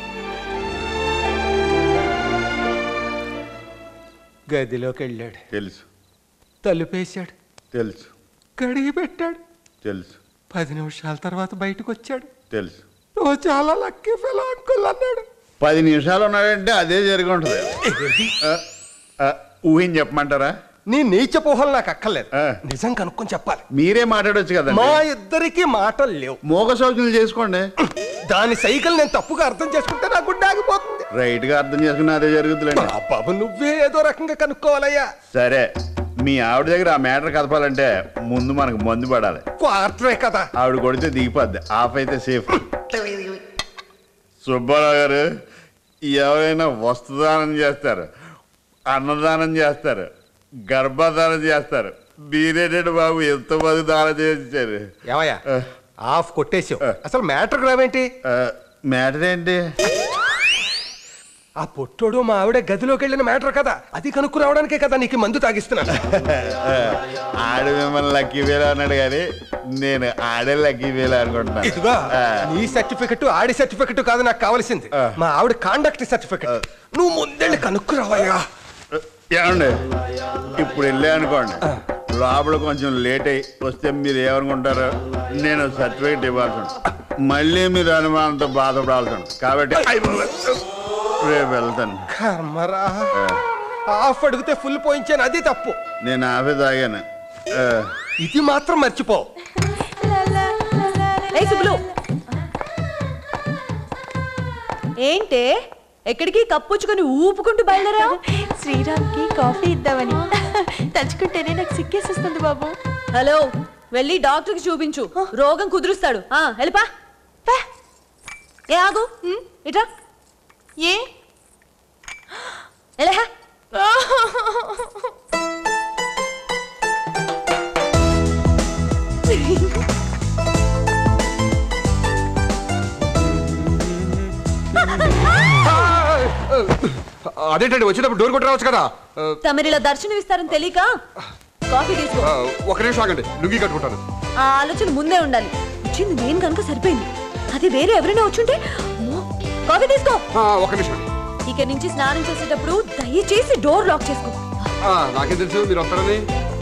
గదిలోకి వెళ్ళాడు తెలుసు తలుపేశాడు తెలుసు కడిగి పెట్టాడు తెలుసు పది నిమిషాల తర్వాత బయటకు వచ్చాడు తెలుసు నువ్వు చాలా లక్కీ ఫెలో అంకుల్ అన్నాడు పది నిమిషాలు ఉన్నాడంటే అదే జరిగి ఉంటుంది ఆ, ఆ, ఊహించి చెప్పమంటారా నీ నీచ పోహలు నాకు అక్కర్లేదు నిజం కనుక్కొని చెప్పాలి మీరే మాట్లాడొచ్చు కదా మా ఇద్దరికి మాటలు లేవు మోగ సౌకులు చేసుకోండి దాని సైకిల్ నేను తప్పుగా అర్థం చేసుకుంటే నా గుండె ఆగిపోతుంది రైట్ గా అర్థం చేసుకుని అదే జరుగుతుందండి బాబు నువ్వే ఏదో రకంగా కనుక్కోవాలయ్యా సరే మీ ఆవిడ దగ్గర ఆ మ్యాటర్ కదపాలంటే ముందు మనకు మందు పడాలి క్వార్టరే కదా ఆవిడ కొడితే దిగిపోద్ది ఆఫ్ అయితే సేఫ్ సుబ్బారావు గారు ఎవరైనా వస్తుదానం చేస్తారు అన్నదానం చేస్తారు గర్భదానం చేస్తారు మీరేటండి బాబు ఎంతమంది దానం చేశారు ఏమయ్యా ఆఫ్ కొట్టేసావు అసలు మ్యాటర్ రావేంటి మ్యాటర్ ఏంటి ఆ పొట్టోడు మా ఆవిడ గదిలోకి వెళ్ళిన మ్యాటర్ కదా అది కనుక్కు రావడానికే కదా నీకు మందు తాగిస్తున్నాను ఆడ మిమ్మల్ని లక్కీ వేలు అన్నాడు కానీ నేను ఆడే లక్కీ వేలు అనుకుంటున్నాను ఇదిగో నీ సర్టిఫికెట్ ఆడి సర్టిఫికెట్ కాదు నాకు కావాల్సింది మా ఆవిడ కాండక్ట్ సర్టిఫికెట్ నువ్వు ముందెళ్ళి కనుక్కు రావయ్యా ఏమండి ఇప్పుడు వెళ్ళే అనుకోండి లోపల కొంచెం లేట్ అయ్యి వస్తే మీరు ఏమనుకుంటారు నేను సర్టిఫికేట్ ఇవ్వాల్సి ఉంటుంది మళ్ళీ మీరు అనుమానంతో బాధపడాల్సి ఉంటుంది కాబట్టి రేపు వెళ్తాను కర్మరా ఆఫ్ అడిగితే ఫుల్ పోయించాను అది తప్పు నేను ఆఫీస్ ఆగాను ఆ, ఇది మాత్రం మర్చిపో ఏయ్ సుబ్బులు ఏంటే ఎక్కడికి కప్పుచ్చుకొని ఊపుకుంటూ బయలుదేరా శ్రీరామ్కి కాఫీ ఇద్దామని తలుచుకుంటేనే నాకు సిక్కేసేస్తుంది బాబు హలో వెళ్ళి డాక్టర్కి చూపించు రోగం కుదురుస్తాడు ఆ వెళ్ళిపా పా. ఏ ఆగు ఇట్రా ఏ ఎలా అదేంటండి వచ్చేటప్పుడు డోర్ కొట్టి రావచ్చు కదా ఆ, తమరిలా దర్శనం ఇస్తారని తెలియక కాఫీ తీసుకో ఆ, ఒక నిమిషం ఆగండి లుంగి కట్టుకుంటాను ఆ ఆలోచన ముందే ఉండాలి వచ్చింది నేను కనుక సరిపోయింది అది వేరే ఎవరైనా వచ్చుంటే అమ్మో, కాఫీ తీసుకో ఆ, ఒక నిమిషం ఇక నుంచి స్నానం చేసేటప్పుడు దయచేసి డోర్ లాక్ చేసుకో ఆ, నాకేం తెలుసు మీరు వస్తారని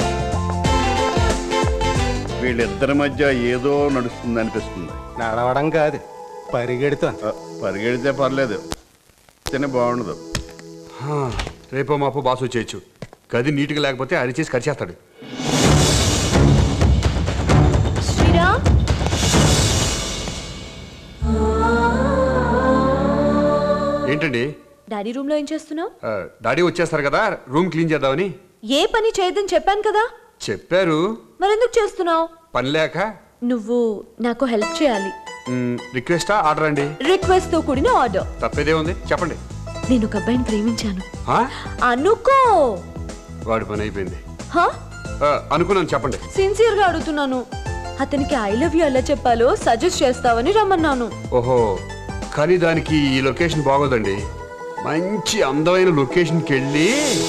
వీళ్ళిద్దరి మధ్య ఏదో నడుస్తుంది అనిపిస్తుంది నడవడం కాదు పరిగెడుతోంది పరిగెడితే పర్లేదు తినే బాగుండదు ఆ, రేపో మాపో బాస్ వచ్చేయచ్చు గది నీట్గా లేకపోతే అరిచేసి కరిచేస్తాడు శ్రీరామ్ ఏంటండి డాడీ రూమ్ లో ఏం చేస్తున్నావు ఆ, డాడీ వచ్చేస్తారు కదా రూమ్ క్లీన్ చేద్దామని ఏ పని చేయదని చెప్పాను కదా చెప్పారు మరెందుకు చేస్తున్నావు పని లేక నువ్వు నాకు హెల్ప్ చేయాలి మ్, రిక్వెస్టా ఆర్డర్ అండి రిక్వెస్ట్ తో కూడిన ఆర్డర్ తప్పేదే ఉంది చెప్పండి నేను ఒక అబ్బాయిని ప్రేమించాను ఆ? అనుకో వాడి పని అయిపోయింది హా ఆ, అనుకున్నాను చెప్పండి సిన్సియర్ గా అడుగుతున్నాను అతనికి ఐ లవ్ యూ ఎలా చెప్పాలో సజెస్ట్ చేస్తావని రమ్మన్నాను ఓహో కానీ దానికి ఈ లొకేషన్ బాగోదండి మంచి అందమైన లొకేషన్కి వెళ్ళి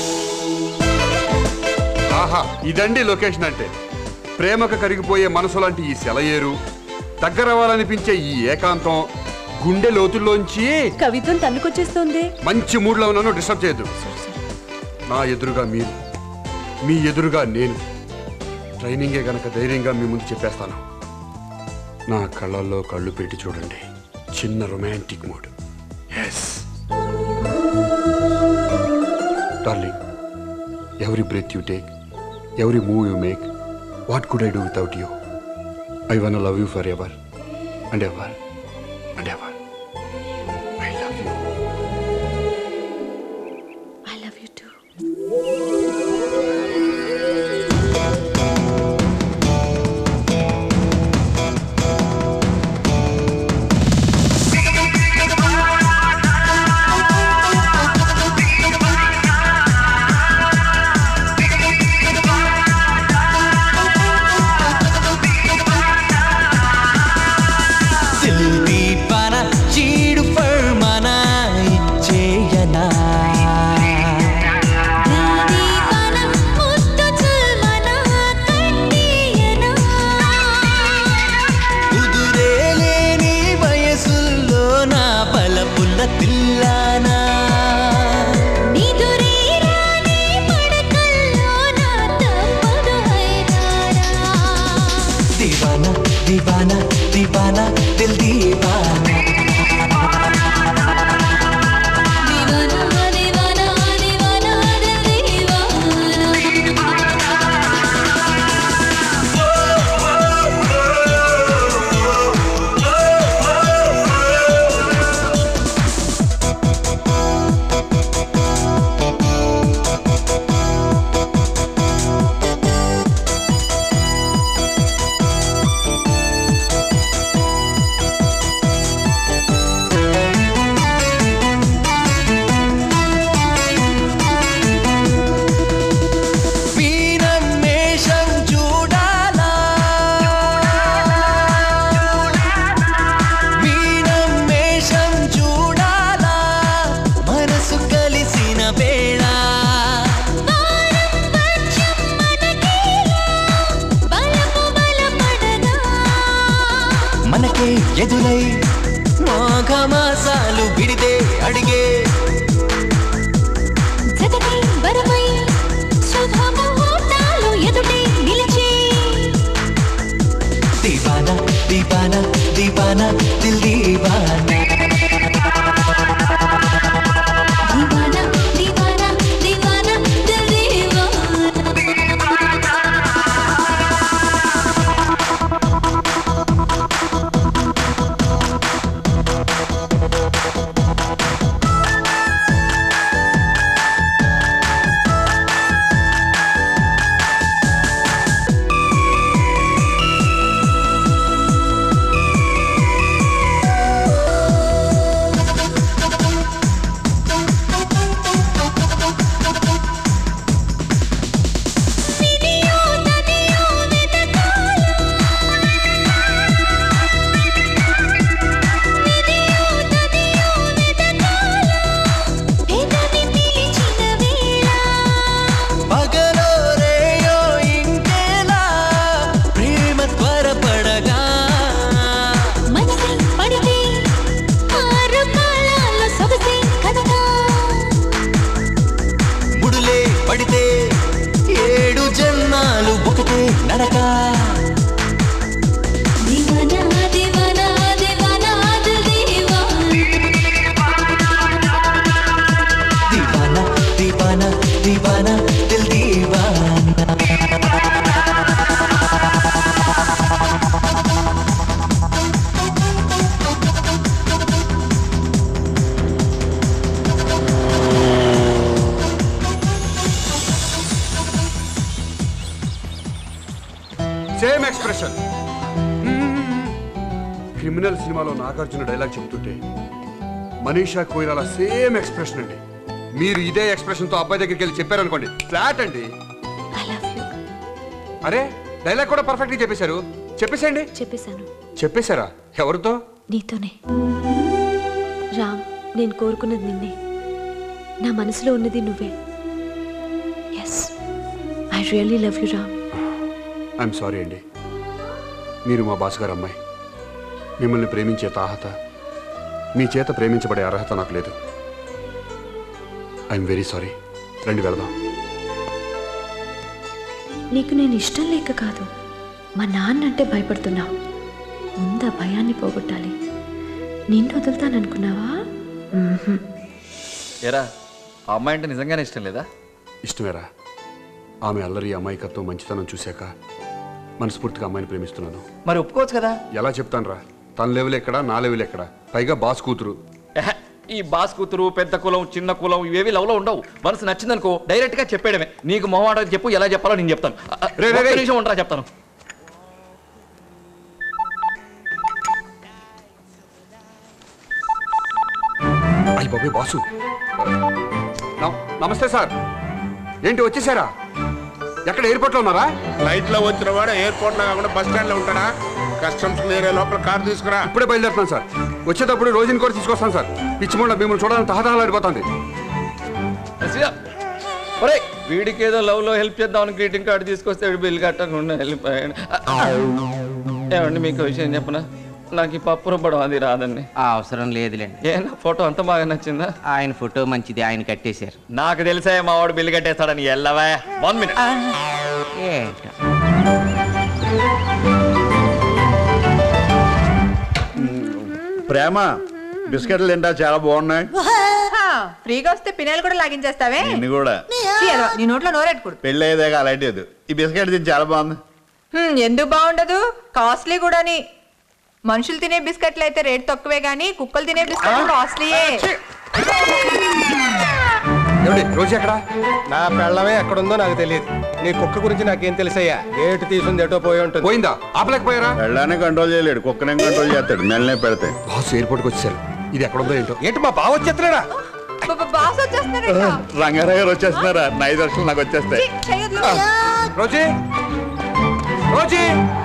ఆహా ఇదండి లొకేషన్ అంటే ప్రేమకు కరిగిపోయే మనసు లాంటి ఈ సెలయేరు దగ్గర అవ్వాలనిపించే ఈ ఏకాంతం గుండె లోతుల్లోంచి కవిత్వం తన్నుకొచ్చేస్తోంది మంచి మూడ్లో ఉన్నాను డిస్టర్బ్ చేయొద్దు నా ఎదురుగా మీరు మీ ఎదురుగా నేను ట్రైనింగే గనక ధైర్యంగా మీ ముందు చెప్పేస్తాను నా కళ్ళల్లో కళ్ళు పెట్టి చూడండి చిన్న romantic mood yes darling every breath you take every move you make what could I do without you I want love you forever and ever and ever I love you I love you too సిల్దీపన చీడు ఫర్మన ఇచ్చేయనా కుదురేలేని వయసుల్లో నా బలపుల్ల తిల్లానా దీవానా దీవానా దీవానా దిల్ దీవానా వీరమేషం చూడాలా వీరమేషం చూడాలా మనసు కలిసిన వేళ మనకే ఎదురై మాఘమాసాలు విడిదే అడిగే దీవానా దీవానా దీవానా దిల్ దీవానా दीवाना दीवाना दिल दीवाना సేమ్ ఎక్స్ప్రెషన్ క్రిమినల్ సినిమాలో నాగార్జున డైలాగ్ చెబుతుంటే మనీషా కోయిరాల సేమ్ ఎక్స్ప్రెషన్ అండి మీరు ఇదే ఎక్స్ప్రెషన్ తో అబ్బాయి దగ్గరికి వెళ్ళి చెప్పారనుకోండి ఫ్లాట్ అండి అరే డైలాగ్ కూడా పర్ఫెక్ట్ గా చెప్పేశారు చెప్పేసేయండి చెప్పేశాను చెప్పేశారా ఎవరితో నీతోనే రామ్ నేను కోరుకున్నది నిన్నే నా మనసులో ఉన్నది నువ్వే yes I really love you Ram I'm sorry అండి మీరు మా బాస్ గారు అమ్మాయి మిమ్మల్ని ప్రేమించే తాహత మీ చేత ప్రేమించబడే అర్హత నాకు లేదు ఐఎమ్ వెరీ సారీ రండి వెళదాం నీకు నేను ఇష్టం లేక కాదు మా నాన్న అంటే భయపడుతున్నావు ముందు ఆ భయాన్ని పోగొట్టాలి నిన్ను వదులుతాననుకున్నావా మ్మ్హ్మ్. ఎరా ఆ అమ్మాయి అంటే నిజంగానే ఇష్టం లేదా ఇష్టమేరా ఆమె అల్లరి అమాయకత్వం మంచితనం చూశాక మనస్ఫూర్తిగా అమ్మాయిని ప్రేమిస్తున్నాను మరి ఒప్పుకోవచ్చు కదా ఎలా చెప్తానురా తన లెవెల్ ఎక్కడా నా లెవెల్ ఎక్కడా పైగా బాస్ కూతురు ఎహె, ఈ బాస్ కూతురు పెద్ద కులం చిన్న కులం ఇవేవి లవ్ లో ఉండవు మనసు నచ్చిందనుకో డైరెక్ట్ గా చెప్పేయడమే నీకు మొహమాట చెప్పు ఎలా చెప్పాలో నేను చెప్తాను అ, అ, రే, రే, ఒక్క రే. నిమిషం ఉంటారా చెప్తాను అయ్యి బాబు బాసు నమ- నమస్తే సార్ ఏంటి వచ్చేసారా ఎక్కడ ఎయిర్పోర్ట్లో ఉన్నారా ఫ్లైట్ లో వచ్చిన వాడు ఎయిర్పోర్ట్ లో కాకుండా బస్ స్టాండ్ లో ఉంటాడా కస్టమ్స్ క్లియర్ లోపల కార్ తీసుకురా ఇప్పుడే బయలుదేరుతున్నాను సార్ వచ్చేటప్పుడు రోజుని కూడా తీసుకొస్తాను సార్ పిచ్చిమండ మిమ్మల్ని చూడాలని తహతహలాడిపోతుంది ఒరే వీడికి ఏదో లవ్ లో హెల్ప్ చేద్దామని గ్రీటింగ్ కార్డు తీసుకొస్తే వీడు బిల్ కట్టకుండా వెళ్ళిపోయాడు అ, ఏమండి మీకు విషయం చెప్పనా నాకు ఈ పప్పు రుబ్బడం అది రాదండి అవసరం లేదులేండి ఏ నా ఫోటో అంత బాగా నచ్చిందా ఆయన ఫోటో మంచిది ఆయన కట్టేశారు నాకు తెలిసే మా వాడు బిల్లు కట్టేస్తాడని ఎల్లవా వన్ మినిట్ ఏంటో ప్రేమ బిస్కెట్లు తింటా చాలా బాగున్నాయి ఫ్రీగా వస్తే పినాయిలు కూడా లాగించేస్తావే నిన్ను కూడా ఛీ, ఎదవ, నీ నోట్లో నోరెట్టుకుడు పెళ్ళి అయ్యేదాకా అలాంటి లేదు ఈ బిస్కెట్ తిని చాలా బాగుంది హ్మ్, ఎందుకు బాగుండదు కాస్ట్లీ కూడాని మనుషులు తినే బిస్కెట్లు అయితే రేట్ తక్కువే గానీ కుక్కలు తినే బిస్కెట్లు కాస్ట్లీయే రోజు ఎక్కడ నా పెళ్ళమే ఎక్కడుందో నాకు తెలియదు నీ కుక్క గురించి నాకేం తెలుసయ్యా గేటు తీసుంది ఎటో పోయి ఉంటుంది పోయిందా ఆపలేకపోయారా వెళ్ళానే కంట్రోల్ చేయలేడు కుక్కనే కంట్రోల్ చేస్తాడు మెల్లనే పెడతాయి బాస్ ఎయిర్పోర్ట్కి వచ్చేసారు ఇది ఎక్కడ ఉందో ఏంటో ఏంటి మా బావ వచ్చేస్తున్నాడా బ- బాస్ వచ్చేస్తున్నాడట రంగారావు గారు వచ్చేస్తున్నారా నా ఐదు లక్షలు నాకు వచ్చేస్తాయి చెయ్యొద్దు. రోజీ రోజీ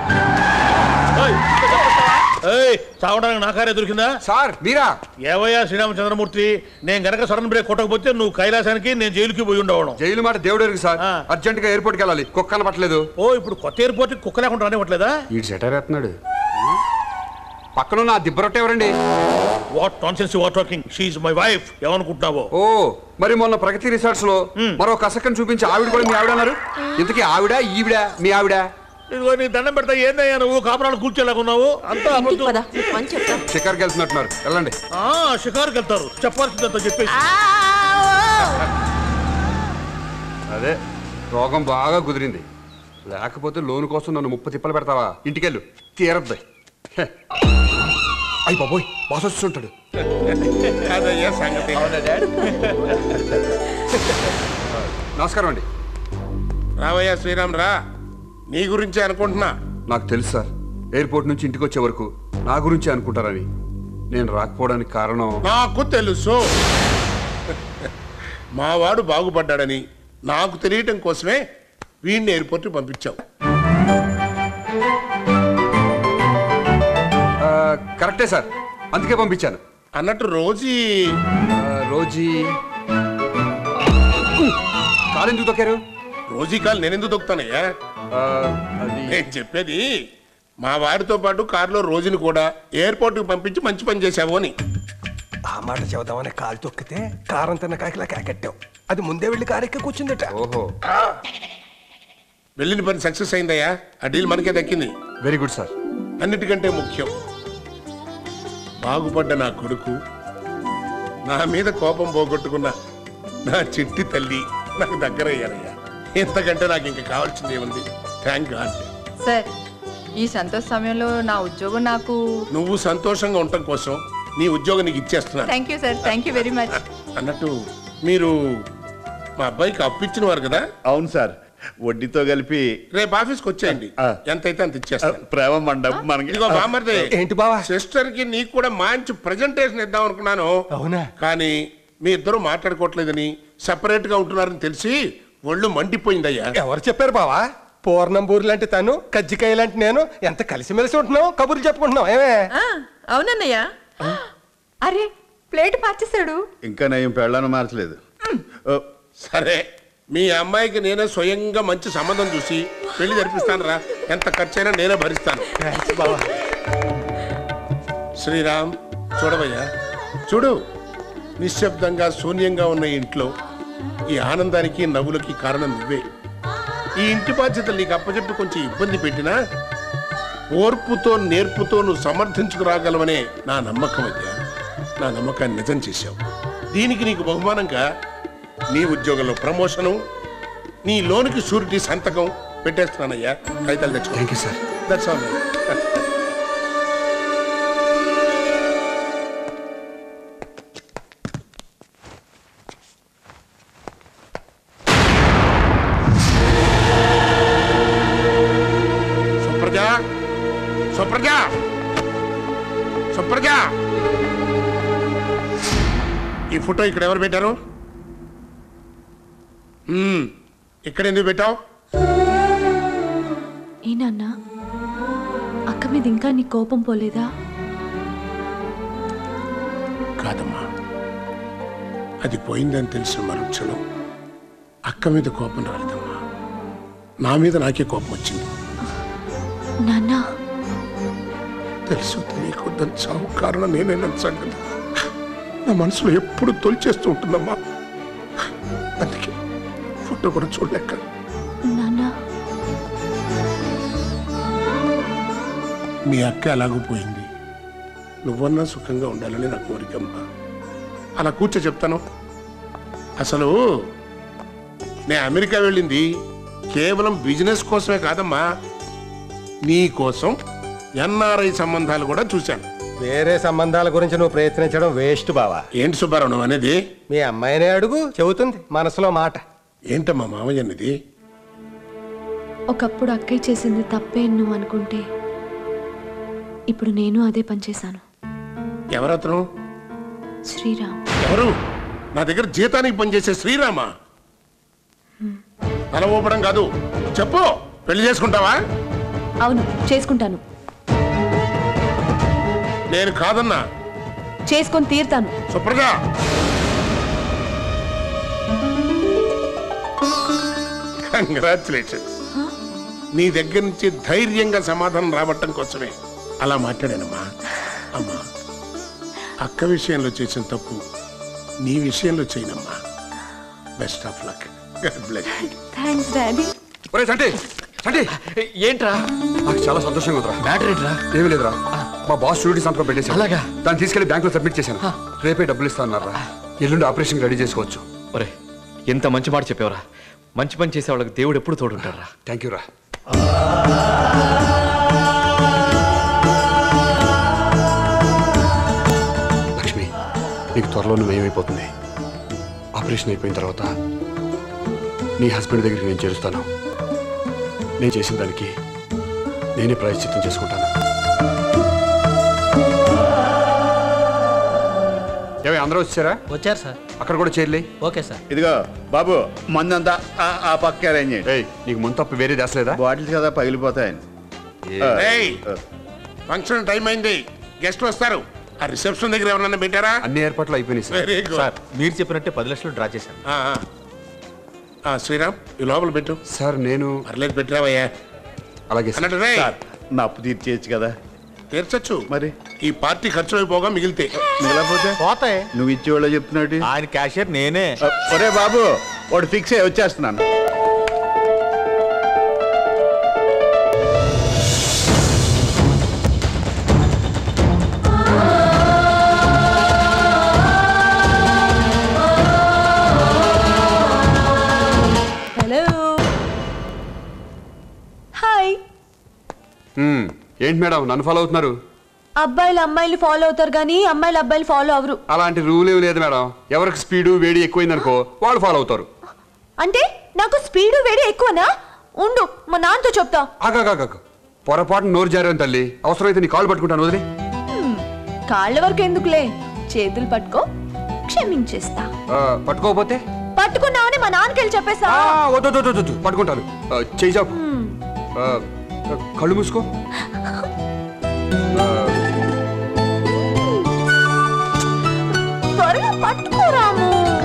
ఏయ్ చావడానికి నాకారే దొరికిందా సార్ మీరా ఏవయ్యా శ్రీరామచంద్రమూర్తి నేను గనక సడన్ బ్రేక్ కొట్టకపోతే నువ్వు కైలాసానికి నేను జైలుకి పోయి ఉండవడం జైలు మాట దేవుడు ఎరుగు సార్ అర్జెంట్ గా ఎయిర్పోర్ట్కి వెళ్ళాలి కుక్క కనపట్లేదు ఓ ఇప్పుడు కొత్త ఎయిర్పోర్ట్ కుక్క లేకుండా రానివ్వట్లేదా ఈ సెటర్ ఎత్తున్నాడు పక్కన నా దిబ్బరొట్ట ఎవరండి what nonsense what talking she my wife ఏమనుకుంటున్నావో ఓ మరి మొన్న ప్రగతి రిసార్ట్స్ లో మరో కసకని చూపించి ఆవిడ కూడా మీ ఆవిడ అన్నారు ఇంతకీ ఆవిడ ఈవిడ మీ ఆవిడ ఇదిగో నీ దండం పెడతా ఏందయ్యా నువ్వు కాపురాలు కూర్చోలేకున్నావు అంతా అబద్ధం. షికార్కి వెళ్తున్నట్టున్నారు వెళ్ళండి ఆ షికారుకి వెళ్తారు చెప్పాల్సిందంతా చెప్పేసి అదే రోగం బాగా కుదిరింది లేకపోతే లోన్ కోసం నన్ను ముప్ప తిప్పలు పెడతావా ఇంటికెళ్ళు తీరద్దు అయ్యి బాబోయ్ బాస్ వస్తుంటాడు అదయ్యా సంగతి నమస్కారం అండి రావయ్యా శ్రీరామ్ రా నీ గురించి అనుకుంటున్నా నాకు తెలుసు సార్ ఎయిర్పోర్ట్ నుంచి ఇంటికి వచ్చే వరకు నా గురించి అనుకుంటారని నేను రాకపోవడానికి కారణం నాకు తెలుసు మా వాడు బాగుపడ్డాడని నాకు తెలియటం కోసమే వీడిని ఎయిర్పోర్ట్ పంపించావు ఆ, కరెక్టే సార్ అందుకే పంపించాను అన్నట్టు రోజీ రోజీ కాలెందుకు తొక్కారు రోజీ కాలు నేనెందుకు దొక్కుతానయ్యా నేను చెప్పేది మా వాడితో పాటు కారులో రోజుని కూడా ఎయిర్పోర్ట్కి పంపించి మంచి పని చేశావు అని ఆ మాట చెబుదామని కాలు తొక్కితే కారం తిన్న కాకిలా కాకెట్టావు అది ముందే వెళ్ళి కారెక్కి కూర్చుందట ఓహో వెళ్ళిన పని సక్సెస్ అయిందయ్యా ఆ డీల్ మనకే దక్కింది వెరీ గుడ్ సార్ అన్నిటికంటే ముఖ్యం బాగుపడ్డ నా కొడుకు నా మీద కోపం పోగొట్టుకున్న నా చిట్టి తల్లి నాకు దగ్గర అయ్యారయ్యా ఇంతకంటే నాకు ఇంకా కావాల్సింది ఏముంది థ్యాంక్ గాడ్ సార్ ఈ సంతోష సమయంలో నా ఉద్యోగం నాకు నువ్వు సంతోషంగా ఉండటం కోసం నీ ఉద్యోగం నీకు ఇచ్చేస్తున్నాను thank you sir thank you very much అన్నట్టు మీరు మా అబ్బాయికి అప్పిచ్చిన వారు కదా అవును సార్ వడ్డీతో కలిపి రేపు ఆఫీస్కి వచ్చేయండి ఎంతైతే అంత ఇచ్చేస్తాను ప్రేమ మండపం మనకి ఇదిగో బామ్మర్ది ఏంటి బావా సిస్టర్ కి నీకు కూడా మంచి ప్రజెంటేషన్ ఇద్దాం అనుకున్నాను అవునా కానీ మీ ఇద్దరు మాట్లాడుకోవట్లేదని సెపరేట్ గా ఉంటున్నారని తెలిసి ఒళ్ళు మండిపోయిందయ్యా ఎవరు చెప్పారు బావా పూర్ణంబూరి లాంటి తను కజ్జికాయ లాంటి నేను ఎంత కలిసిమెలిసి ఉంటున్నాం కబుర్లు చెప్పుకుంటున్నాం ఏమే అవునన్నయ్య అరే ప్లేట్ మార్చేశాడు ఇంకా నేను పెళ్ళాను మార్చలేదు ఓ, సరే మీ అమ్మాయికి నేనే స్వయంగా మంచి సంబంధం చూసి పెళ్లి జరిపిస్తాను రా ఎంత ఖర్చైనా నేనే భరిస్తాను శ్రీరామ్ చూడవయ్యా చూడు నిశ్శబ్దంగా శూన్యంగా ఉన్న ఈ ఇంట్లో ఈ ఆనందానికి నవ్వులకి కారణం నువ్వే ఈ ఇంటి బాధ్యతలు నీకు అప్పచెప్పి కొంచెం ఇబ్బంది పెట్టినా ఓర్పుతో నేర్పుతో నువ్వు సమర్థించుకురాగలవనే నా నమ్మకం అయ్యా నా నమ్మకాన్ని నిజం చేశావు దీనికి నీకు బహుమానంగా నీ ఉద్యోగంలో ప్రమోషను నీ లోనికి షూరిటీ సంతకం పెట్టేస్తున్నానయ్యా కాగితాలు తెచ్చుకో thank you sir that's all Supraja Supraja Supraja ఈ ఫోటో ఇక్కడ ఎవరు పెట్టారు మ్మ్. ఇక్కడ ఎందుకు పెట్టావు ఏ నాన్న అక్క మీద ఇంకా నీ కోపం పోలేదా కాదమ్మా అది పోయిందని తెలిసిన మరుక్షణం అక్క మీద కోపం రాలేదమ్మా నా మీద నాకే కోపం వచ్చింది నాన్న తెలుసు తెలియకూడదని చావు కారణం నేనే సంగతి నా మనసులో ఎప్పుడు తొలిచేస్తూ ఉంటుందమ్మా అందుకే ఫోటో కూడా చూడలేక నాన్న మీ అక్క ఎలాగో పోయింది నువ్వన్నా సుఖంగా ఉండాలని నా కోరికమ్మా అలా కూర్చో చెప్తాను అసలు నేను అమెరికా వెళ్ళింది కేవలం బిజినెస్ కోసమే కాదమ్మా నీ కోసం ఎన్ఆర్ఐ సంబంధాలు కూడా చూశాను వేరే సంబంధాల గురించి నువ్వు ప్రయత్నించడం వేస్ట్ బావా ఏంటి సుబ్బారావు నువ్వు అనేది మీ అమ్మాయినే అడుగు చెబుతుంది మనసులో మాట ఏంటమ్మా మామయ్య అనేది ఒకప్పుడు అక్కయ్య చేసింది తప్పే అని నువ్వు అనుకుంటే ఇప్పుడు నేను అదే పని చేశాను ఎవరతను శ్రీరామ్ ఎవరు నా దగ్గర జీతానికి పనిచేసే శ్రీరామా తల ఊపడం కాదు చెప్పు పెళ్లి చేసుకుంటావా అవును చేసుకుంటాను నేను కాదన్నా చేసుకొని తీరుతాను సుప్రజ కంగ్రాచులేషన్స్ నీ దగ్గర నుంచి ధైర్యంగా సమాధానం రాబట్టం కోసమే అలా మాట్లాడానమ్మా అమ్మా అక్క విషయంలో చేసిన తప్పు నీ విషయంలో చేయనమ్మా best of luck God bless thanks daddy ఒరే సంటి సంటి ఏంట్రా నాకు చాలా సంతోషంగా ఉందిరా మ్యాటర్ ఏంట్రా ఏమీ లేదురా మా బాస్ షూరిటీ సంతకం పెట్టేసి అలాగా? దాన్ని తీసుకెళ్లి బ్యాంకులో సబ్మిట్ చేశాను రేపే డబ్బులు ఇస్తానన్నారా ఎల్లుండి ఆపరేషన్ రెడీ చేసుకోవచ్చు ఒరే ఎంత మంచి మాట చెప్పావురా మంచి పని చేసే వాళ్ళకి దేవుడు ఎప్పుడు తోడుంటారా థ్యాంక్ యూ రా లక్ష్మి నీకు త్వరలో ఏమైపోతుంది ఆపరేషన్ అయిపోయిన తర్వాత నీ హస్బెండ్ దగ్గరికి నేను చేరుస్తాను నేను చేసిన దానికి నేనే ప్రాయశ్చిత్తం చేసుకుంటాను ఏమై అందరూ వచ్చారా వచ్చారు సార్ అక్కడ కూడా చేరలే ఓకే సార్ ఇదిగో బాబు మందంతా ఆ- ఆ పక్క అరేంజ్ చేయండి నీకు ముందు తప్ప వేరే దేశలేదా బాటిల్స్ కదా పగిలిపోతాయని ఏయ్, ఫంక్షన్ టైం అయింది గెస్ట్ వస్తారు ఆ రిసెప్షన్ దగ్గర ఎవరన్నా పెట్టారా అన్ని ఏర్పాట్లు అయిపోయినాయి వెరీ గుడ్ సార్ మీరు చెప్పినట్టే పది లక్షలు డ్రా చేశాను ఆ, ఆ. ఆ, శ్రీరామ్ ఈ లోపల పెట్టు సార్ నేను పర్లేదు పెట్టిరావయ్యా అలాగే అన్నట్టు రే సార్ నా అప్పు తీర్చేయచ్చు కదా తీర్చచ్చు మరి ఈ పార్టీ ఖర్చు అయిపోగా మిగిలితే మిగలపోతే పోతాయి నువ్వు ఇచ్చేవాళ్ళ చెప్తున్నాడు ఆయన క్యాషియర్ నేనే ఒరే బాబు వాడు ఫిక్స్ అయ్యి వచ్చేస్తున్నాను మ్మ్. ఏంటి మేడం నన్ను ఫాలో అవుతున్నారు అబ్బాయిలు అమ్మాయిలు ఫాలో అవుతారు కానీ అమ్మాయిలు అబ్బాయిలు ఫాలో అవరు అలాంటి రూల్ ఏమి లేదు మేడం ఎవరికి స్పీడు వేడి ఎక్కువైందనుకో వాళ్ళు ఫాలో అవుతారు అంటే నాకు స్పీడు వేడి ఎక్కువనా ఉండు మా నాన్నతో చెప్తా ఆగాగాగా పొరపాటు నోరు జారాను తల్లి అవసరమైతే నీ కాలు పట్టుకుంటాను వదిలే హ్మ్, కాళ్ళ వరకు ఎందుకులే చేతులు పట్టుకో క్షమించేస్తా ఆ, పట్టుకోకపోతే పట్టుకున్నావని మా నాన్నకెళ్ళి చెప్పేసా ఆ, వద్దు వద్దు, వద్దు, వద్దు, పట్టుకుంటాను ఆ, చేయి చాపు ఆ, కళ్ళు మూసుకో ఆ, త్వరగా పట్టుకోరాము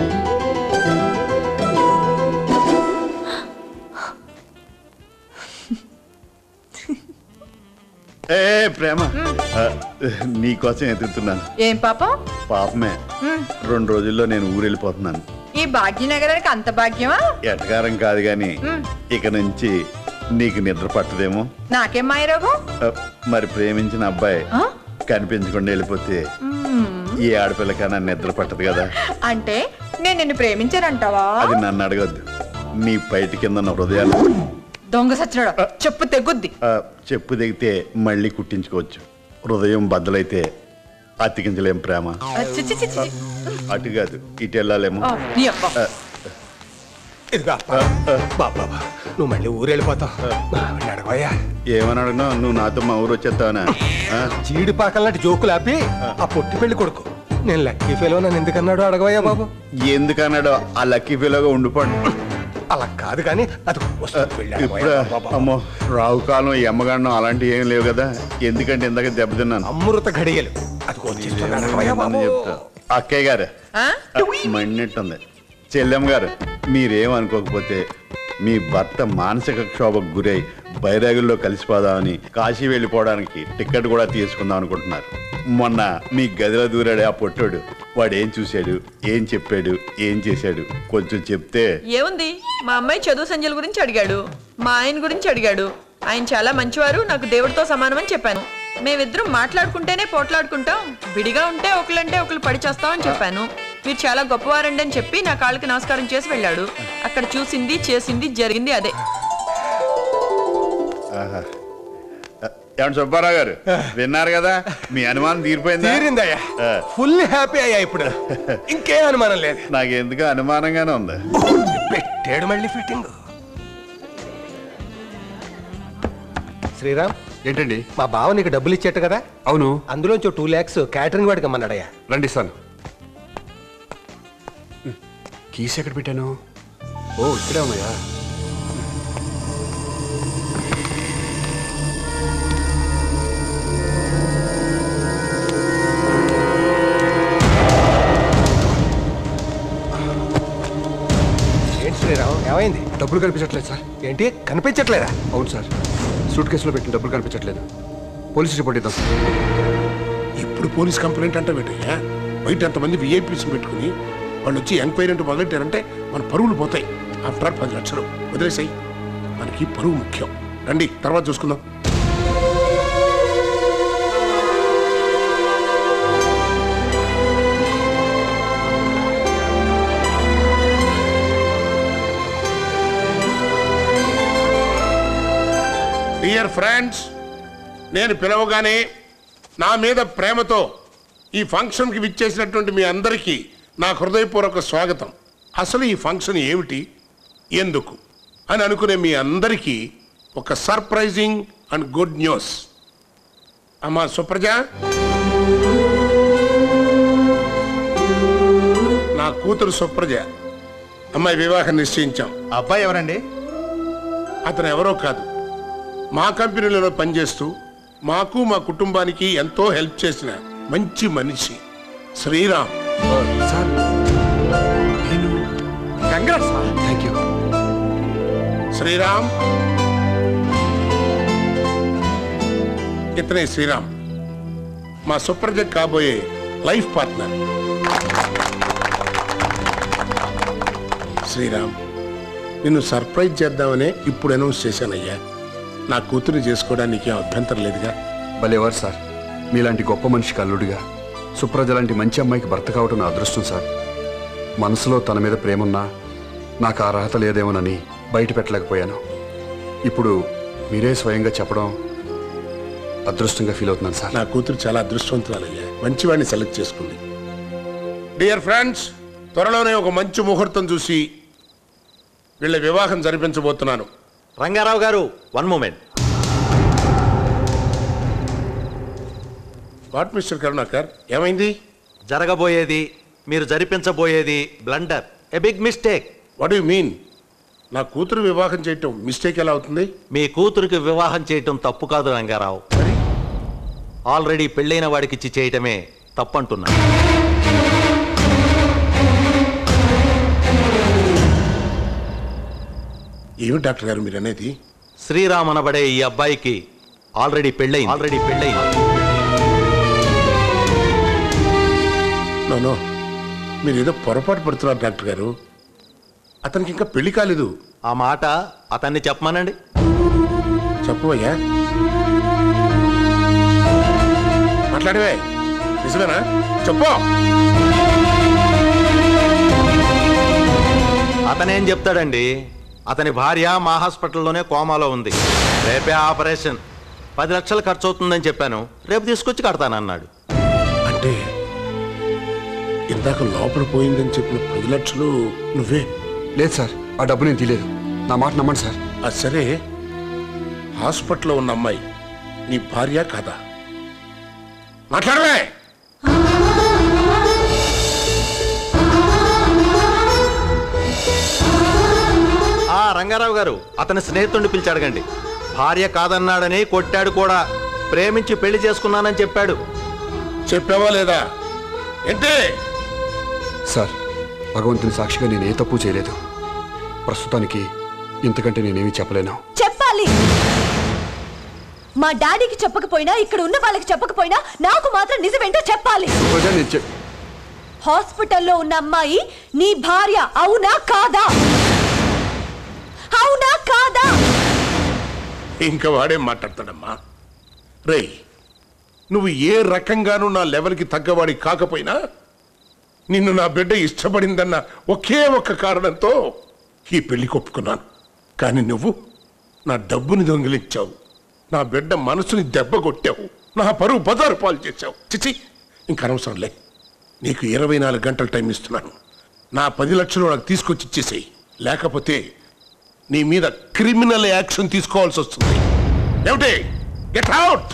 ఏ ప్రేమ ఆ, నీకోసం ఎదుగుతున్నాను ఏం పాపం పాపమే హ్మ్. రెండు రోజుల్లో నేను ఊరెళ్ళిపోతున్నాను ఈ భాగ్యనగరానికి అంత భాగ్యమా ఎటకారం కాదు గాని హ్మ్. ఇక నుంచి నీకు నిద్ర పట్టదేమో నాకేం మాయరోగం ఆ, మరి ప్రేమించిన అబ్బాయి ఆ? కనిపించకుండా వెళ్ళిపోతే మ్మ్. ఈ ఆడపిల్లకన్నా నిద్ర పట్టదు కదా అంటే నేను నిన్ను ప్రేమించానంటావా అది నన్ను అడగొద్దు నీ పైటి కింద ఉన్న హృదయాలు దొంగ సచ్చినాడు చెప్పు తెగుద్ది ఆ, చెప్పు దిగితే మళ్ళీ కుట్టించుకోవచ్చు హృదయం బద్దలైతే అతికించలేం ప్రేమ ఆ, చి, చి, చి, చి. అటు కాదు ఇటు వెళ్ళాలేమో ఆ, నీ అబ్బా. ఆ, ఇదిగా బాబా నువ్వు మళ్ళీ ఊరు వెళ్ళిపోతావు అడగవయ్యా ఏమని అడిగినా నువ్వు నాతో మా ఊరు వచ్చేస్తావనా ఆ? జీడి పాకలాంటి జోకులు ఆపి ఆ పొట్టి పెళ్లి కొడుకు నేను లక్కీ ఫెలో నన్ను ఎందుకన్నాడు అడగవయ్యా బాబు ఎందుకన్నాడో ఆ లక్కీ ఫీలోగా ఉండిపోండి అలా కాదు కానీ అది వస్తుంది పెళ్ళి ఇప్పుడు అడగవయ్యా బాబా. అమ్మో రావు కాలం ఎమ్మగాడడం అలాంటివి ఏం లేవు కదా ఎందుకంటే ఇందాక దెబ్బతిన్నాను అమృత ఘడియలు అది వచ్చేస్తుంది అడగవయ్యా బాబు చెప్తా అక్కయ్య గారు ఆ? మండినట్టుంది చెల్లెమ్మ గారు మీరేమనుకోకపోతే మీ భర్త మానసిక క్షోభకు గురై బైరాగుల్లో కలిసిపోదామని కాశీ వెళ్ళిపోవడానికి టికెట్ కూడా తీసుకుందాం అనుకుంటున్నారు మొన్న మీ గదిలో దూరాడు ఆ పొట్టోడు వాడు ఏం చూశాడు ఏం చెప్పాడు ఏం చేశాడు కొంచెం చెప్తే ఏముంది మా అమ్మాయి చదువు సంజయ్ గురించి అడిగాడు మా ఆయన గురించి అడిగాడు ఆయన చాలా మంచివారు నాకు దేవుడితో సమానమని చెప్పాను మేమిద్దరం మాట్లాడుకుంటేనే పోట్లాడుకుంటాం విడిగా ఉంటే ఒకళ్ళంటే ఒకళ్ళు పడి చేస్తామని చెప్పాను మీరు చాలా గొప్పవారండి అని చెప్పి నా కాళ్ళకి నమస్కారం చేసి వెళ్ళాడు అక్కడ చూసింది చేసింది జరిగింది అదే ఆహా. ఏమండి సుబ్బారావు గారు విన్నారు కదా మీ అనుమానం తీరిపోయిందా తీరిందయ్యా ఆ. ఫుల్ హ్యాపీ అయ్యా ఇప్పుడు ఇంకేం అనుమానం లేదు నాకు ఎందుకు అనుమానంగానే ఉంది పెట్టాడు మళ్ళీ ఫిట్టింగ్ శ్రీరామ్ ఏంటండి మా బావ నీకు డబ్బులు ఇచ్చేట కదా అవును అందులోంచి టూ ల్యాక్స్ క్యాటరింగ్ వాడికి అమ్మన్నాడయ్యా రండి ఇస్తాను కీస్ ఎక్కడ పెట్టాను ఓ ఇక్కడే ఉన్నాయా ఏంటి శ్రీరామ్ ఏమైంది డబ్బులు కనిపించట్లేదు సార్ ఏంటి కనిపించట్లేదా అవును సార్ సూట్ కేసులో పెట్టిన డబ్బులు కనిపించట్లేదు పోలీస్ రిపోర్ట్ ఇద్దాం ఇప్పుడు పోలీస్ కంప్లైంట్ అంటే పెట్టయ్యా బయట అంతమంది విఐపీస్ పెట్టుకుని వాళ్ళు వచ్చి ఎంక్వైరీ అంటూ మొదలెట్టారంటే మన పరువులు పోతాయి ఆఫ్టర్ పది లక్షలు వదిలేసాయి మనకి పరువు ముఖ్యం రండి తర్వాత చూసుకుందాం డియర్ ఫ్రెండ్స్ నేను పిలవగానే నా మీద ప్రేమతో ఈ ఫంక్షన్కి విచ్చేసినటువంటి మీ అందరికీ నా హృదయపూర్వక స్వాగతం అసలు ఈ ఫంక్షన్ ఏమిటి ఎందుకు అని అనుకునే మీ అందరికీ ఒక సర్ప్రైజింగ్ అండ్ గుడ్ న్యూస్ అమ్మా సుప్రజ నా కూతురు సుప్రజ అమ్మాయి వివాహం నిశ్చయించాం అబ్బాయి ఎవరండి అతను ఎవరో కాదు మా కంపెనీలలో పనిచేస్తూ మాకు మా కుటుంబానికి ఎంతో హెల్ప్ చేసిన మంచి మనిషి శ్రీరామ్ సార్ నేను కంగ్రాట్స్ థ్యాంక్ యూ శ్రీరామ్ ఇతనే శ్రీరామ్ మా సుప్రజ కాబోయే లైఫ్ పార్ట్నర్ శ్రీరామ్ నిన్ను సర్ప్రైజ్ చేద్దామనే ఇప్పుడు అనౌన్స్ చేశానయ్యా నా కూతురు చేసుకోవడానికి ఏం అభ్యంతరం లేదుగా భలేవారు సార్ మీలాంటి గొప్ప మనిషికి అల్లుడిగా సుప్రజ లాంటి మంచి అమ్మాయికి భర్త కావటం నా అదృష్టం సార్ మనసులో తన మీద ప్రేమున్నా నాకు ఆ అర్హత లేదేమోనని బయట పెట్టలేకపోయాను ఇప్పుడు మీరే స్వయంగా చెప్పడం అదృష్టంగా ఫీల్ అవుతున్నాను సార్ నా కూతురు చాలా అదృష్టవంతురాలయ్యా మంచివాడిని సెలెక్ట్ చేసుకుంది డియర్ ఫ్రెండ్స్ త్వరలోనే ఒక మంచి ముహూర్తం చూసి వీళ్ళ వివాహం జరిపించబోతున్నాను Rangarao garu one moment what mister Karunakar ఏమైంది జరగబోయేది మీరు జరిపించబోయేది blunder a big mistake what you mean నా కూతురు వివాహం చేయటం మిస్టేక్ ఎలా అవుతుంది మీ కూతురికి వివాహం చేయటం తప్పు కాదు రంగారావు ఆల్రెడీ పెళ్ళైన వాడికిచ్చి చేయటమే తప్పంటున్నా ఏమి డాక్టర్ గారు మీరు అనేది శ్రీరామ్ అనబడే ఈ అబ్బాయికి ఆల్రెడీ పెళ్ళయింది ఆల్రెడీ పెళ్ళయింది నో నో మీరు ఏదో పొరపాటు పడుతున్నారు డాక్టర్ గారు అతనికి ఇంకా పెళ్లి కాలేదు ఆ మాట అతన్ని చెప్పమనండి చెప్పవయ్యా మాట్లాడవే నిజమేనా చెప్పు అతనేం చెప్తాడండి అతని భార్య మా హాస్పిటల్లోనే కోమాలో ఉంది రేపే ఆపరేషన్ పది లక్షలు ఖర్చు అవుతుందని చెప్పాను రేపు తీసుకొచ్చి కడతానన్నాడు అంటే ఇందాక లోపల పోయిందని చెప్పిన పది లక్షలు నువ్వే లేదు సార్ ఆ డబ్బు నేను తీయలేదు నా మాట నమ్మండి సార్ అది సరే హాస్పిటల్లో ఉన్న అమ్మాయి నీ భార్య కాదా మాట్లాడవే ఆ రంగారావు గారు అతని స్నేహితుడిని పిలిచి అడగండి భార్య కాదన్నాడని కొట్టాడు కూడా ప్రేమించి పెళ్లి చేసుకున్నానని చెప్పాడు చెప్పావా లేదా ఏంటి సార్ భగవంతుని సాక్షిగా నేను ఏ తప్పు చేయలేదు ప్రస్తుతానికి ఇంతకంటే నేనేమీ చెప్పలేను చెప్పాలి మా డాడీకి చెప్పకపోయినా ఇక్కడ ఉన్న వాళ్ళకి చెప్పకపోయినా నాకు మాత్రం నిజమేంటో చెప్పాలి రోజా నేను చెప్ హాస్పిటల్లో ఉన్న అమ్మాయి నీ భార్య అవునా కాదా అవునా కాదా ఇంకా వాడే మాట్లాడతాడమ్మా రేయ్ నువ్వు ఏ రకంగానూ నా లెవెల్కి తగ్గవాడి కాకపోయినా నిన్ను నా బిడ్డ ఇష్టపడిందన్న ఒకే ఒక్క కారణంతో ఈ పెళ్లి ఒప్పుకున్నాను కానీ నువ్వు నా డబ్బుని దొంగిలించావు నా బిడ్డ మనసుని దెబ్బ కొట్టావు నా పరువు బజారు పాలు చేశావు చిచి ఇంక అనవసరంలే నీకు ఇరవై నాలుగు గంటల టైం ఇస్తున్నాను నా పది లక్షలు నాకు తీసుకొచ్చి ఇచ్చేసేయి లేకపోతే నీ మీద క్రిమినల్ యాక్షన్ తీసుకోవాల్సి వస్తుంది ఏమిటి గెట్ అవుట్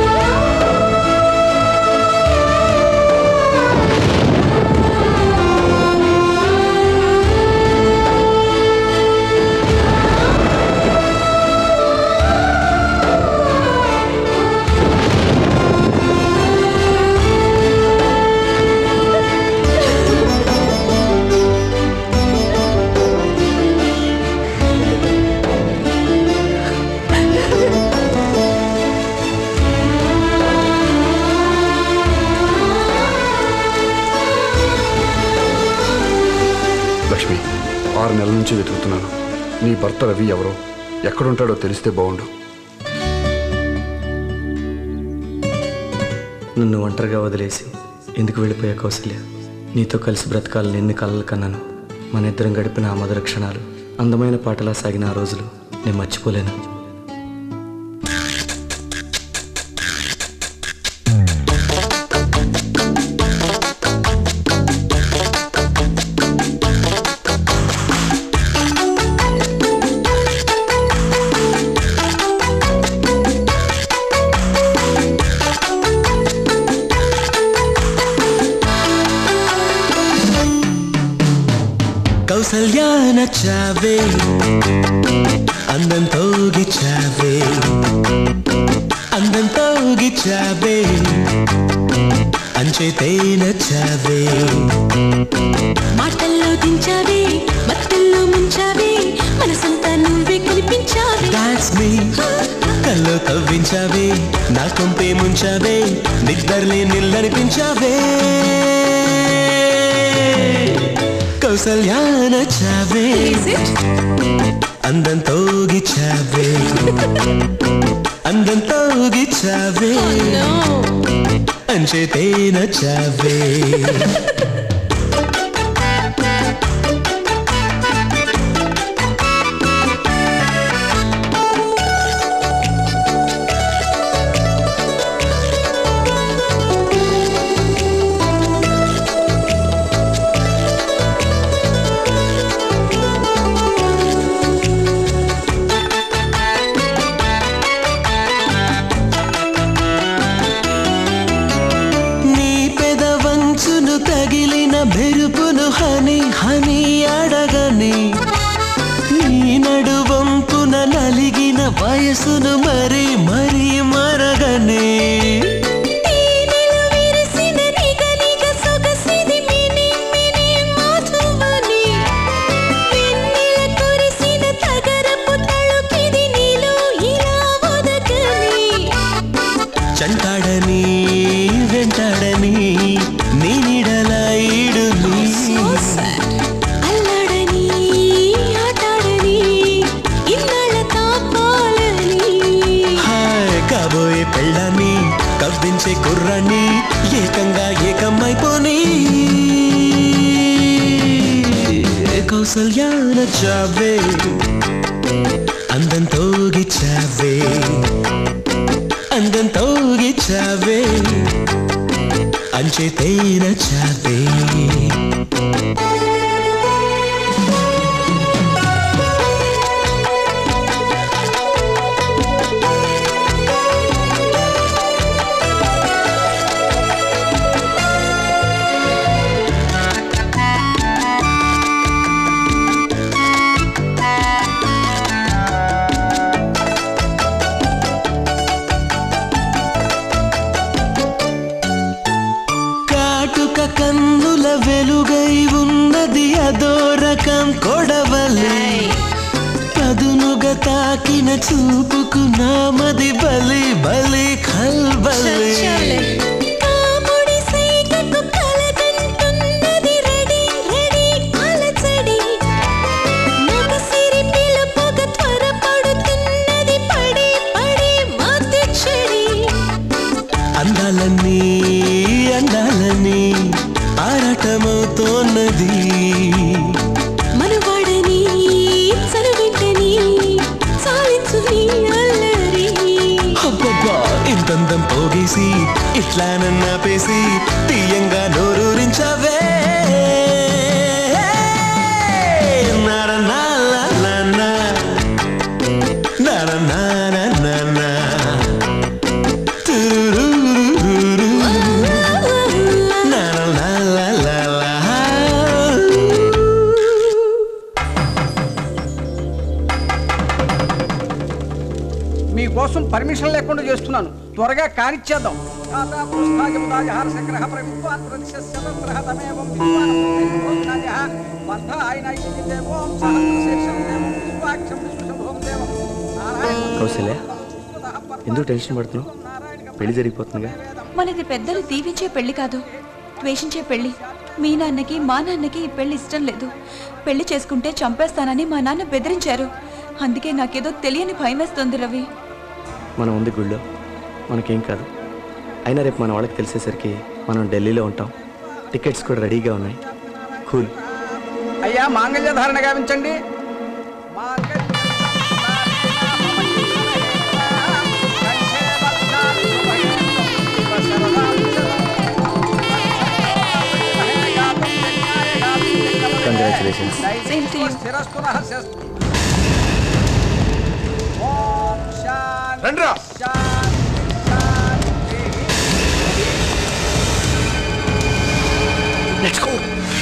లక్ష్మి ఆరు నెలల నుంచి వెతుకుతున్నాను నీ భర్త రవి ఎవరో ఎక్కడుంటాడో తెలిస్తే బాగుండు నన్ను ఒంటరిగా వదిలేసి ఎందుకు వెళ్ళిపోయా కౌశల్య నీతో కలిసి బ్రతకాలని ఎన్ని కలలు కన్నాను మన ఇద్దరం గడిపిన ఆ మధుర క్షణాలు అందమైన పాటలా సాగిన ఆ రోజులు నేను మర్చిపోలేను కౌసల్యా నచ్చావే అందంతో గిచ్చావే అందంతో గిచ్చావే అంచేతే నచ్చావే మాటల్లో దించావే మత్తల్లో ముంచావే మనసంతా నువ్వే కనిపించావే దాట్స్ మీ కల్లో తవ్వించావే నా కొంపే ముంచావే నిద్దర్లే నిల్లనిపించావే కౌసల్యా నచ్చావే అందంతో గిచ్చావే అందంతో గిచ్చావే అంచేతే నచ్చావే నచ్చావే అందంతో గిచ్చావే అందంతో గిచ్చావే అంచేతే నచ్చావే కాటుక కన్నుల వెలుగై ఉన్నది అదో రకం కొడవలి పదునుగా తాకిన చూపుకు నామది బలి బలి కల్బలి కాముడి సైగకు కలగంటున్నది రెడీ రెడీ అలచడి మగసిరి పిలుపుగ త్వరపడుతున్నది పడి పడి మతి చెడి అందాలన్నీ అందాలని ఆరాటమవుతోన్నది మనువాడని చనువింటని సాలించు నీ అల్లరి అబ్బబ్బా ఇంతందం పోగేసి ఇట్లా నన్నాపేసి తీయంగా నోరూరించవే నర నాల నాన్న. నర నాన నాన్న. తురురురురు. నర లాల లాల. మీకోసం పర్మిషన్ లేకుండా చేస్తున్నాను త్వరగా కానిచ్చేద్దాం కౌశల్య ఎందుకు టెన్షన్ పడుతున్నావు పెళ్లి జరిగిపోతుందిగా మనది పెద్దలు దీవించే పెళ్లి కాదు ద్వేషించే పెళ్లి మీ నాన్నకి మా నాన్నకి ఈ పెళ్లి ఇష్టం లేదు పెళ్లి చేసుకుంటే చంపేస్తానని మా నాన్న బెదిరించారు అందుకే నాకేదో తెలియని భయం వేస్తుంది రవి మనం ఉంది గుళ్ళో మనకేం కాదు అయినా రేపు మన వాళ్ళకి తెలిసేసరికి మనం ఢిల్లీలో ఉంటాం టికెట్స్ కూడా రెడీగా ఉన్నాయి కూల్ అయ్యా మాంగళ్య ధారణ గావించండి కంగ్రాచులేషన్స్ Same to you. రండ్రా Let's go.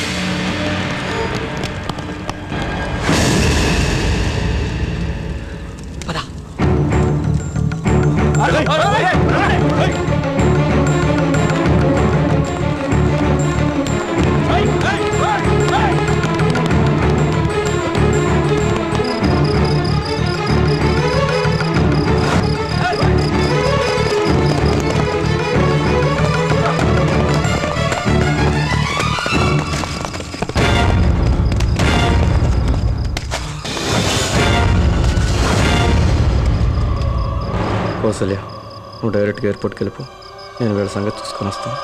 కౌసల్య నువ్వు డైరెక్ట్గా ఎయిర్పోర్ట్కి వెళ్ళిపో నేను వీళ్ళ సంగతి చూసుకొని వస్తాను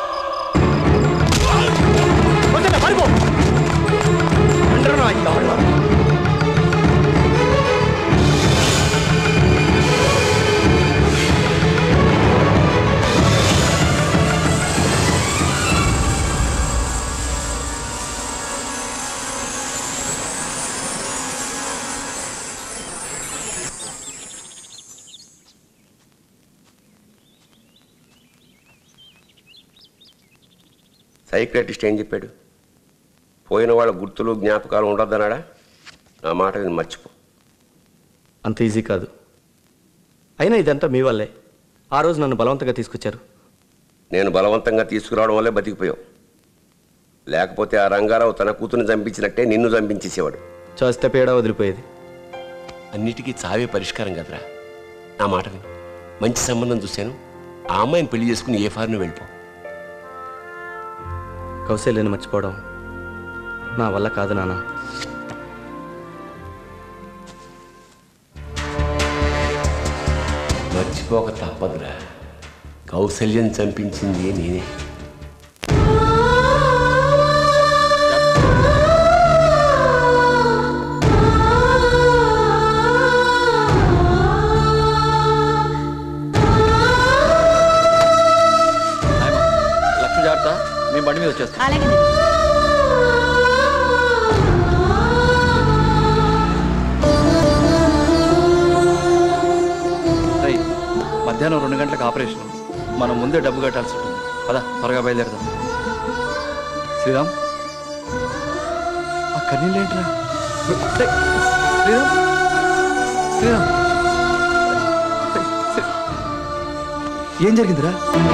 సైక్రటిస్ట్ ఏం చెప్పాడు పోయిన వాళ్ళ గుర్తులు జ్ఞాపకాలు ఉండొద్దన్నాడా నా మాట నేను మర్చిపో అంత ఈజీ కాదు అయినా ఇదంతా మీ వల్లే ఆ రోజు నన్ను బలవంతంగా తీసుకొచ్చారు నేను బలవంతంగా తీసుకురావడం వల్లే బతికిపోయావు లేకపోతే ఆ రంగారావు తన కూతురుని చంపించినట్టే నిన్ను చంపించేసేవాడు చేస్తే పేడ వదిలిపోయేది అన్నిటికీ చావే పరిష్కారం కదరా నా మాట విను మంచి సంబంధం చూశాను ఆ అమ్మాయిని పెళ్లి చేసుకుని ఏ ఫారిన్ వెళ్ళిపో కౌశల్యని మర్చిపోవడం నా వల్ల కాదు నాన్న మర్చిపోక తప్పదురా కౌశల్యం చంపించింది నేనే అలాగే రై మధ్యాహ్నం రెండు గంటలకు ఆపరేషన్ మనం ముందే డబ్బు కట్టాల్సి ఉంటుంది పద త్వరగా బయలుదేరదాం శ్రీరామ్ ఆ కన్నీళ్ళు ఏంట్రా రేయ్, శ్రీరామ్ శ్రీరామ్ రేయ్, శ్రీ- ఏం జరిగిందిరా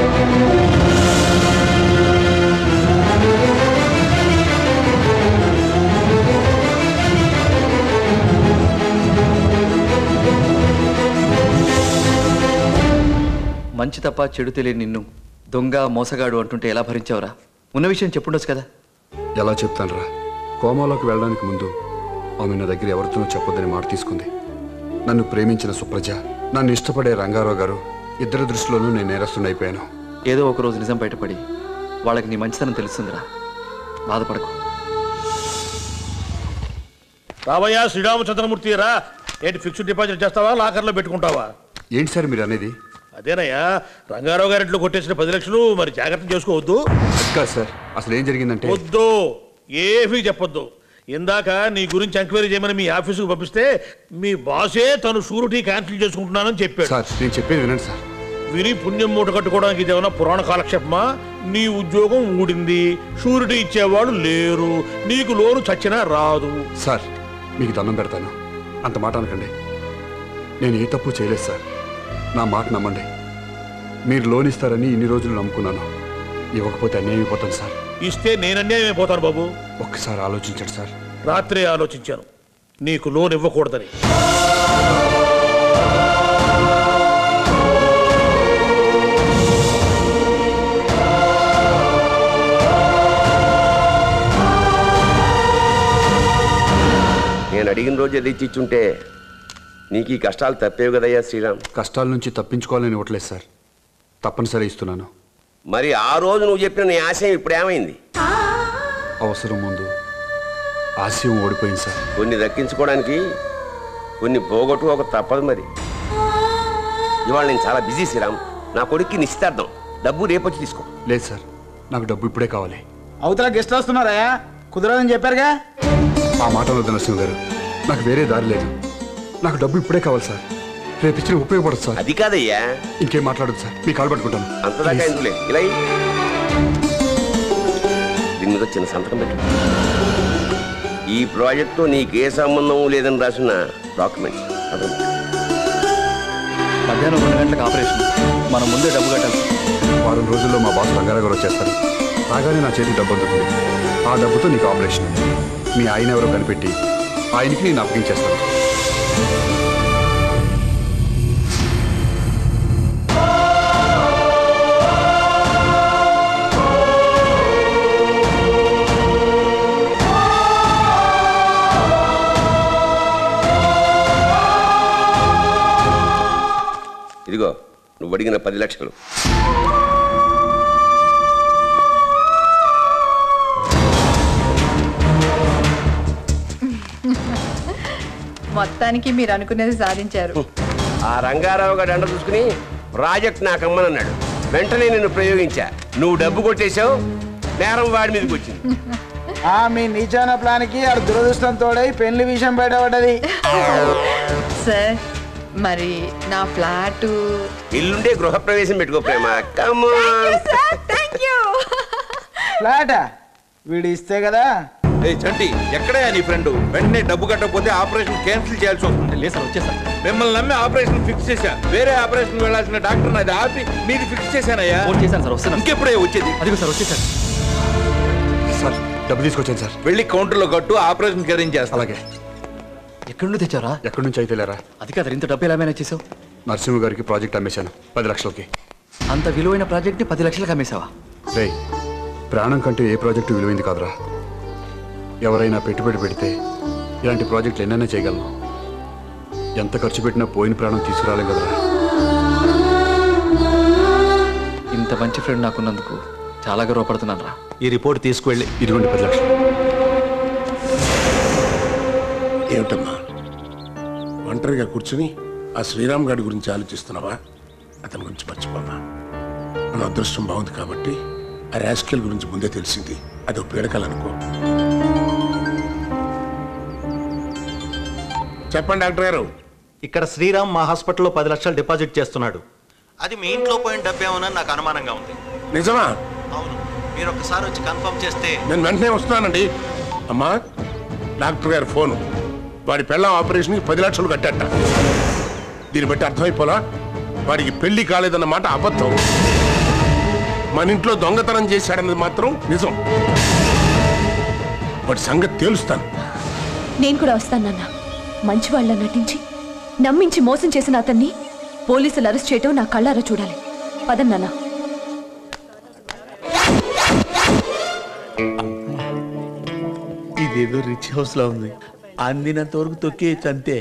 మంచి తప్ప చెడు తెలియని నిన్ను దొంగ మోసగాడు అంటుంటే ఎలా భరించావురా ఉన్న విషయం చెప్పుండొచ్చు కదా ఎలా చెప్తానురా కోమాలోకి వెళ్ళడానికి ముందు ఆమె నా దగ్గర ఎవరితోనూ చెప్పొద్దని మాట తీసుకుంది నన్ను ప్రేమించిన సుప్రజ నన్ను ఇష్టపడే రంగారావు గారు ఇద్దరి దృష్టిలోనూ నేను నేరస్తున్నైపోయాను ఏదో ఒక రోజు నిజం బయటపడి వాళ్ళకి నీ మంచితనం తెలుస్తుందిరా బాధపడకు రావయ్యా శ్రీరామచంద్రమూర్తి రా ఏంటి ఫిక్స్డ్ డిపాజిట్ చేస్తావా లాకర్లో పెట్టుకుంటావా ఏంటి సార్ మీరు అనేది అదేనయ్యా రంగారావు గారింట్లో కొట్టేసిన పది లక్షలు మరి జాగ్రత్త చేసుకోవద్దు అది కాదు సార్ అసలు ఏం జరిగిందంటే వద్దు ఏమీ చెప్పొద్దు ఇందాక నీ గురించి ఎంక్వైరీ చేయమని మీ ఆఫీసుకు పంపిస్తే మీ బాసే తను షూరిటీ క్యాన్సిల్ చేసుకుంటున్నానని చెప్పాడు సార్ నేను చెప్పేది వినండి సార్ విని పుణ్యం మూట కట్టుకోవడానికి ఇదేమన్నా పురాణ కాలక్షేపమా నీ ఉద్యోగం ఊడింది షూరిటీ ఇచ్చేవాడు లేరు నీకు లోను చచ్చినా రాదు సార్ మీకు దండం పెడతాను అంత మాట అనకండి నేను ఏ తప్పు చేయలేదు సార్ నా మాట నమ్మండి మీరు లోన్ ఇస్తారని ఇన్ని రోజులు నమ్ముకున్నాను ఇవ్వకపోతే అన్యాయం అయిపోతాను సార్ ఇస్తే నేను అన్యాయం అయిపోతాను బాబు ఒక్కసారి ఆలోచించండి సార్ రాత్రే ఆలోచించాను నీకు లోన్ ఇవ్వకూడదని నేను అడిగిన రోజు అది ఇచ్చుంటే నీకు ఈ కష్టాలు తప్పేవి కదయ్యా శ్రీరామ్ కష్టాల నుంచి తప్పించుకోవాలని ఇవ్వట్లేదు సార్ తప్పనిసరి ఇస్తున్నాను మరి ఆ రోజు నువ్వు చెప్పిన నీ ఆశయం ఇప్పుడు ఏమైంది అవసరం ముందు ఆశయం ఓడిపోయింది సార్ కొన్ని దక్కించుకోవడానికి కొన్ని పోగొట్టుకోక తప్పదు మరి ఇవాళ నేను చాలా బిజీ శ్రీరామ్ నా కొడుక్కి నిశ్చితార్థం డబ్బు రేపొచ్చి తీసుకో లేదు సార్ నాకు డబ్బు ఇప్పుడే కావాలి అవతల గెస్ట్ వస్తున్నారా కుదరదని చెప్పారుగా ఆ మాట వద్దు నరసింహ గారు నాకు వేరే దారి లేదు నాకు డబ్బు ఇప్పుడే కావాలి సార్ రేపు ఇచ్చిన ఉపయోగపడదు సార్ అది కాదయ్యా ఇంకేం మాట్లాడదు సార్ మీ కాల్ పట్టుకుంటాను అంతదాకా Please. ఎందుకులే ఇలా ఇయ్యి. దీని మీద చిన్న సంతకం పెట్టు ఈ ప్రాజెక్ట్తో నీకు ఏ సంబంధం లేదని రాసిన డాక్యుమెంట్ సంతకం పెట్టు. మధ్యాహ్నం రెండు గంటలకు ఆపరేషన్ మనం ముందే డబ్బు కట్టాలి వారం రోజుల్లో మా బాస్ రంగారావు గారు వచ్చేస్తారు రాగానే నా చేతికి డబ్బు అందుతుంది ఆ డబ్బుతో నీకు ఆపరేషన్ మీ ఆయన ఎవరో కనిపెట్టి ఆయనకి నేను అప్పగించేస్తాను ఇదిగో నువ్వు అడిగిన పది లక్షలు మొత్తానికి మీరు అనుకునేది సాధించారు ఆ రంగారావు గారు అండ చూసుకుని ప్రాజెక్ట్ నాకు అమ్మనన్నాడు వెంటనే నిన్ను ప్రయోగించా నువ్వు డబ్బు కొట్టేశావు నేరం వాడి మీదకి వచ్చింది ఆ మీ నీచాన ప్లాన్కి ఆడు దురదృష్టం తోడై పెళ్లి విషయం బయటపడ్డది సార్ మరి నా ఫ్లాట్ ఇల్లుండే గృహప్రవేశం పెట్టుకో ప్రేమ కమాన్ థ్యాంక్ యూ ఫ్లాటా వీడు ఇస్తే కదా ఏ చంటి ఎక్కడయ్యా నీ ఫ్రెండ్ వెంటనే డబ్బు కట్టకపోతే ఆపరేషన్ క్యాన్సిల్ చేయాల్సి వస్తుంది లేదు సార్ వచ్చేసాను మిమ్మల్ని నమ్మి ఆపరేషన్ ఫిక్స్ చేశా వేరే ఆపరేషన్ వెళ్ళాల్సిన డాక్టర్ నాది ఆపి మీది ఫిక్స్ చేశానయ్యా ఫోన్ చేశాను సార్ వస్తున్నాను ఇంకెప్పుడే వచ్చేది అదిగో సార్ వచ్చేసాను సార్ డబ్బు తీసుకొచ్చాను సార్ వెళ్ళి కౌంటర్లో కట్టు ఆపరేషన్ అరేంజ్ చేస్తా అలాగే ఎక్కడి నుండి తెచ్చారా ఎక్కడి నుంచి అయితే లేరా అది కాదు ఇంత డబ్బు ఎలా మేనేజ్ చేసావు నరసింహ గారికి ప్రాజెక్ట్ అమ్మేశాను పది లక్షలకి అంత విలువైన ప్రాజెక్ట్ని పది లక్షలకు అమ్మేశావా రే ప్రాణం కంటే ఏ ప్రాజెక్టు విలువైంది కాదురా ఎవరైనా పెట్టుబడి పెడితే ఇలాంటి ప్రాజెక్టులు ఎన్నైనా చేయగలను ఎంత ఖర్చు పెట్టినా పోయిన ప్రాణం తీసుకురాలేం కదరా ఇంత మంచి ఫ్రెండ్ నాకున్నందుకు చాలా గర్వపడుతున్నాను రా ఈ రిపోర్ట్ తీసుకువెళ్ళి ఇదిగోండి పది లక్షలు ఏమిటమ్మా ఒంటరిగా కూర్చుని ఆ శ్రీరామ్ గారి గురించి ఆలోచిస్తున్నావా అతని గురించి మర్చిపోమ్మా మన అదృష్టం బాగుంది కాబట్టి ఆ రాస్కెల్ గురించి ముందే తెలిసింది అది పీడకలనుకో చెప్పండి డాక్టర్ గారు ఇక్కడ శ్రీరామ్ మా హాస్పిటల్లో పది లక్షలు డిపాజిట్ చేస్తున్నాడు అది మీ ఇంట్లో పోయిన డబ్బేమోనని నాకు అనుమానంగా ఉంది నిజమా అవును మీరు ఒకసారి వచ్చి కన్ఫర్మ్ చేస్తే నేను వెంటనే వస్తున్నానండి అమ్మా డాక్టర్ గారి ఫోను వాడి పెళ్ళం ఆపరేషన్కి పది లక్షలు కట్టట దీన్ని బట్టి అర్థమైపోలా వాడికి పెళ్లి కాలేదన్న మాట అబద్ధం మన ఇంట్లో దొంగతనం చేశాడన్నది మాత్రం నిజం వాడి సంగతి తేలుస్తాను నేను కూడా వస్తాను నాన్న మంచివాళ్ళ నటించి నమ్మించి మోసం చేసిన అతన్ని పోలీసులు అరెస్ట్ చేయటం నా కళ్ళారా చూడాలి పదం నాన్న ఇదేదో రిచ్ హౌస్ లో ఉంది అందినంత వరకు తొక్కేయచ్చు అంతే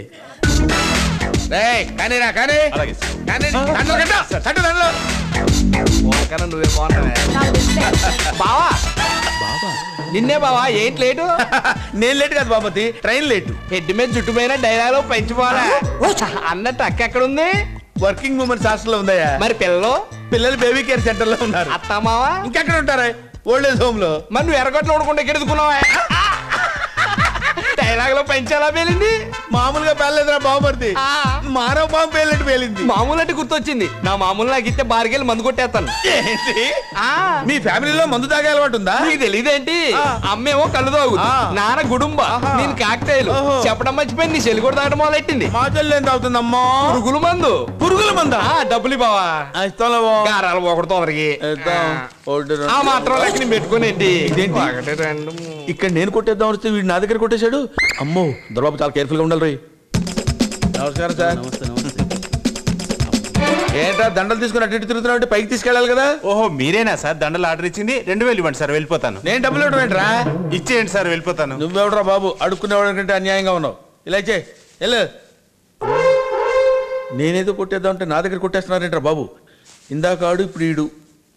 కానీ రా కానీ కానీ దాంట్లో కట్టు, కట్టు దాంట్లో. కన్నా నువ్వే బాగుంటావే బావా బాబా నిన్నే బావా ఏంటి లేటు నేను లేట్ కాదు బాబతి ట్రైన్ లేట్ హెడ్ మీద జుట్టు పైన డైలాగ్ పెంచిపోవాలా అన్నట్టు అక్క ఎక్కడ ఉంది వర్కింగ్ ఉమెన్స్ హాస్టల్ ఉందయ్యా మరి పిల్లలు పిల్లలు బేబీ కేర్ సెంటర్ లో ఉన్నారు అత్తమావా ఇంకెక్కడ ఉంటారా ఓల్డ్ ఏజ్ హోమ్ లో మరి నువ్వు ఎరగొట్లు ఉండకుండా ఎక్కడ ఎదుకున్నావా డైలాగ్ లో పెంచాలా పేలింది మామూలుగా పేర్లేదురా బాబర్ది మానవ పాము పేలినట్టు పేలింది మామూలు అంటే గుర్తొచ్చింది నా మామూలు నాకు ఇస్తే బారికెళ్ళి మందు కొట్టేస్తాను ఏంటి మీ ఫ్యామిలీలో మందు తాగే అలవాటు ఉందా నీకు తెలియదేంటి అమ్మేమో కళ్ళు తాగు నాన్న గుడుంబ నేను కాక్టైలు చెప్పడం మర్చిపోయింది నీ చెల్లి కూడా తాగడం మొదలెట్టింది మా చెల్లి ఏం తాగుతుందమ్మా పురుగుల మందు పురుగుల మందా ఆ, డబ్బులు బావా ఇస్తాంలే బావ. గారాలు ఒకటి తొందరకి ఇద్దాం. ఒకటి, రెండు. ఆ మాత్రం లెక్క నేను పెట్టుకునేంటి ఇదేంటి? ఒకటి రెండు ఇక్కడ నేను కొట్టేద్దాం వస్తే వీడు నా దగ్గర కొట్టేశాడు అమ్మో దొరబాబు చాలా కేర్ఫుల్ గా ఉండాలి రీ నమస్కారం సార్ ఏంటా దండలు తీసుకుని అటు ఇటు తిరుగుతున్నావు అంటే పైకి తీసుకెళ్ళాలి కదా ఓహో మీరేనా సార్ దండలు ఆర్డర్ ఇచ్చింది రెండు వేలు ఇవ్వండి సార్ వెళ్ళిపోతాను నేను డబ్బులు ఇవ్వడం ఏంట్రా ఇచ్చేయండి సార్ వెళ్ళిపోతాను నువ్వెవడరా బాబు అడుక్కునేవాడు కంటే అన్యాయంగా ఉన్నావు ఇలా ఇచ్చే వెళ్ళు నేనేదో కొట్టేద్దాం అంటే నా దగ్గర కొట్టేస్తున్నారేంట్రా బాబు ఇందాక ఆడు ఇప్పుడు ఈడు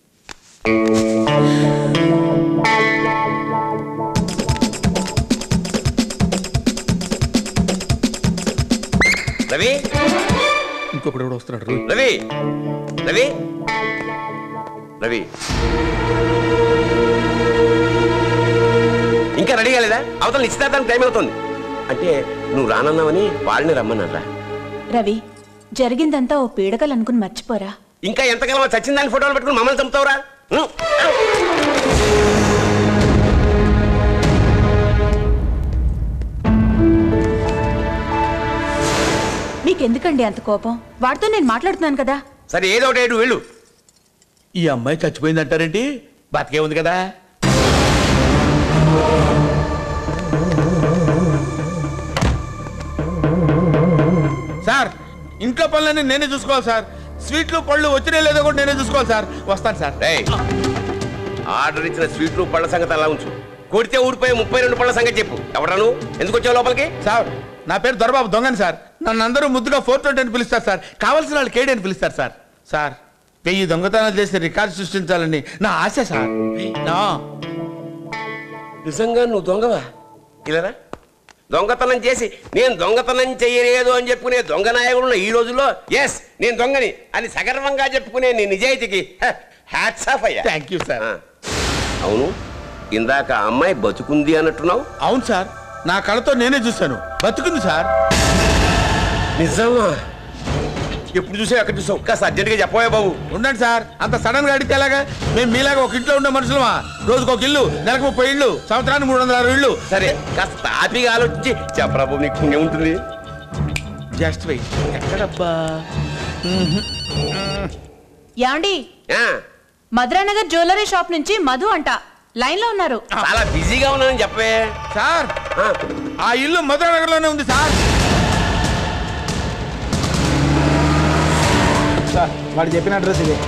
రవి ఇంకొకటి కూడా వస్తున్నాడు రోయ్. రవి రవి రవి ఇంకా రెడీ కాలేదా అవతల నిశ్చితార్థానికి టైం అవుతుంది అంటే నువ్వు రానన్నావని వాళ్ళని రమ్మన్నారా రవి జరిగిందంతా ఓ పీడకలు అనుకుని మర్చిపోరా ఇంకా ఎంతకాలం చచ్చిన దాని ఫోటోలు పెట్టుకుని మమ్మల్ని చంపుతావురా ఉం? మీకెందుకండి అంత కోపం వాడితో నేను మాట్లాడుతున్నాను కదా సరే ఏదో ఒకటి ఏడు వెళ్ళు ఈ అమ్మాయి చచ్చిపోయిందంటారేంటి బతికే ఉంది కదా సార్ ఇంట్లో పనులన్నీ నేనే చూసుకోవాలి సార్ స్వీట్లు పళ్ళు వచ్చినా లేదో కూడా నేనే చూసుకోవాలి సార్ వస్తాను సార్ రేయ్, ఆర్డర్ ఇచ్చిన స్వీట్లు పళ్ళ సంగతి అలా ఉంచు కొడితే ఊడిపోయే ముప్పై రెండు పళ్ళ సంగతి చెప్పు ఎవరను ఎందుకు వచ్చావు లోపలికి సార్ నా పేరు దొరబాబు దొంగని సార్ నన్ను అందరూ ముద్దుగా ఫోర్ ట్వంటీ అని పిలుస్తారు సార్ కావాల్సిన వాళ్ళు కేడి అని పిలుస్తారు సార్ సార్ వెయ్యి దొంగతనాలు చేసి రికార్డు సృష్టించాలని నా ఆశ సార్ నా నిజంగా నువ్వు దొంగవా ఇలారా దొంగతనం చేసి నేను దొంగతనం చేయలేదు అని చెప్పుకునే దొంగ నాయకుడున్న ఈ రోజుల్లో ఎస్ నేను దొంగని అని సగర్వంగా చెప్పుకునే నీ నిజాయితీకి హ్యాట్స్ ఆఫ్ అయ్యా థ్యాంక్ యూ సార్ అవును ఇందాక ఆ అమ్మాయి బతుకుంది అన్నట్టున్నావు అవును సార్ నా కళతో నేనే చూశాను బతుకుంది సార్ నిజమా ఎప్పుడు చూసావు ఎక్కడ చూసావు కాస్త అర్జెంట్గా చెప్పవే బాబు ఉండండి సార్ అంత సడన్ గా అడిగితే ఎలాగా మేము మీలాగా ఒక ఇంట్లో ఉండే మనుషులమా రోజుకు ఒక ఇల్లు నెలకు ముప్పై ఇల్లు సంవత్సరానికి మూడు వందల అరవై ఇల్లు సరే కాస్త తాపిగా ఆలోచించి చెప్పరా బాబు నీకు పుణ్యం ఉంటుంది జస్ట్ వెయిట్ ఎక్కడబ్బా యాండి మధురానగర్ జ్యువెలరీ షాప్ నుంచి మధు అంట లైన్ లో ఉన్నారు చాలా బిజీగా ఉన్నానని చెప్పవే సార్ ఆ ఇల్లు మధురానగర్ లోనే ఉంది సార్ సార్ వాడు చెప్పిన అడ్రస్ ఇది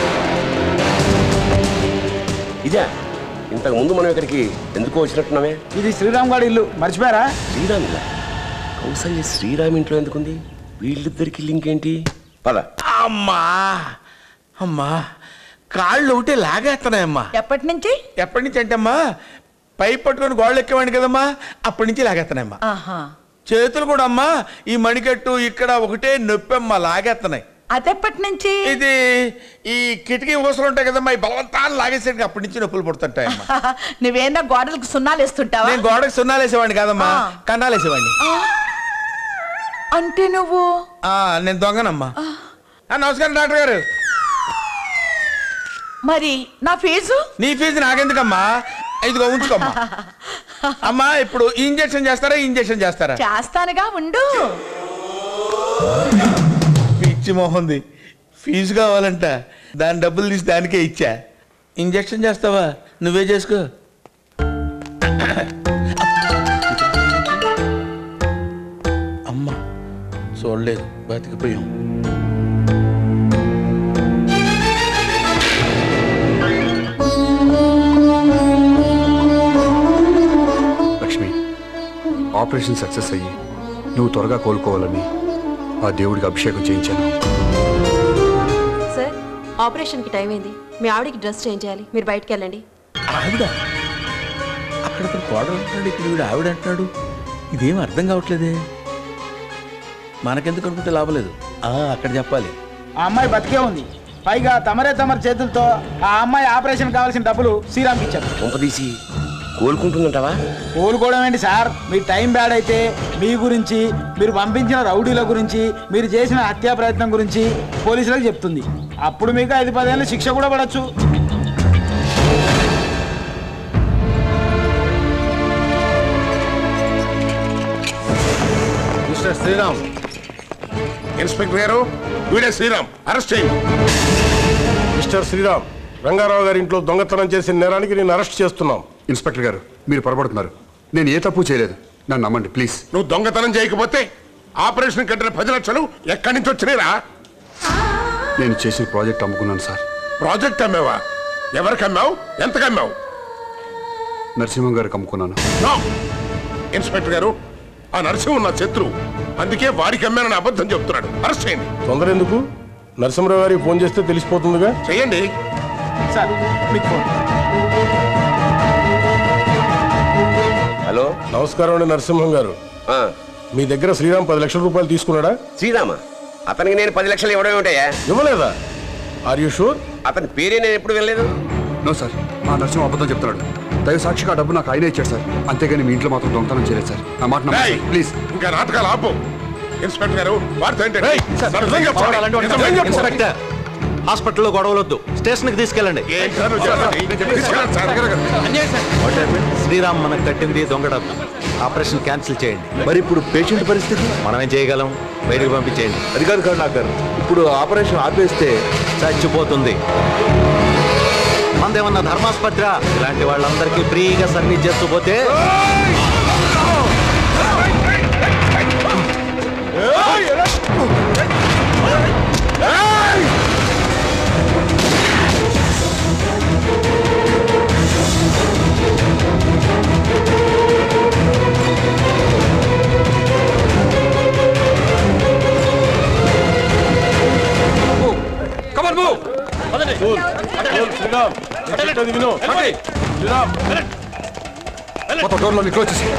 ఇదే ఇంతకు ముందు మనం ఇక్కడికి ఎందుకు వచ్చినట్టున్నామే ఇది శ్రీరామ్ గారి ఇల్లు మర్చిపోయారా శ్రీరామ్ ఇల్లా కౌసల్య శ్రీరామ్ ఇంట్లో ఎందుకుంది వీళ్ళిద్దరికి లింక్ ఏంటి పద అమ్మా అమ్మా కాళ్ళు ఒకటే లాగేస్తున్నాయమ్మా ఎప్పటి నుంచి ఎప్పటి నుంచి అంటే అమ్మా పై పట్టుకొని గోళ్ళు ఎక్కేవాడిని కదమ్మా అప్పటి నుంచి లాగేస్తున్నాయమ్మా ఆహా చేతులు కూడా అమ్మా ఈ మణికట్టు ఇక్కడ ఒకటే నొప్పి అమ్మా లాగేస్తున్నాయి అదెప్పటి నుంచి ఇది ఈ కిటికీ ఊసలు ఉంటాయి కదమ్మా ఈ బలవంతాన్ని లాగేసరికి అప్పటి నుంచి నొప్పులు పుడుతుంటాయి నువ్వేందా గోడలకు సున్నాలు వేస్తుంటావా నేను గోడకి సున్నాలు వేసేవాడిని కాదమ్మా కన్నాలు వేసేవాడిని అంటే నువ్వు ఆ, నేను దొంగనమ్మా ఆ, నమస్కారం డాక్టర్ గారు మరి నా ఫీజు నీ ఫీజు నాకెందుకమ్మా ఇదిగో ఉంచుకోమ్మా అమ్మా ఇప్పుడు ఇంజెక్షన్ చేస్తారా ఇంజెక్షన్ చేస్తారా చేస్తానుగా ఉండు పిచ్చి మొహంది ఫీజు కావాలంట దాని డబ్బులు తీసి దానికే ఇచ్చా ఇంజెక్షన్ చేస్తావా నువ్వే చేసుకో అమ్మా చూడలేదు బతికిపోయాం లక్ష్మి ఆపరేషన్ సక్సెస్ అయ్యి నువ్వు త్వరగా కోలుకోవాలని ఆ దేవుడికి అభిషేకం చేయించాను సార్ ఆపరేషన్కి టైం అయింది మీ ఆవిడకి డ్రెస్ చేంజ్ చేయాలి మీరు బయటికి వెళ్ళండి ఆవిడ అక్కడ అతను కోడలు అంటున్నాడు ఇక్కడ వీడు ఆవిడ అంటున్నాడు ఇదేం అర్థం కావట్లేదే మనకెందుకు అనుకుంటే లాభం లేదు ఆ, అక్కడ చెప్పాలి ఆ అమ్మాయి బతికే ఉంది పైగా తమరే తమరి చేతులతో ఆ అమ్మాయి ఆపరేషన్ కావాల్సిన డబ్బులు శ్రీరామ్కి ఇచ్చారు కొంపదీసి కోలుకుంటుందంటావా కోలుకోవడం ఏంటి సార్ మీ టైం బ్యాడ్ అయితే మీ గురించి మీరు పంపించిన రౌడీల గురించి మీరు చేసిన హత్యా ప్రయత్నం గురించి పోలీసులకు చెప్తుంది అప్పుడు మీకు ఐదు పదేళ్ళ శిక్ష కూడా పడచ్చు మిస్టర్ శ్రీరామ్ ఇన్స్పెక్టర్ గారు వీడే శ్రీరామ్ అరెస్ట్ చేయండి మిస్టర్ శ్రీరామ్ రంగారావు గారి ఇంట్లో దొంగతనం చేసిన నేరానికి నేను అరెస్ట్ చేస్తున్నాం ఇన్స్పెక్టర్ గారు మీరు పొరపడుతున్నారు నేను ఏ తప్పు చేయలేదు నన్ను నమ్మండి ప్లీజ్ నువ్వు దొంగతనం చేయకపోతే ఆపరేషన్ కట్టిన పది లక్షలు ఎక్కడి నుంచి వచ్చినాయిరా నేను చేసిన ప్రాజెక్ట్ అమ్ముకున్నాను సార్ ప్రాజెక్ట్ అమ్మావా ఎవరికి అమ్మావు ఎంతకు అమ్మావు నరసింహం గారికి అమ్ముకున్నాను నో ఇన్స్పెక్టర్ గారు ఆ నరసింహం నా శత్రువు అందుకే వాడికి అమ్మానని అబద్ధం చెప్తున్నాడు అరెస్ట్ చేయండి తొందర ఎందుకు నరసింహరావు గారికి ఫోన్ చేస్తే తెలిసిపోతుందిగా చేయండి సార్ మీకు ఫోన్ హలో నమస్కారం అండి నరసింహం గారు మీ దగ్గర శ్రీరామ్ పది లక్షల రూపాయలు తీసుకున్నాడా శ్రీరామ అతనికి నేను పది లక్షలు ఇవ్వడం ఏమిటయ్యా ఇవ్వలేదా ఆర్ యూ షూర్ అతని పేరే నేను ఎప్పుడు వినలేదు నో సార్ మా నరసింహం అబద్ధం చెప్తున్నాడు దైవ సాక్షిగా ఆ డబ్బు నాకు ఆయనే ఇచ్చాడు సార్ అంతేగాని మీ ఇంట్లో మాత్రం దొంగతనం చేయలేదు సార్ నా మాట నమ్మండి, ప్లీజ్ ఇంకా నాటకాలు ఆపు ఇన్స్పెక్టర్ గారు వార్త ఏంటంటే సార్, నిజం చెప్పండి. నిజం చెప్పండి. ఇన్స్పెక్టర్ హాస్పిటల్లో గొడవలొద్దు స్టేషన్కి తీసుకెళ్ళండి ఏంటి సార్ నువ్వు చేసేది? తీసుకెళ్ళండి సార్. శ్రీరామ్ మనకు కట్టింది దొంగ డబ్బు ఆపరేషన్ క్యాన్సిల్ చేయండి మరి ఇప్పుడు పేషెంట్ పరిస్థితి మనం ఏం చేయగలం బయటకు పంపించేయండి అది కాదు కాదు డాక్టర్ ఇప్పుడు ఆపరేషన్ ఆపేస్తే చచ్చిపోతుంది మందేమన్నా ధర్మాస్పత్ర ఇలాంటి వాళ్ళందరికీ ఫ్రీగా సర్వీస్ చేస్తూ పోతే కమన్ మూవ్ శ్రీరామ్ చెప్పేది విను శ్రీరామ్ మొత్తం డోర్లో క్లోజ్ చేసి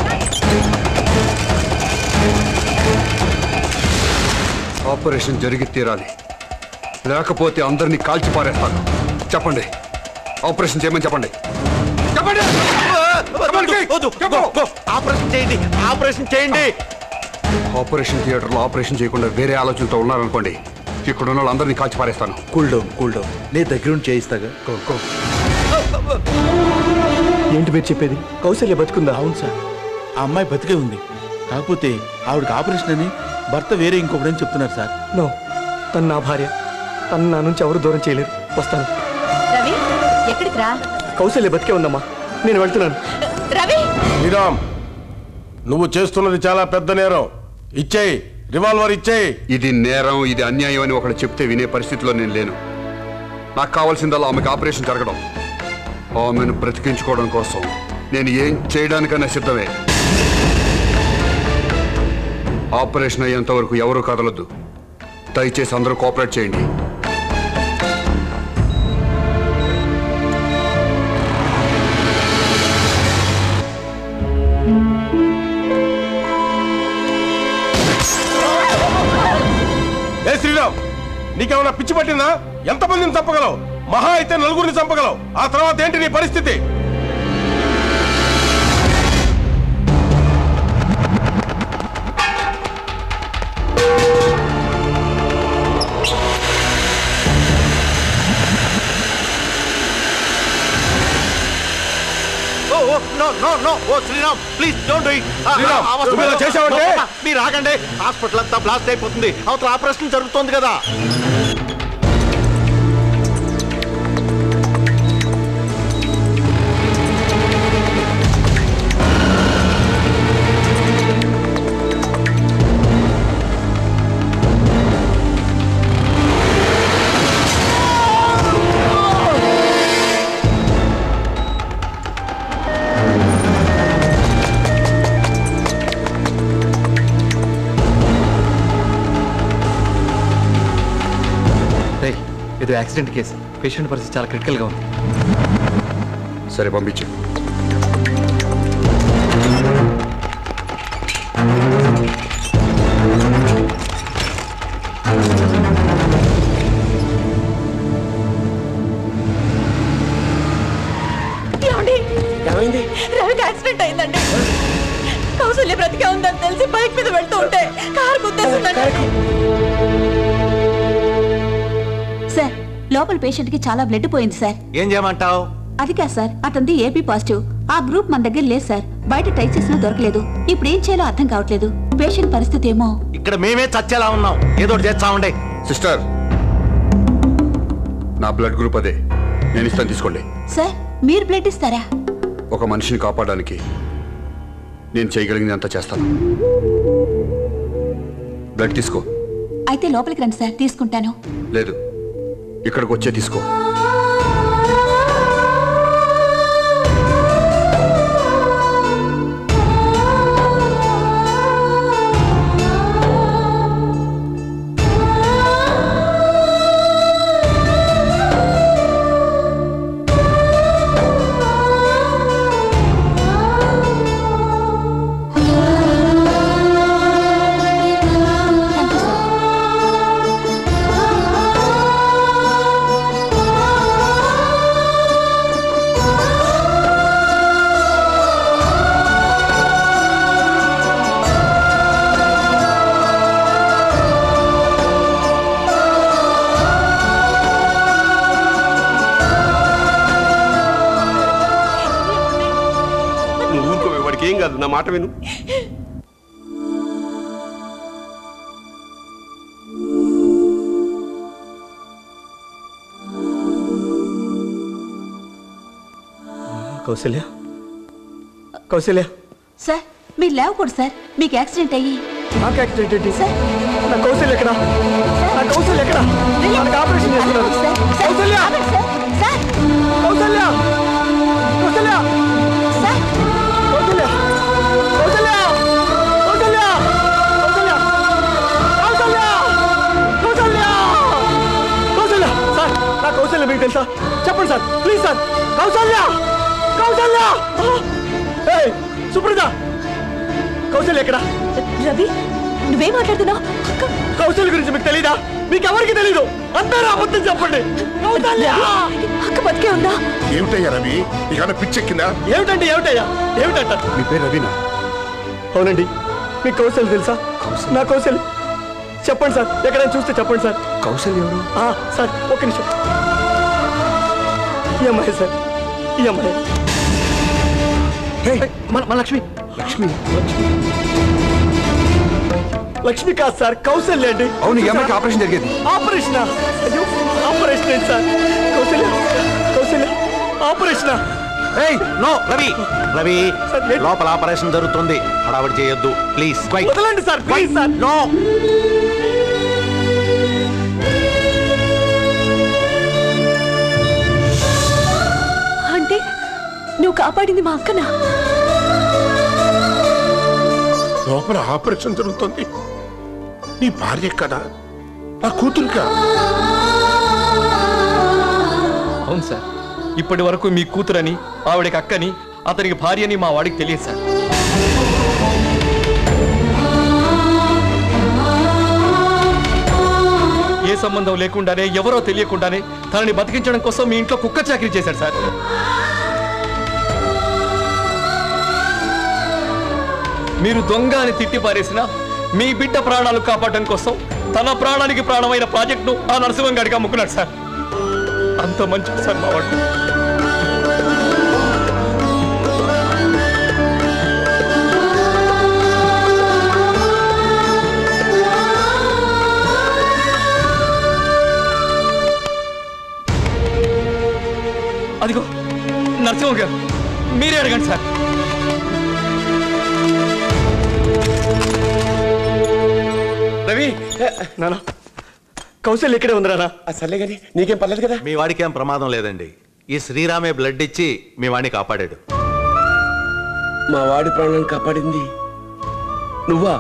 ఆపరేషన్ జరిగి తీరాలి లేకపోతే అందరినీ కాల్చి పారేస్తాను చెప్పండి ఆపరేషన్ చేయమని చెప్పండి చెప్పండి ఆపరేషన్ చేయండి ఆపరేషన్ చేయండి ఆపరేషన్ థియేటర్లో ఆపరేషన్ చేయకుండా వేరే ఆలోచనతో ఉన్నారనుకోండి ఇక్కడ ఉన్న వాళ్ళందరినీ కాల్చి పారేస్తాను కూల్ డౌన్ కూల్ డౌన్ నీ దగ్గరుండి చేయిస్తాగా ఏంటి మీరు చెప్పేది కౌశల్య బతుకుందా అవును సార్ ఆ అమ్మాయి బతికే ఉంది కాకపోతే ఆవిడకి ఆపరేషన్ అని భర్త వేరే ఇంకొకడని చెప్తున్నారు సార్ నో తను నా భార్య తను నా నుంచి ఎవరు దూరం చేయలేరు వస్తాను రవి ఎక్కడికి రా కౌశల్య బతికే ఉందమ్మా నేను వెళ్తున్నాను రవి శ్రీరామ్ నువ్వు చేస్తున్నది చాలా పెద్ద నేరం ఇచ్చేయి రివాల్వర్ ఇచ్చేయి ఇది నేరం ఇది అన్యాయం అని ఒకడు చెప్తే వినే పరిస్థితిలో నేను లేను నాకు కావాల్సిందల్లా ఆమెకు ఆపరేషన్ జరగడం ఆమెను బ్రతికించుకోవడం కోసం నేను ఏం చేయడానికైనా సిద్ధమే ఆపరేషన్ అయ్యేంత వరకు ఎవరు కదలొద్దు దయచేసి అందరూ కోఆపరేట్ చేయండి ఏ శ్రీరామ్ నీకేమైనా పిచ్చి పట్టిందా ఎంతమందిని చంపగలవు మహా అయితే నలుగురిని చంపగలవు ఆ తర్వాత ఏంటి నీ పరిస్థితి oh oh no no no oh Sriram please don't do Sriram, నువ్వు ఇలా చేశావంటే? మీరు ఆగండి హాస్పిటల్ అంతా బ్లాస్ట్ అయిపోతుంది అవతల ఆపరేషన్ జరుగుతోంది కదా రేయ్ ఇది యాక్సిడెంట్ కేసు పేషెంట్ పరిస్థితి చాలా క్రిటికల్గా ఉంది సరే పంపించు ఏమండి ఏమైంది రవికి యాక్సిడెంట్ అయిందండి కౌసల్య బ్రతికే ఉందని తెలిసి బైక్ మీద వెళ్తూ ఉంటే కారు గుద్దేసిందండి సార్ లోపల పేషెంట్ కి చాలా బ్లడ్ పోయింది సార్ ఏం చేయమంటావు అది కాదు సార్ అతనిది ఏబీ పాజిటివ్ ఆ గ్రూప్ మన దగ్గర లేదు సార్ బయట టైప్ చేసినా దొరకలేదు ఇప్పుడు ఏం చేయాలో అర్థం కావట్లేదు పేషెంట్ పరిస్థితి ఏమో ఇక్కడ మేమే చచ్చేలా ఉన్నాం ఏదో ఒకటి చేస్తా ఉండే సిస్టర్ నా బ్లడ్ గ్రూప్ అదే నేను ఇస్తాను తీసుకోండి సార్ మీరు బ్లడ్ ఇస్తారా ఒక మనిషిని కాపాడడానికి నేను చేయగలిగిందంతా చేస్తాను బ్లడ్ తీసుకో అయితే లోపలికి రండి సార్ తీసుకుంటాను లేదు ఇక్కడికి వచ్చే తీసుకో నువ్వు ఊరుకోవే వాడికి ఏం కాదు నా మాట విను కౌశల్య కౌశల్య సార్ మీరు లేవకూడదు సార్ మీకు యాక్సిడెంట్ అయ్యి నాకు యాక్సిడెంట్ ఏంటి నా కౌశల్య ఎక్కడ నా కౌశల్య ఎక్కడ నాకు ఆపరేషన్ చేస్తున్నారు కౌశల్య కౌశల్య కౌశల్య కౌశల్య కౌశల్య కౌశల్య కౌశల్య కౌశల్య కౌశల్య కౌశల్య సార్ నా కౌశల్య మీకు తెలుసా చెప్పండి sir please sir Kausalya Kausalya ఏయ్ సుప్రజ కౌశల్య ఎక్కడ రవి నువ్వేం మాట్లాడుతున్నావు కౌశల్య గురించి మీకు తెలీదా మీకు ఎవరికి తెలీదు అందరూ అబద్ధం చెప్పండి కౌశల్య అక్క బతికే ఉందా ఏమిటయ్యా రవి నీకన్నా పిచ్చెక్కిందా ఏమిటండి ఏమిటయ్యా ఏమిటంట మీ పేరు రవీనా అవునండి మీకు కౌశల్య తెలుసా నా కౌశల్య చెప్పండి సార్ ఎక్కడైనా చూస్తే చెప్పండి సార్ కౌశల్య ఎవరు ఆ, సార్ ఒక్క నిమిషం ఈ అమ్మాయి సార్ ఈ అమ్మాయి మన మన లక్ష్మి లక్ష్మి లక్ష్మి కాదు సార్ కౌశల్య అండి అవును ఈ అమ్మాయికి ఆపరేషన్ జరిగేది ఆపరేషన్ అయ్యో ఆపరేషన్ ఏంటి సార్ కౌశల్య కౌశల్య ఆపరేషన్ ఏయ్ నో రవి రవి లోపల ఆపరేషన్ జరుగుతుంది హడావిడి చేయొద్దు ప్లీజ్ వదలండి సార్ ప్లీజ్ సార్ నో అంటే నువ్వు కాపాడింది మా అక్కనా లోపల ఆపరేషన్ జరుగుతుంది నీ భార్య కదా నా కూతురుకా అవును సార్ ఇప్పటి వరకు మీ కూతురని ఆవిడకి అక్కని అతనికి భార్యని మా వాడికి తెలియదు సార్ ఏ సంబంధం లేకుండానే ఎవరో తెలియకుండానే తనని బతికించడం కోసం మీ ఇంట్లో కుక్క చాకరీ చేశాడు సార్ మీరు దొంగ అని తిట్టి పారేసిన మీ బిడ్డ ప్రాణాలు కాపాడడం కోసం తన ప్రాణానికి ప్రాణమైన ప్రాజెక్టును ఆ నరసింహం గారికి అమ్ముకున్నాడు సార్ అంత మంచి సార్ మా వాడు అదిగో నరసింహం గారు మీరే అడగండి సార్ రవి నానా కౌశల్ ఇక్కడే ఉంది నానా సర్లే కానీ నీకేం పర్లేదు కదా మీ వాడికి ఏం ప్రమాదం లేదండి ఈ శ్రీరామే బ్లడ్ ఇచ్చి మీ వాడిని కాపాడాడు మా వాడి ప్రాణాలను కాపాడింది నువ్వా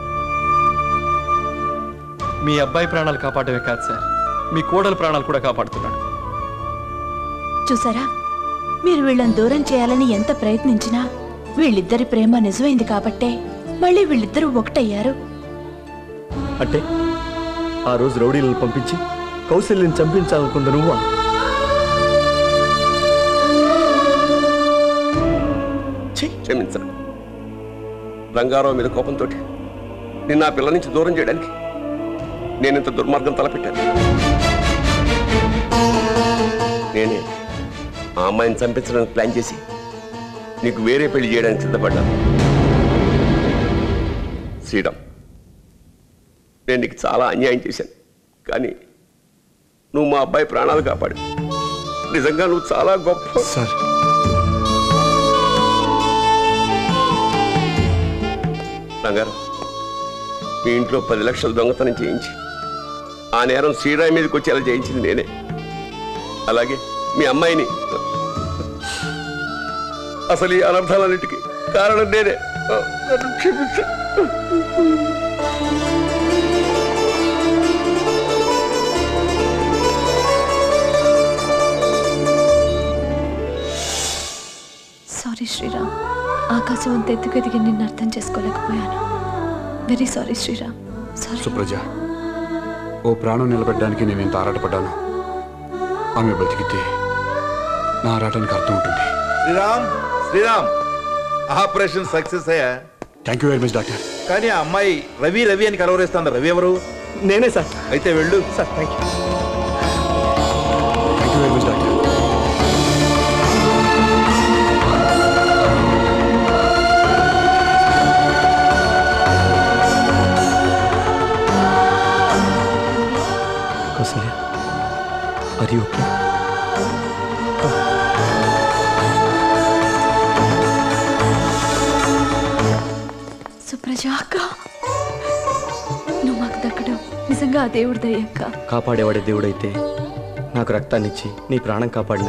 మీ అబ్బాయి ప్రాణాలు కాపాడమే కాదు సార్ మీ కోడల ప్రాణాలు కూడా కాపాడుతున్నాడు చూసారా మీరు వీళ్ళని దూరం చేయాలని ఎంత ప్రయత్నించినా వీళ్ళిద్దరి ప్రేమ నిజమైంది కాబట్టే మళ్ళీ వీళ్ళిద్దరూ ఒకటయ్యారు అంటే ఆ రోజు రౌడీలను పంపించి కౌశల్యం చంపించాలనుకుంది నువ్వా క్షమించను రంగారావు మీద కోపంతో నిన్న ఆ పిల్ల నుంచి దూరం చేయడానికి నేను ఇంత దుర్మార్గం తలపెట్టాను నేనే ఆ అమ్మాయిని చంపించడానికి ప్లాన్ చేసి నీకు వేరే పెళ్లి చేయడానికి సిద్ధపడ్డాను శ్రీరామ్ నేను నీకు చాలా అన్యాయం చేశాను కానీ నువ్వు మా అబ్బాయి ప్రాణాలు కాపాడు నిజంగా నువ్వు చాలా గొప్ప సార్ రంగారు మీ ఇంట్లో పది లక్షలు దొంగతనం చేయించి ఆ నేరం శ్రీరాయి మీదకి వచ్చేలా చేయించింది నేనే అలాగే మీ అమ్మాయిని అసలు ఈ అనర్థాలన్నిటికీ కారణం నేనే నన్ను క్షమించు సారీ శ్రీరామ్ ఆకాశం అంత ఎత్తుకు ఎదిగి నిన్ను అర్థం చేసుకోలేకపోయాను very sorry Sriram sorry Supraja ఓ ప్రాణం నిలబెట్టడానికి నేను ఎంత ఆరాటపడ్డాను ఆమె బతికితే నా ఆరాటానికి అర్థం ఉంటుంది శ్రీరామ్ శ్రీరామ్ ఆపరేషన్ సక్సెస్ అయ్యా thank you very much doctor కానీ ఆ అమ్మాయి రవి రవి అని కలవరేస్తుంది రవి ఎవరు నేనే సార్ అయితే వెళ్ళు sir thank you thank you very much doctor Kausalya are you okay Supraja అక్క నువ్వు మాకు దక్కడం నిజంగా ఆ దేవుడి దయ అక్క కాపాడేవాడే దేవుడైతే నాకు రక్తాన్ని ఇచ్చి నీ ప్రాణం కాపాడిన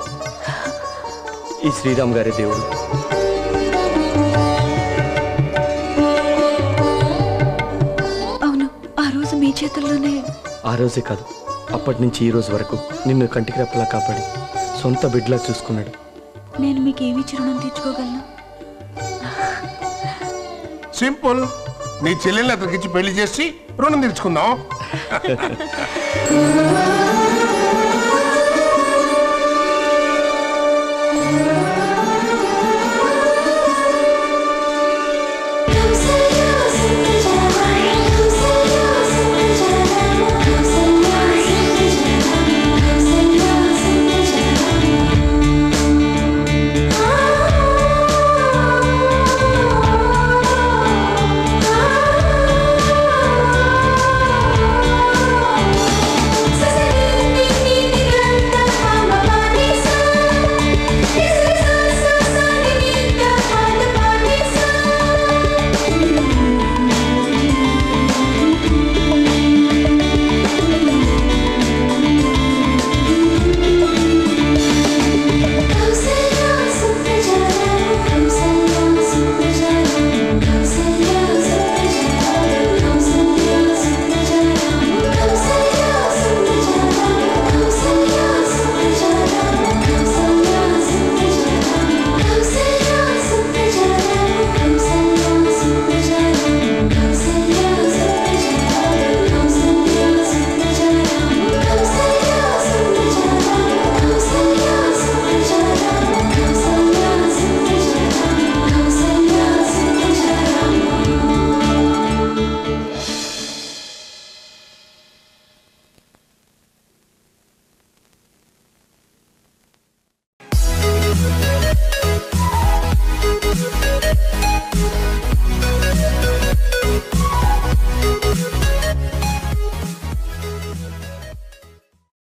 ఈ శ్రీరామ్ గారి దేవుడు అవును ఆ రోజు మీ చేతుల్లోనే ఆ రోజే కాదు అప్పటి నుంచి ఈ రోజు వరకు నిన్ను కంటికి రెప్పలా కాపాడి సొంత బిడ్డలా చూసుకున్నాడు నేను మీకు ఏమి రుణం తీర్చుకోగలను సింపుల్ నీ చెల్లెల్ని అతనికిచ్చి పెళ్లి చేసి రుణం తీర్చుకుందాం